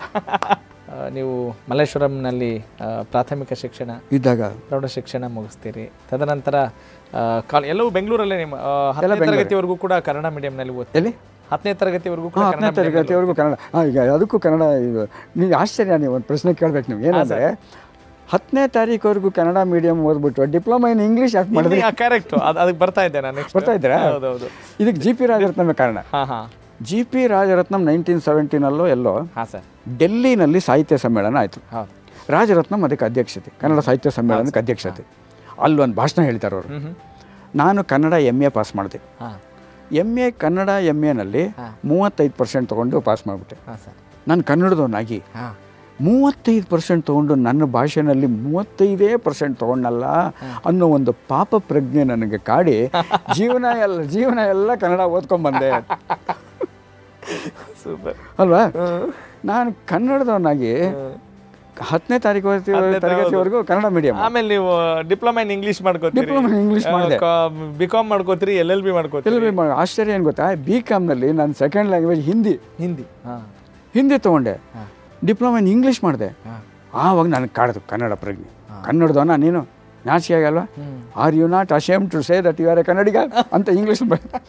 ಆ, ನೀವು ಮಲ್ಲೇಶ್ವರಂನಲ್ಲಿ ಆ, ಪ್ರಾಥಮಿಕ ಶಿಕ್ಷಣ ಇದ್ದಾಗ ಪ್ರೌಢ ಶಿಕ್ಷಣ ಮುಗಿಸ್ತೀರಿ ತದನಂತರ ಆ, ಕಾಲ್ ಎಲ್ಲವೂ ಬೆಂಗಳೂರಲ್ಲೇ ನಿಮ್ಮ ಆ, ಹತ್ತನೇ ತರಗತಿವರೆಗೂ ಕೂಡ ಕನ್ನಡ ಮೀಡಿಯಂನಲ್ಲಿ ಓದ್ತೀರಿ ಎಲ್ಲಿ ಹತ್ತನೇ ತರಗತಿವರೆಗೂ ಕೂಡ ಹಾಂ ಕನ್ನಡ ಹತ್ತನೇ ತರಗತಿವರೆಗೂ ಕನ್ನಡ ಹಾಂ ಈಗ ಅದಕ್ಕೂ ಕನ್ನಡ ಇದು ನೀವು ಆಶ್ಚರ್ಯ ನೀವು ಒಂದು ಪ್ರಶ್ನೆ ಕೇಳ್ಬೇಕು ನೀವು ಏನಂದರೆ ಹತ್ತನೇ ತಾರೀಕುವರೆಗೂ ಕನ್ನಡ ಮೀಡಿಯಂ ಓದ್ಬಿಟ್ಟು ಡಿಪ್ಲೊಮಾ ಇನ್ ಇಂಗ್ಲೀಷ್ ಯಾಕೆ ಮಾಡಿದ್ರಿ ಕರೆಕ್ಟ್ ಅದು ಅದಕ್ಕೆ ಬರ್ತಾ ಇದ್ದೆ ನಾನು next. ಬರ್ತಾ ಇದ್ದೀರಾ ಹೌದೌದು ಇದಕ್ಕೆ ಜಿ ಪಿ ರಾಜರತ್ನಮೇ ಕಾರಣ ಹಾ ಹಾ ಜಿ ಪಿ ರಾಜರತ್ನಂ ನೈನ್ಟೀನ್ ಸೆವೆಂಟೀನಲ್ಲೋ ಎಲ್ಲೋ ಹಾಂ ಸರ್ ಡೆಲ್ಲಿನಲ್ಲಿ ಸಾಹಿತ್ಯ ಸಮ್ಮೇಳನ ಆಯಿತು ಹೌದು ರಾಜರತ್ನಂ ಅದಕ್ಕೆ ಅಧ್ಯಕ್ಷತೆ ಕನ್ನಡ ಸಾಹಿತ್ಯ ಸಮ್ಮೇಳನಕ್ಕೆ ಅಧ್ಯಕ್ಷತೆ ಅಲ್ಲೊಂದು ಭಾಷಣ ಹೇಳ್ತಾರೆ ಅವರು ನಾನು ಕನ್ನಡ ಎಮ್ ಎ ಪಾಸ್ ಮಾಡಿದೆ ಹಾಂ ಎಮ್ ಎ ಕನ್ನಡ ಎಮ್ ಎನಲ್ಲಿ ಮೂವತ್ತೈದು ಪರ್ಸೆಂಟ್ ತೊಗೊಂಡು ಪಾಸ್ ಮಾಡಿಬಿಟ್ಟೆ ಹಾಂ ಸರ್ ನಾನು ಕನ್ನಡದವನಾಗಿ ಹಾಂ ಮೂವತ್ತೈದು ಪರ್ಸೆಂಟ್ ತೊಗೊಂಡು ನನ್ನ ಭಾಷೆನಲ್ಲಿ ಮೂವತ್ತೈದೇ ಪರ್ಸೆಂಟ್ ತೊಗೊಂಡಲ್ಲ ಅನ್ನೋ ಒಂದು ಪಾಪ ಪ್ರಜ್ಞೆ ನನಗೆ ಕಾಡಿ ಜೀವನ ಎಲ್ಲ ಜೀವನ ಎಲ್ಲ ಕನ್ನಡ ಓದ್ಕೊಂಬಂದೆ ಸೂಪರ್ ಅಲ್ವಾ ನಾನು ಕನ್ನಡದವನಾಗಿ ಹತ್ತನೇ ತಾರೀಕು ತರಗತಿವರೆಗೂ ಕನ್ನಡ ಮೀಡಿಯಂ ಆಮೇಲೆ ನೀವು ಡಿಪ್ಲೊಮಾ ಇನ್ ಇಂಗ್ಲಿಷ್ ಮಾಡ್ಕೋತೀರಿ Diploma in English ಮಾಡ್ದೆ. ಬಿ ಕಾಮ್ ಮಾಡ್ಕೋತೀರಿ ಎಲ್ ಎಲ್ ಬಿ ಮಾಡ್ಕೋತೀರಿ ಕೆಲವು ಆಶ್ಚರ್ಯ ಏನು ಗೊತ್ತಾ ಬಿ ಕಾಮ್ನಲ್ಲಿ ನನ್ನ ಸೆಕೆಂಡ್ ಲ್ಯಾಂಗ್ವೇಜ್ ಹಿಂದಿ ಹಿಂದಿ ಹಾಂ ಹಿಂದಿ ತೊಗೊಂಡೆ ಡಿಪ್ಲೊಮಾ ಇನ್ ಇಂಗ್ಲೀಷ್ ಮಾಡಿದೆ ಆವಾಗ ನನಗೆ ಕಾಡ್ದು ಕನ್ನಡ ಪ್ರಜ್ಞೆ ಕನ್ನಡದವನ ನೀನು ನಾಚಿಕೆ ಆಗಲ್ವಾ are you not ashamed to say that you are a Kannadiga ಅಂತ ಇಂಗ್ಲೀಷ್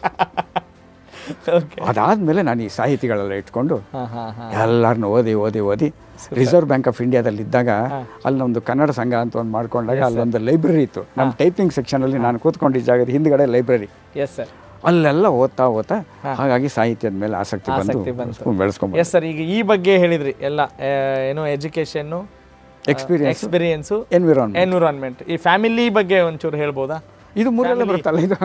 ಓಕೆ ಅದಾದಮೇಲೆ ನಾನು ಈ ಸಾಹಿತಿಗಳೆಲ್ಲ ಇಟ್ಕೊಂಡು ಹಾಂ ಹಾಂ ಹಾಂ ಎಲ್ಲರನ್ನು ಓದಿ ಓದಿ ಓದಿ ರಿಸರ್ವ್ ಬ್ಯಾಂಕ್ ಆಫ್ ಇಂಡಿಯಾದಲ್ಲಿ ಇದ್ದಾಗ ಅಲ್ಲೊಂದು ಕನ್ನಡ ಸಂಘ ಅಂತ ಒಂದು ಮಾಡ್ಕೊಂಡಾಗ ಅಲ್ಲೊಂದು ಲೈಬ್ರರಿ ಇತ್ತು ನಮ್ಮ ಟೈಪಿಂಗ್ ಸೆಕ್ಷನಲ್ಲಿ ನಾನು ಕೂತ್ಕೊಂಡಿದ್ದ ಜಾಗದ ಹಿಂದ್ಗಡೆ ಲೈಬ್ರರಿ ಎಸ್ ಸರ್ ಅಲ್ಲೆಲ್ಲ ಓದ್ತಾ ಓದ್ತಾ ಹಾಗಾಗಿ ಸಾಹಿತ್ಯದ ಮೇಲೆ ಆಸಕ್ತಿ ಆಸಕ್ತಿ ಬಂದು ಬಂತು. ಬೆಳೆಸ್ಕೊಂಬ ಎಸ್ ಸರ್ ಈಗ ಈ ಬಗ್ಗೆ ಹೇಳಿದ್ರಿ ಎಲ್ಲ ಆ, ಏನು education experience experience environment environment ಈ ಫ್ಯಾಮಿಲಿ ಬಗ್ಗೆ ಒಂಚೂರು ಹೇಳ್ಬೋದಾ ಇದು ಮೂರಲ್ಲೇ ಬರುತ್ತಲ್ಲ ಇದು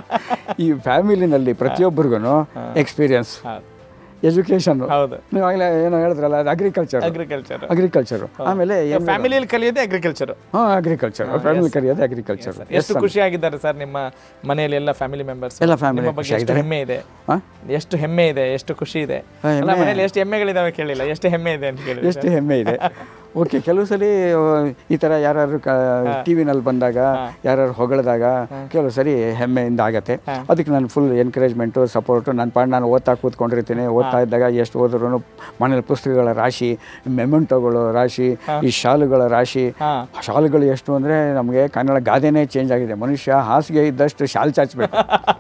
ಈ ಫ್ಯಾಮಿಲಿನಲ್ಲಿ ಪ್ರತಿಯೊಬ್ಬರಿಗೂ ಎಕ್ಸ್ಪೀರಿಯನ್ಸ್ ಹೌದು ಎಜುಕೇಷನ್ ಹೌದು ನೀವು ಆಗಲೇ ಏನೋ ಹೇಳಿದ್ರಲ್ಲ ಅದು ಅಗ್ರಿಕಲ್ಚರ್ ಅಗ್ರಿಕಲ್ಚರ್ ಅಗ್ರಿಕಲ್ಚರು ಆಮೇಲೆ ಫ್ಯಾಮಿಲಿಯಲ್ಲಿ ಕಲಿಯೋದೇ ಅಗ್ರಿಕಲ್ಚರ್ ಹಾಂ ಅಗ್ರಿಕಲ್ಚರ್ ಫ್ಯಾಮಿಲಿ ಕರೆಯೋದು ಅಗ್ರಿಕಲ್ಚರ್ ಎಷ್ಟು ಖುಷಿಯಾಗಿದ್ದಾರೆ ಸರ್ ನಿಮ್ಮ ಮನೆಯಲ್ಲಿ ಎಲ್ಲ ಫ್ಯಾಮಿಲಿ ಮೆಂಬರ್ಸ್ ಎಲ್ಲ family ನಿಮ್ಮ ಬಗ್ಗೆ ಎಷ್ಟು ಹೆಮ್ಮೆ ಇದೆ ಹಾಂ ಎಷ್ಟು ಹೆಮ್ಮೆ ಇದೆ ಎಷ್ಟು ಖುಷಿ ಇದೆ ಹಾ, ಅಲ್ಲ ಮನೇಲಿ ಎಷ್ಟು ಹೆಮ್ಮೆಗಳಿದಾವೆ ಕೇಳಿಲ್ಲ ಎಷ್ಟು ಹೆಮ್ಮೆ ಇದೆ ಅಂತ ಕೇಳಿ ಎಷ್ಟು ಹೆಮ್ಮೆ ಇದೆ ಓಕೆ ಕೆಲವು ಸಲ ಆ, ಈ ಥರ ಯಾರು ಟಿ ವಿನಲ್ಲಿ ಬಂದಾಗ ಯಾರು ಹೊಗಳಿದಾಗ ಕೆಲವು ಸರಿ ಹೆಮ್ಮೆಯಿಂದ ಆಗತ್ತೆ ಅದಕ್ಕೆ ನಾನು ಫುಲ್ ಎನ್ಕರೇಜ್ಮೆಂಟು ಸಪೋರ್ಟು ನನ್ನ ಪಾಡ್ ನಾನು ಓದ್ತಾ ಕೂತ್ಕೊಂಡಿರ್ತೀನಿ ಓದ್ತಾ ಇದ್ದಾಗ ಎಷ್ಟು ಓದ್ರೂ ಮನೇಲಿ ಪುಸ್ತಕಗಳ ರಾಶಿ ಮೆಮೆಂಟೋಗಳು ರಾಶಿ ಈ ಶಾಲುಗಳ ರಾಶಿ ಹಾ. ಶಾಲುಗಳು ಎಷ್ಟು ಅಂದರೆ ನಮಗೆ ಕನ್ನಡ ಗಾದೆನೇ ಚೇಂಜ್ ಆಗಿದೆ ಮನುಷ್ಯ ಹಾಸಿಗೆ ಇದ್ದಷ್ಟು ಶಾಲು ಚಾಚಬೇಕು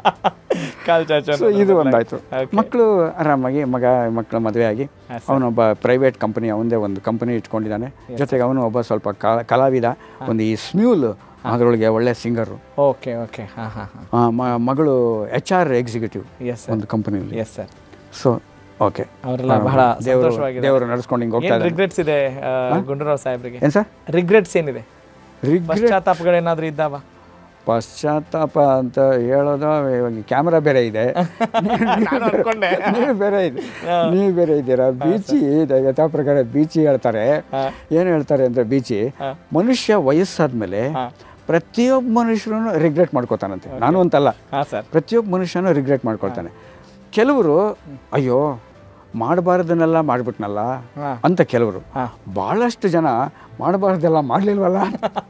ಕಾಲ್ ಚಾಚು ಸೊ ಇದು ಒಂದಾಯ್ತು Okay. ಮಕ್ಕಳು ಆರಾಮಾಗಿ ಮಗ ಮಕ್ಕಳ ಮದುವೆ ಆಗಿ ಅವನೊಬ್ಬ ಪ್ರೈವೇಟ್ ಕಂಪನಿ ಅವನದೇ ಒಂದು ಕಂಪನಿ ಇಟ್ಕೊಂಡಿದ್ದಾನೆ ಜೊತೆಗೆ ಅವನು ಒಬ್ಬ ಸ್ವಲ್ಪ ಕಲಾ- ಕಲಾವಿದ ಒಂದು ಈ ಸ್ಮ್ಯೂಲ್ ಅದರೊಳಗೆ ಒಳ್ಳೆ ಸಿಂಗರು ಓಕೆ ಓಕೆ ಹಾಂ ಹಾಂ ಹಾಂ ಮಗಳು H R executive yes sir ಒಂದು ಕಂಪನಿಯಲ್ಲಿ ಎಸ್ ಸರ್ ಸೊ ಓಕೆ ಅವರೆಲ್ಲ ಬಹಳ ದೇವರು ಸಂತೋಷವಾಗಿದೆ ದೇವರು ನಡ್ಸ್ಕೊಂಡು ಹಿಂಗೆ ಹೋಗ್ತಾ ಏನ್ ಇದ್ದಾನೆ ರಿಗ್ರೆಟ್ಸ್ ಇದೆ ಆ, ಗುಂಡೂರಾವ್ ಸಾಹೇಬ್ರಿಗೆ ಏನು ಸರ್ ರಿಗ್ರೆಟ್ಸ್ ಏನಿದೆ ರಿಗ್ರೆಟ್ ಪಶ್ಚಾತ್ತಾಪಗಳೇನಾದ್ರೂ ಇದ್ದಾವ ಪಶ್ಚಾತ್ತಾಪ ಅಂತ ಹೇಳೋದು ಇವಾಗ ಕ್ಯಾಮ್ರಾ ಬೇರೆ ಇದೆ ನಾನು ಅನ್ಕೊಂಡೆ ನೀವು ಬೇರೆ ಇದೆ ನೀವು ಬೇರೆ ಇದ್ದೀರಾ ಬೀಚಿ ಯಥಾ ಪ್ರಕಾರ ಬೀಚಿ ಹೇಳ್ತಾರೆ ಏನು ಹೇಳ್ತಾರೆ ಅಂದರೆ ಬೀಚಿ ಮನುಷ್ಯ ವಯಸ್ಸಾದ್ಮೇಲೆ ಪ್ರತಿಯೊಬ್ಬ ಮನುಷ್ಯರು ರಿಗ್ರೆಟ್ ಮಾಡ್ಕೋತಾನಂತೆ ನಾನು ಅಂತಲ್ಲ ಹಾಂ ಸರ್ ಪ್ರತಿಯೊಬ್ಬ ಮನುಷ್ಯನೂ ರಿಗ್ರೆಟ್ ಮಾಡ್ಕೊಳ್ತಾನೆ ಕೆಲವರು ಅಯ್ಯೋ ಮಾಡಬಾರ್ದನ್ನೆಲ್ಲ ಮಾಡಿಬಿಟ್ನಲ್ಲ ಹಾ. ಅಂತ ಕೆಲವರು ಭಾಳಷ್ಟು ಜನ ಮಾಡಬಾರ್ದೆಲ್ಲ ಮಾಡಲಿಲ್ವಲ್ಲ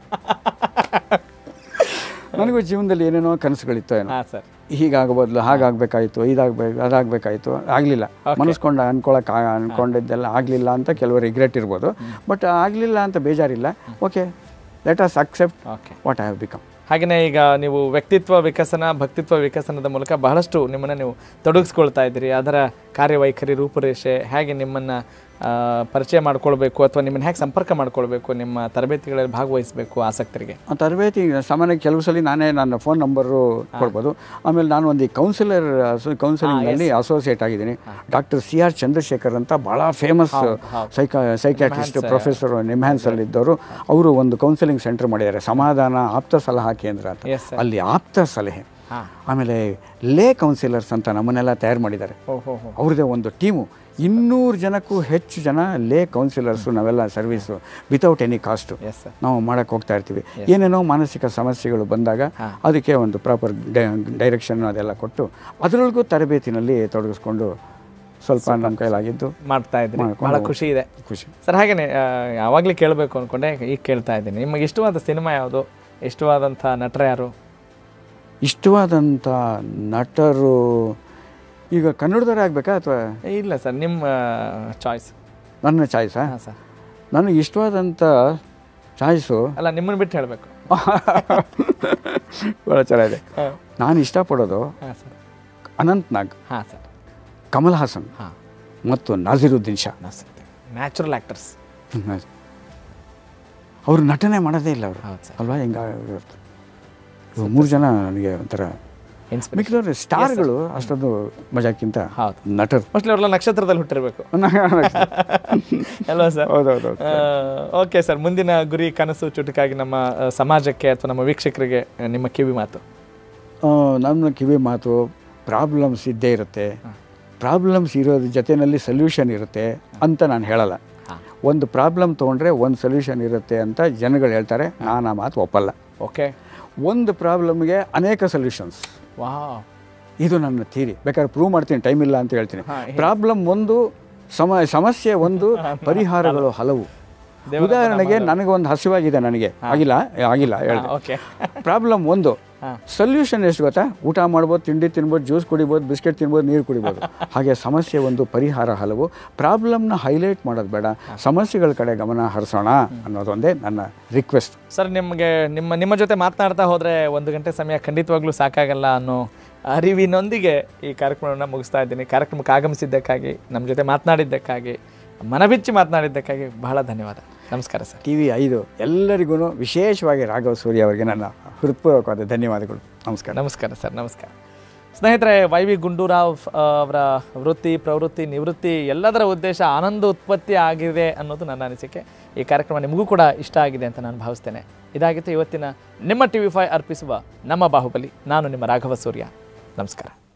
ನನಗೂ ಜೀವನದಲ್ಲಿ ಏನೇನೋ ಕನಸುಗಳಿತ್ತು ಏನೋ ಹಾಂ ಸರ್ ಹೀಗಾಗಬಾರ್ದು ಹಾಗಾಗಬೇಕಾಯ್ತು ಇದಾಗಬೇಕು ಅದಾಗಬೇಕಾಯ್ತು ಆಗಲಿಲ್ಲ ಮನಸ್ಕೊಂಡು ಅನ್ಕೊಳಕ್ಕೆ ಅನ್ಕೊಂಡಿದ್ದೆಲ್ಲ ಆಗಲಿಲ್ಲ ಅಂತ ಕೆಲವರು ರಿಗ್ರೆಟ್ ಇರ್ಬೋದು ಬಟ್ ಆಗಲಿಲ್ಲ ಅಂತ ಬೇಜಾರಿಲ್ಲ okay let us accept okay what I have become ಹಾಗೆಯೇ ಈಗ ನೀವು ವ್ಯಕ್ತಿತ್ವ ವಿಕಸನ ಭಕ್ತಿತ್ವ ವಿಕಸನದ ಮೂಲಕ ಬಹಳಷ್ಟು ನಿಮ್ಮನ್ನು ನೀವು ತೊಡಗಿಸ್ಕೊಳ್ತಾ ಇದ್ದೀರಿ ಅದರ ಕಾರ್ಯವೈಖರಿ ರೂಪುರೇಷೆ ಹೇಗೆ ನಿಮ್ಮನ್ನು ಆ, ಪರಿಚಯ ಮಾಡ್ಕೊಳ್ಬೇಕು ಅಥವಾ ನಿಮ್ಮನ್ನು ಹೇಗೆ ಸಂಪರ್ಕ ಮಾಡ್ಕೊಳ್ಬೇಕು ನಿಮ್ಮ ತರಬೇತಿಗಳಲ್ಲಿ ಭಾಗವಹಿಸಬೇಕು ಆಸಕ್ತರಿಗೆ ಆ ತರಬೇತಿ ಸಾಮಾನ್ಯ ಕೆಲವು ಸಲ ನಾನೇ ನನ್ನ ಫೋನ್ ನಂಬರು ಕೊಡ್ಬೋದು ಆಮೇಲೆ ನಾನು ಒಂದು ಕೌನ್ಸಿಲರ್ ಕೌನ್ಸಿಲಿಂಗ್ನಲ್ಲಿ ಅಸೋಸಿಯೇಟ್ ಆಗಿದ್ದೀನಿ ಡಾಕ್ಟರ್ ಸಿ ಆರ್ ಚಂದ್ರಶೇಖರ್ ಅಂತ ಭಾಳ ಫೇಮಸ್ ಸೈಕಾ ಸೈಕ್ಯಾಟ್ರಿಸ್ಟ್ ಪ್ರೊಫೆಸರ್ ನಿಮ್ಹ್ಯಾನ್ಸಲ್ಲಿ ಇದ್ದವರು ಅವರು ಒಂದು ಕೌನ್ಸಿಲಿಂಗ್ ಸೆಂಟರ್ ಮಾಡಿದ್ದಾರೆ ಸಮಾಧಾನ ಆಪ್ತ ಸಲಹಾ ಕೇಂದ್ರ ಅಂತ Yes, sir. ಅಲ್ಲಿ ಆಪ್ತ ಸಲಹೆ ಆಮೇಲೆ ಲೇ ಕೌನ್ಸಿಲರ್ಸ್ ಅಂತ ನಮ್ಮನ್ನೆಲ್ಲ ತಯಾರು ಮಾಡಿದ್ದಾರೆ ಓಹೋ ಹೋ ಅವ್ರದ್ದೇ ಒಂದು ಟೀಮು ಇನ್ನೂರು ಜನಕ್ಕೂ ಹೆಚ್ಚು ಜನ ಲೇ ಕೌನ್ಸಿಲರ್ಸು ನಾವೆಲ್ಲ service without any cost yes sir ನಾವು ಮಾಡೋಕ್ಕೆ ಹೋಗ್ತಾ ಇರ್ತೀವಿ ಏನೇನೋ ಮಾನಸಿಕ ಸಮಸ್ಯೆಗಳು ಬಂದಾಗ ಅದಕ್ಕೆ ಒಂದು ಪ್ರಾಪರ್ ಡೈರೆಕ್ಷನ್ ಅದೆಲ್ಲ ಕೊಟ್ಟು ಅದರೊಳಗೂ ತರಬೇತಿನಲ್ಲಿ ತೊಡಗಿಸ್ಕೊಂಡು ಸ್ವಲ್ಪ ನಮ್ಮ ಕೈಲಾಗಿದ್ದು ಮಾಡ್ತಾ ಇದ್ದೀನಿ ಮಾಡ್ಕೊಂಡು ಬಹಳ ಖುಷಿ ಇದೆ ಖುಷಿ ಸರ್ ಹಾಗೆಯೇ ಯಾವಾಗಲೇ ಕೇಳಬೇಕು ಅಂದ್ಕೊಂಡೆ ಈಗ ಕೇಳ್ತಾ ಇದ್ದೀನಿ ನಿಮಗೆ ಇಷ್ಟವಾದ ಸಿನಿಮಾ ಯಾವುದು ಇಷ್ಟವಾದಂಥ ನಟರು ಯಾರು ಇಷ್ಟವಾದಂಥ ನಟರು ಈಗ ಕನ್ನಡದವರೇ ಆಗಬೇಕಾ ಅಥವಾ ಏ, ಇಲ್ಲ ಸರ್ ನಿಮ್ಮ ಚಾಯ್ಸ್ ನನ್ನ ಚಾಯ್ಸಾ ಹಾಂ ಸರ್ ನನಗೆ ಇಷ್ಟವಾದಂಥ ಚಾಯ್ಸು ಅಲ್ಲ ನಿಮ್ಮನ್ನು ಬಿಟ್ಟು ಹೇಳಬೇಕು ಭಾಳ ಚೆನ್ನಾಗಿದೆ ಹಾಂ ನಾನು ಇಷ್ಟಪಡೋದು ಹಾಂ ಸರ್ ಅನಂತ್ ನಾಗ್ ಹಾಂ ಸರ್ ಕಮಲ್ ಹಾಸನ್ ಹಾಂ ಮತ್ತು ನಾಜಿರುದ್ದೀನ್ ಶಾ ನ್ಯಾಚುರಲ್ ಆ್ಯಕ್ಟರ್ಸ್ ಅವರು ನಟನೆ ಮಾಡೋದೇ ಇಲ್ಲ ಅವರು ಹೌದು ಸರ್ ಅಲ್ವಾ ಹಿಂಗೆ ಇವ್ರು ಮೂರು ಜನ ನನಗೆ ಒಂಥರ Inspiration. ಮಿಕ್ಕಿದವ್ರು ಸ್ಟಾರ್ಗಳು ಅಷ್ಟೊಂದು ಮಜಾಕ್ಕಿಂತ ಹೌದು. ನಟರು ಮೋಸ್ಟ್ಲಿ ಅವರೆಲ್ಲ ನಕ್ಷತ್ರದಲ್ಲಿ ಹುಟ್ಟಿರಬೇಕು ಅಲ್ವಾ ಸರ್ ಹೌದೌದು ಓಕೆ ಸರ್ ಮುಂದಿನ ಗುರಿ ಕನಸು ಚುಟುಕಾಗಿ ನಮ್ಮ ಆ, ಸಮಾಜಕ್ಕೆ ಅಥವಾ ನಮ್ಮ ವೀಕ್ಷಕರಿಗೆ ಆ, ನಿಮ್ಮ ಕಿವಿ ಮಾತು ಆ, ನನ್ನ ಕಿವಿ ಮಾತು ಪ್ರಾಬ್ಲಮ್ಸ್ ಇದ್ದೇ ಇರುತ್ತೆ ಪ್ರಾಬ್ಲಮ್ಸ್ ಇರೋದ್ರ ಜೊತೆಯಲ್ಲಿ ಸೊಲ್ಯೂಷನ್ ಇರುತ್ತೆ ಅಂತ ನಾನು ಹೇಳಲ್ಲ ಒಂದು ಪ್ರಾಬ್ಲಮ್ ತೊಗೊಂಡ್ರೆ ಒಂದು ಸೊಲ್ಯೂಷನ್ ಇರುತ್ತೆ ಅಂತ ಜನಗಳು ಹೇಳ್ತಾರೆ ನಾನು ಆ ಮಾತು ಒಪ್ಪಲ್ಲ ಓಕೆ ಒಂದು ಪ್ರಾಬ್ಲಮ್ಗೆ ಅನೇಕ ಸೊಲ್ಯೂಷನ್ಸ್ ವಾ ಇದು ನನ್ನ ಥೀರಿ ಬೇಕಾದ್ರೆ ಪ್ರೂವ್ ಮಾಡ್ತೀನಿ ಟೈಮ್ ಇಲ್ಲ ಅಂತ ಹೇಳ್ತೀನಿ ಹಾ, ಪ್ರಾಬ್ಲಮ್ ಒಂದು ಸಮ ಸಮಸ್ಯೆ ಒಂದು ಪರಿಹಾರಗಳು ಹಲವು ಉದಾಹರಣೆಗೆ ನನಗೆ ಒಂದು ಹಸಿವಾಗಿದೆ ನನಗೆ ಆಗಿಲ್ಲ ಆಗಿಲ್ಲ ಹೇಳಿದೆ ಓಕೆ ಪ್ರಾಬ್ಲಮ್ ಒಂದು ಹಾ. ಸೊಲ್ಯೂಷನ್ ಎಷ್ಟು ಗೊತ್ತಾ ಊಟ ಮಾಡ್ಬೋದು ತಿಂಡಿ ತಿನ್ಬೋದು ಜ್ಯೂಸ್ ಕುಡಿಬೋದು ಬಿಸ್ಕೆಟ್ ತಿನ್ಬೋದು ನೀರು ಕುಡಿಬೋದು ಹಾಗೆ ಸಮಸ್ಯೆ ಒಂದು ಪರಿಹಾರ ಹಲವು ಪ್ರಾಬ್ಲಮ್ನ ಹೈಲೈಟ್ ಮಾಡೋದು ಬೇಡ ಸಮಸ್ಯೆಗಳ ಕಡೆ ಗಮನ ಹರಿಸೋಣ ಅನ್ನೋದೊಂದೇ ನನ್ನ ರಿಕ್ವೆಸ್ಟ್ ಸರ್ ನಿಮಗೆ ನಿಮ್ಮ ನಿಮ್ಮ ಜೊತೆ ಮಾತನಾಡ್ತಾ ಹೋದರೆ ಒಂದು ಗಂಟೆ ಸಮಯ ಖಂಡಿತವಾಗ್ಲೂ ಸಾಕಾಗಲ್ಲ ಅನ್ನೋ ಅರಿವಿನೊಂದಿಗೆ ಈ ಕಾರ್ಯಕ್ರಮವನ್ನು ಮುಗಿಸ್ತಾ ಇದ್ದೀನಿ ಕಾರ್ಯಕ್ರಮಕ್ಕೆ ಆಗಮಿಸಿದ್ದಕ್ಕಾಗಿ ನಮ್ಮ ಜೊತೆ ಮಾತನಾಡಿದ್ದಕ್ಕಾಗಿ ಮನಬಿಚ್ಚಿ ಮಾತನಾಡಿದ್ದಕ್ಕಾಗಿ ಬಹಳ ಧನ್ಯವಾದ ನಮಸ್ಕಾರ ಸರ್ ಟಿ ವಿ ಐದು ಎಲ್ಲರಿಗೂ ವಿಶೇಷವಾಗಿ ರಾಘವ ಸೂರ್ಯ ಅವರಿಗೆ ನನ್ನ ಹೃತ್ಪೂರ್ವಕವಾದ ಧನ್ಯವಾದಗಳು ನಮಸ್ಕಾರ ನಮಸ್ಕಾರ ಸರ್ ನಮಸ್ಕಾರ ಸ್ನೇಹಿತರೆ ವೈ ವಿ ಗುಂಡೂರಾವ್ ಆ, ಅವರ ವೃತ್ತಿ ಪ್ರವೃತ್ತಿ ನಿವೃತ್ತಿ ಎಲ್ಲದರ ಉದ್ದೇಶ ಆನಂದ ಉತ್ಪತ್ತಿ ಆಗಿದೆ ಅನ್ನೋದು ನನ್ನ ಅನಿಸಿಕೆ ಈ ಕಾರ್ಯಕ್ರಮ ನಿಮಗೂ ಕೂಡ ಇಷ್ಟ ಆಗಿದೆ ಅಂತ ನಾನು ಭಾವಿಸ್ತೇನೆ ಇದಾಗಿತ್ತು ಇವತ್ತಿನ ನಿಮ್ಮ ಟಿ ವಿ ಫೈ ಅರ್ಪಿಸುವ ನಮ್ಮ ಬಾಹುಬಲಿ ನಾನು ನಿಮ್ಮ ರಾಘವ ಸೂರ್ಯ ನಮಸ್ಕಾರ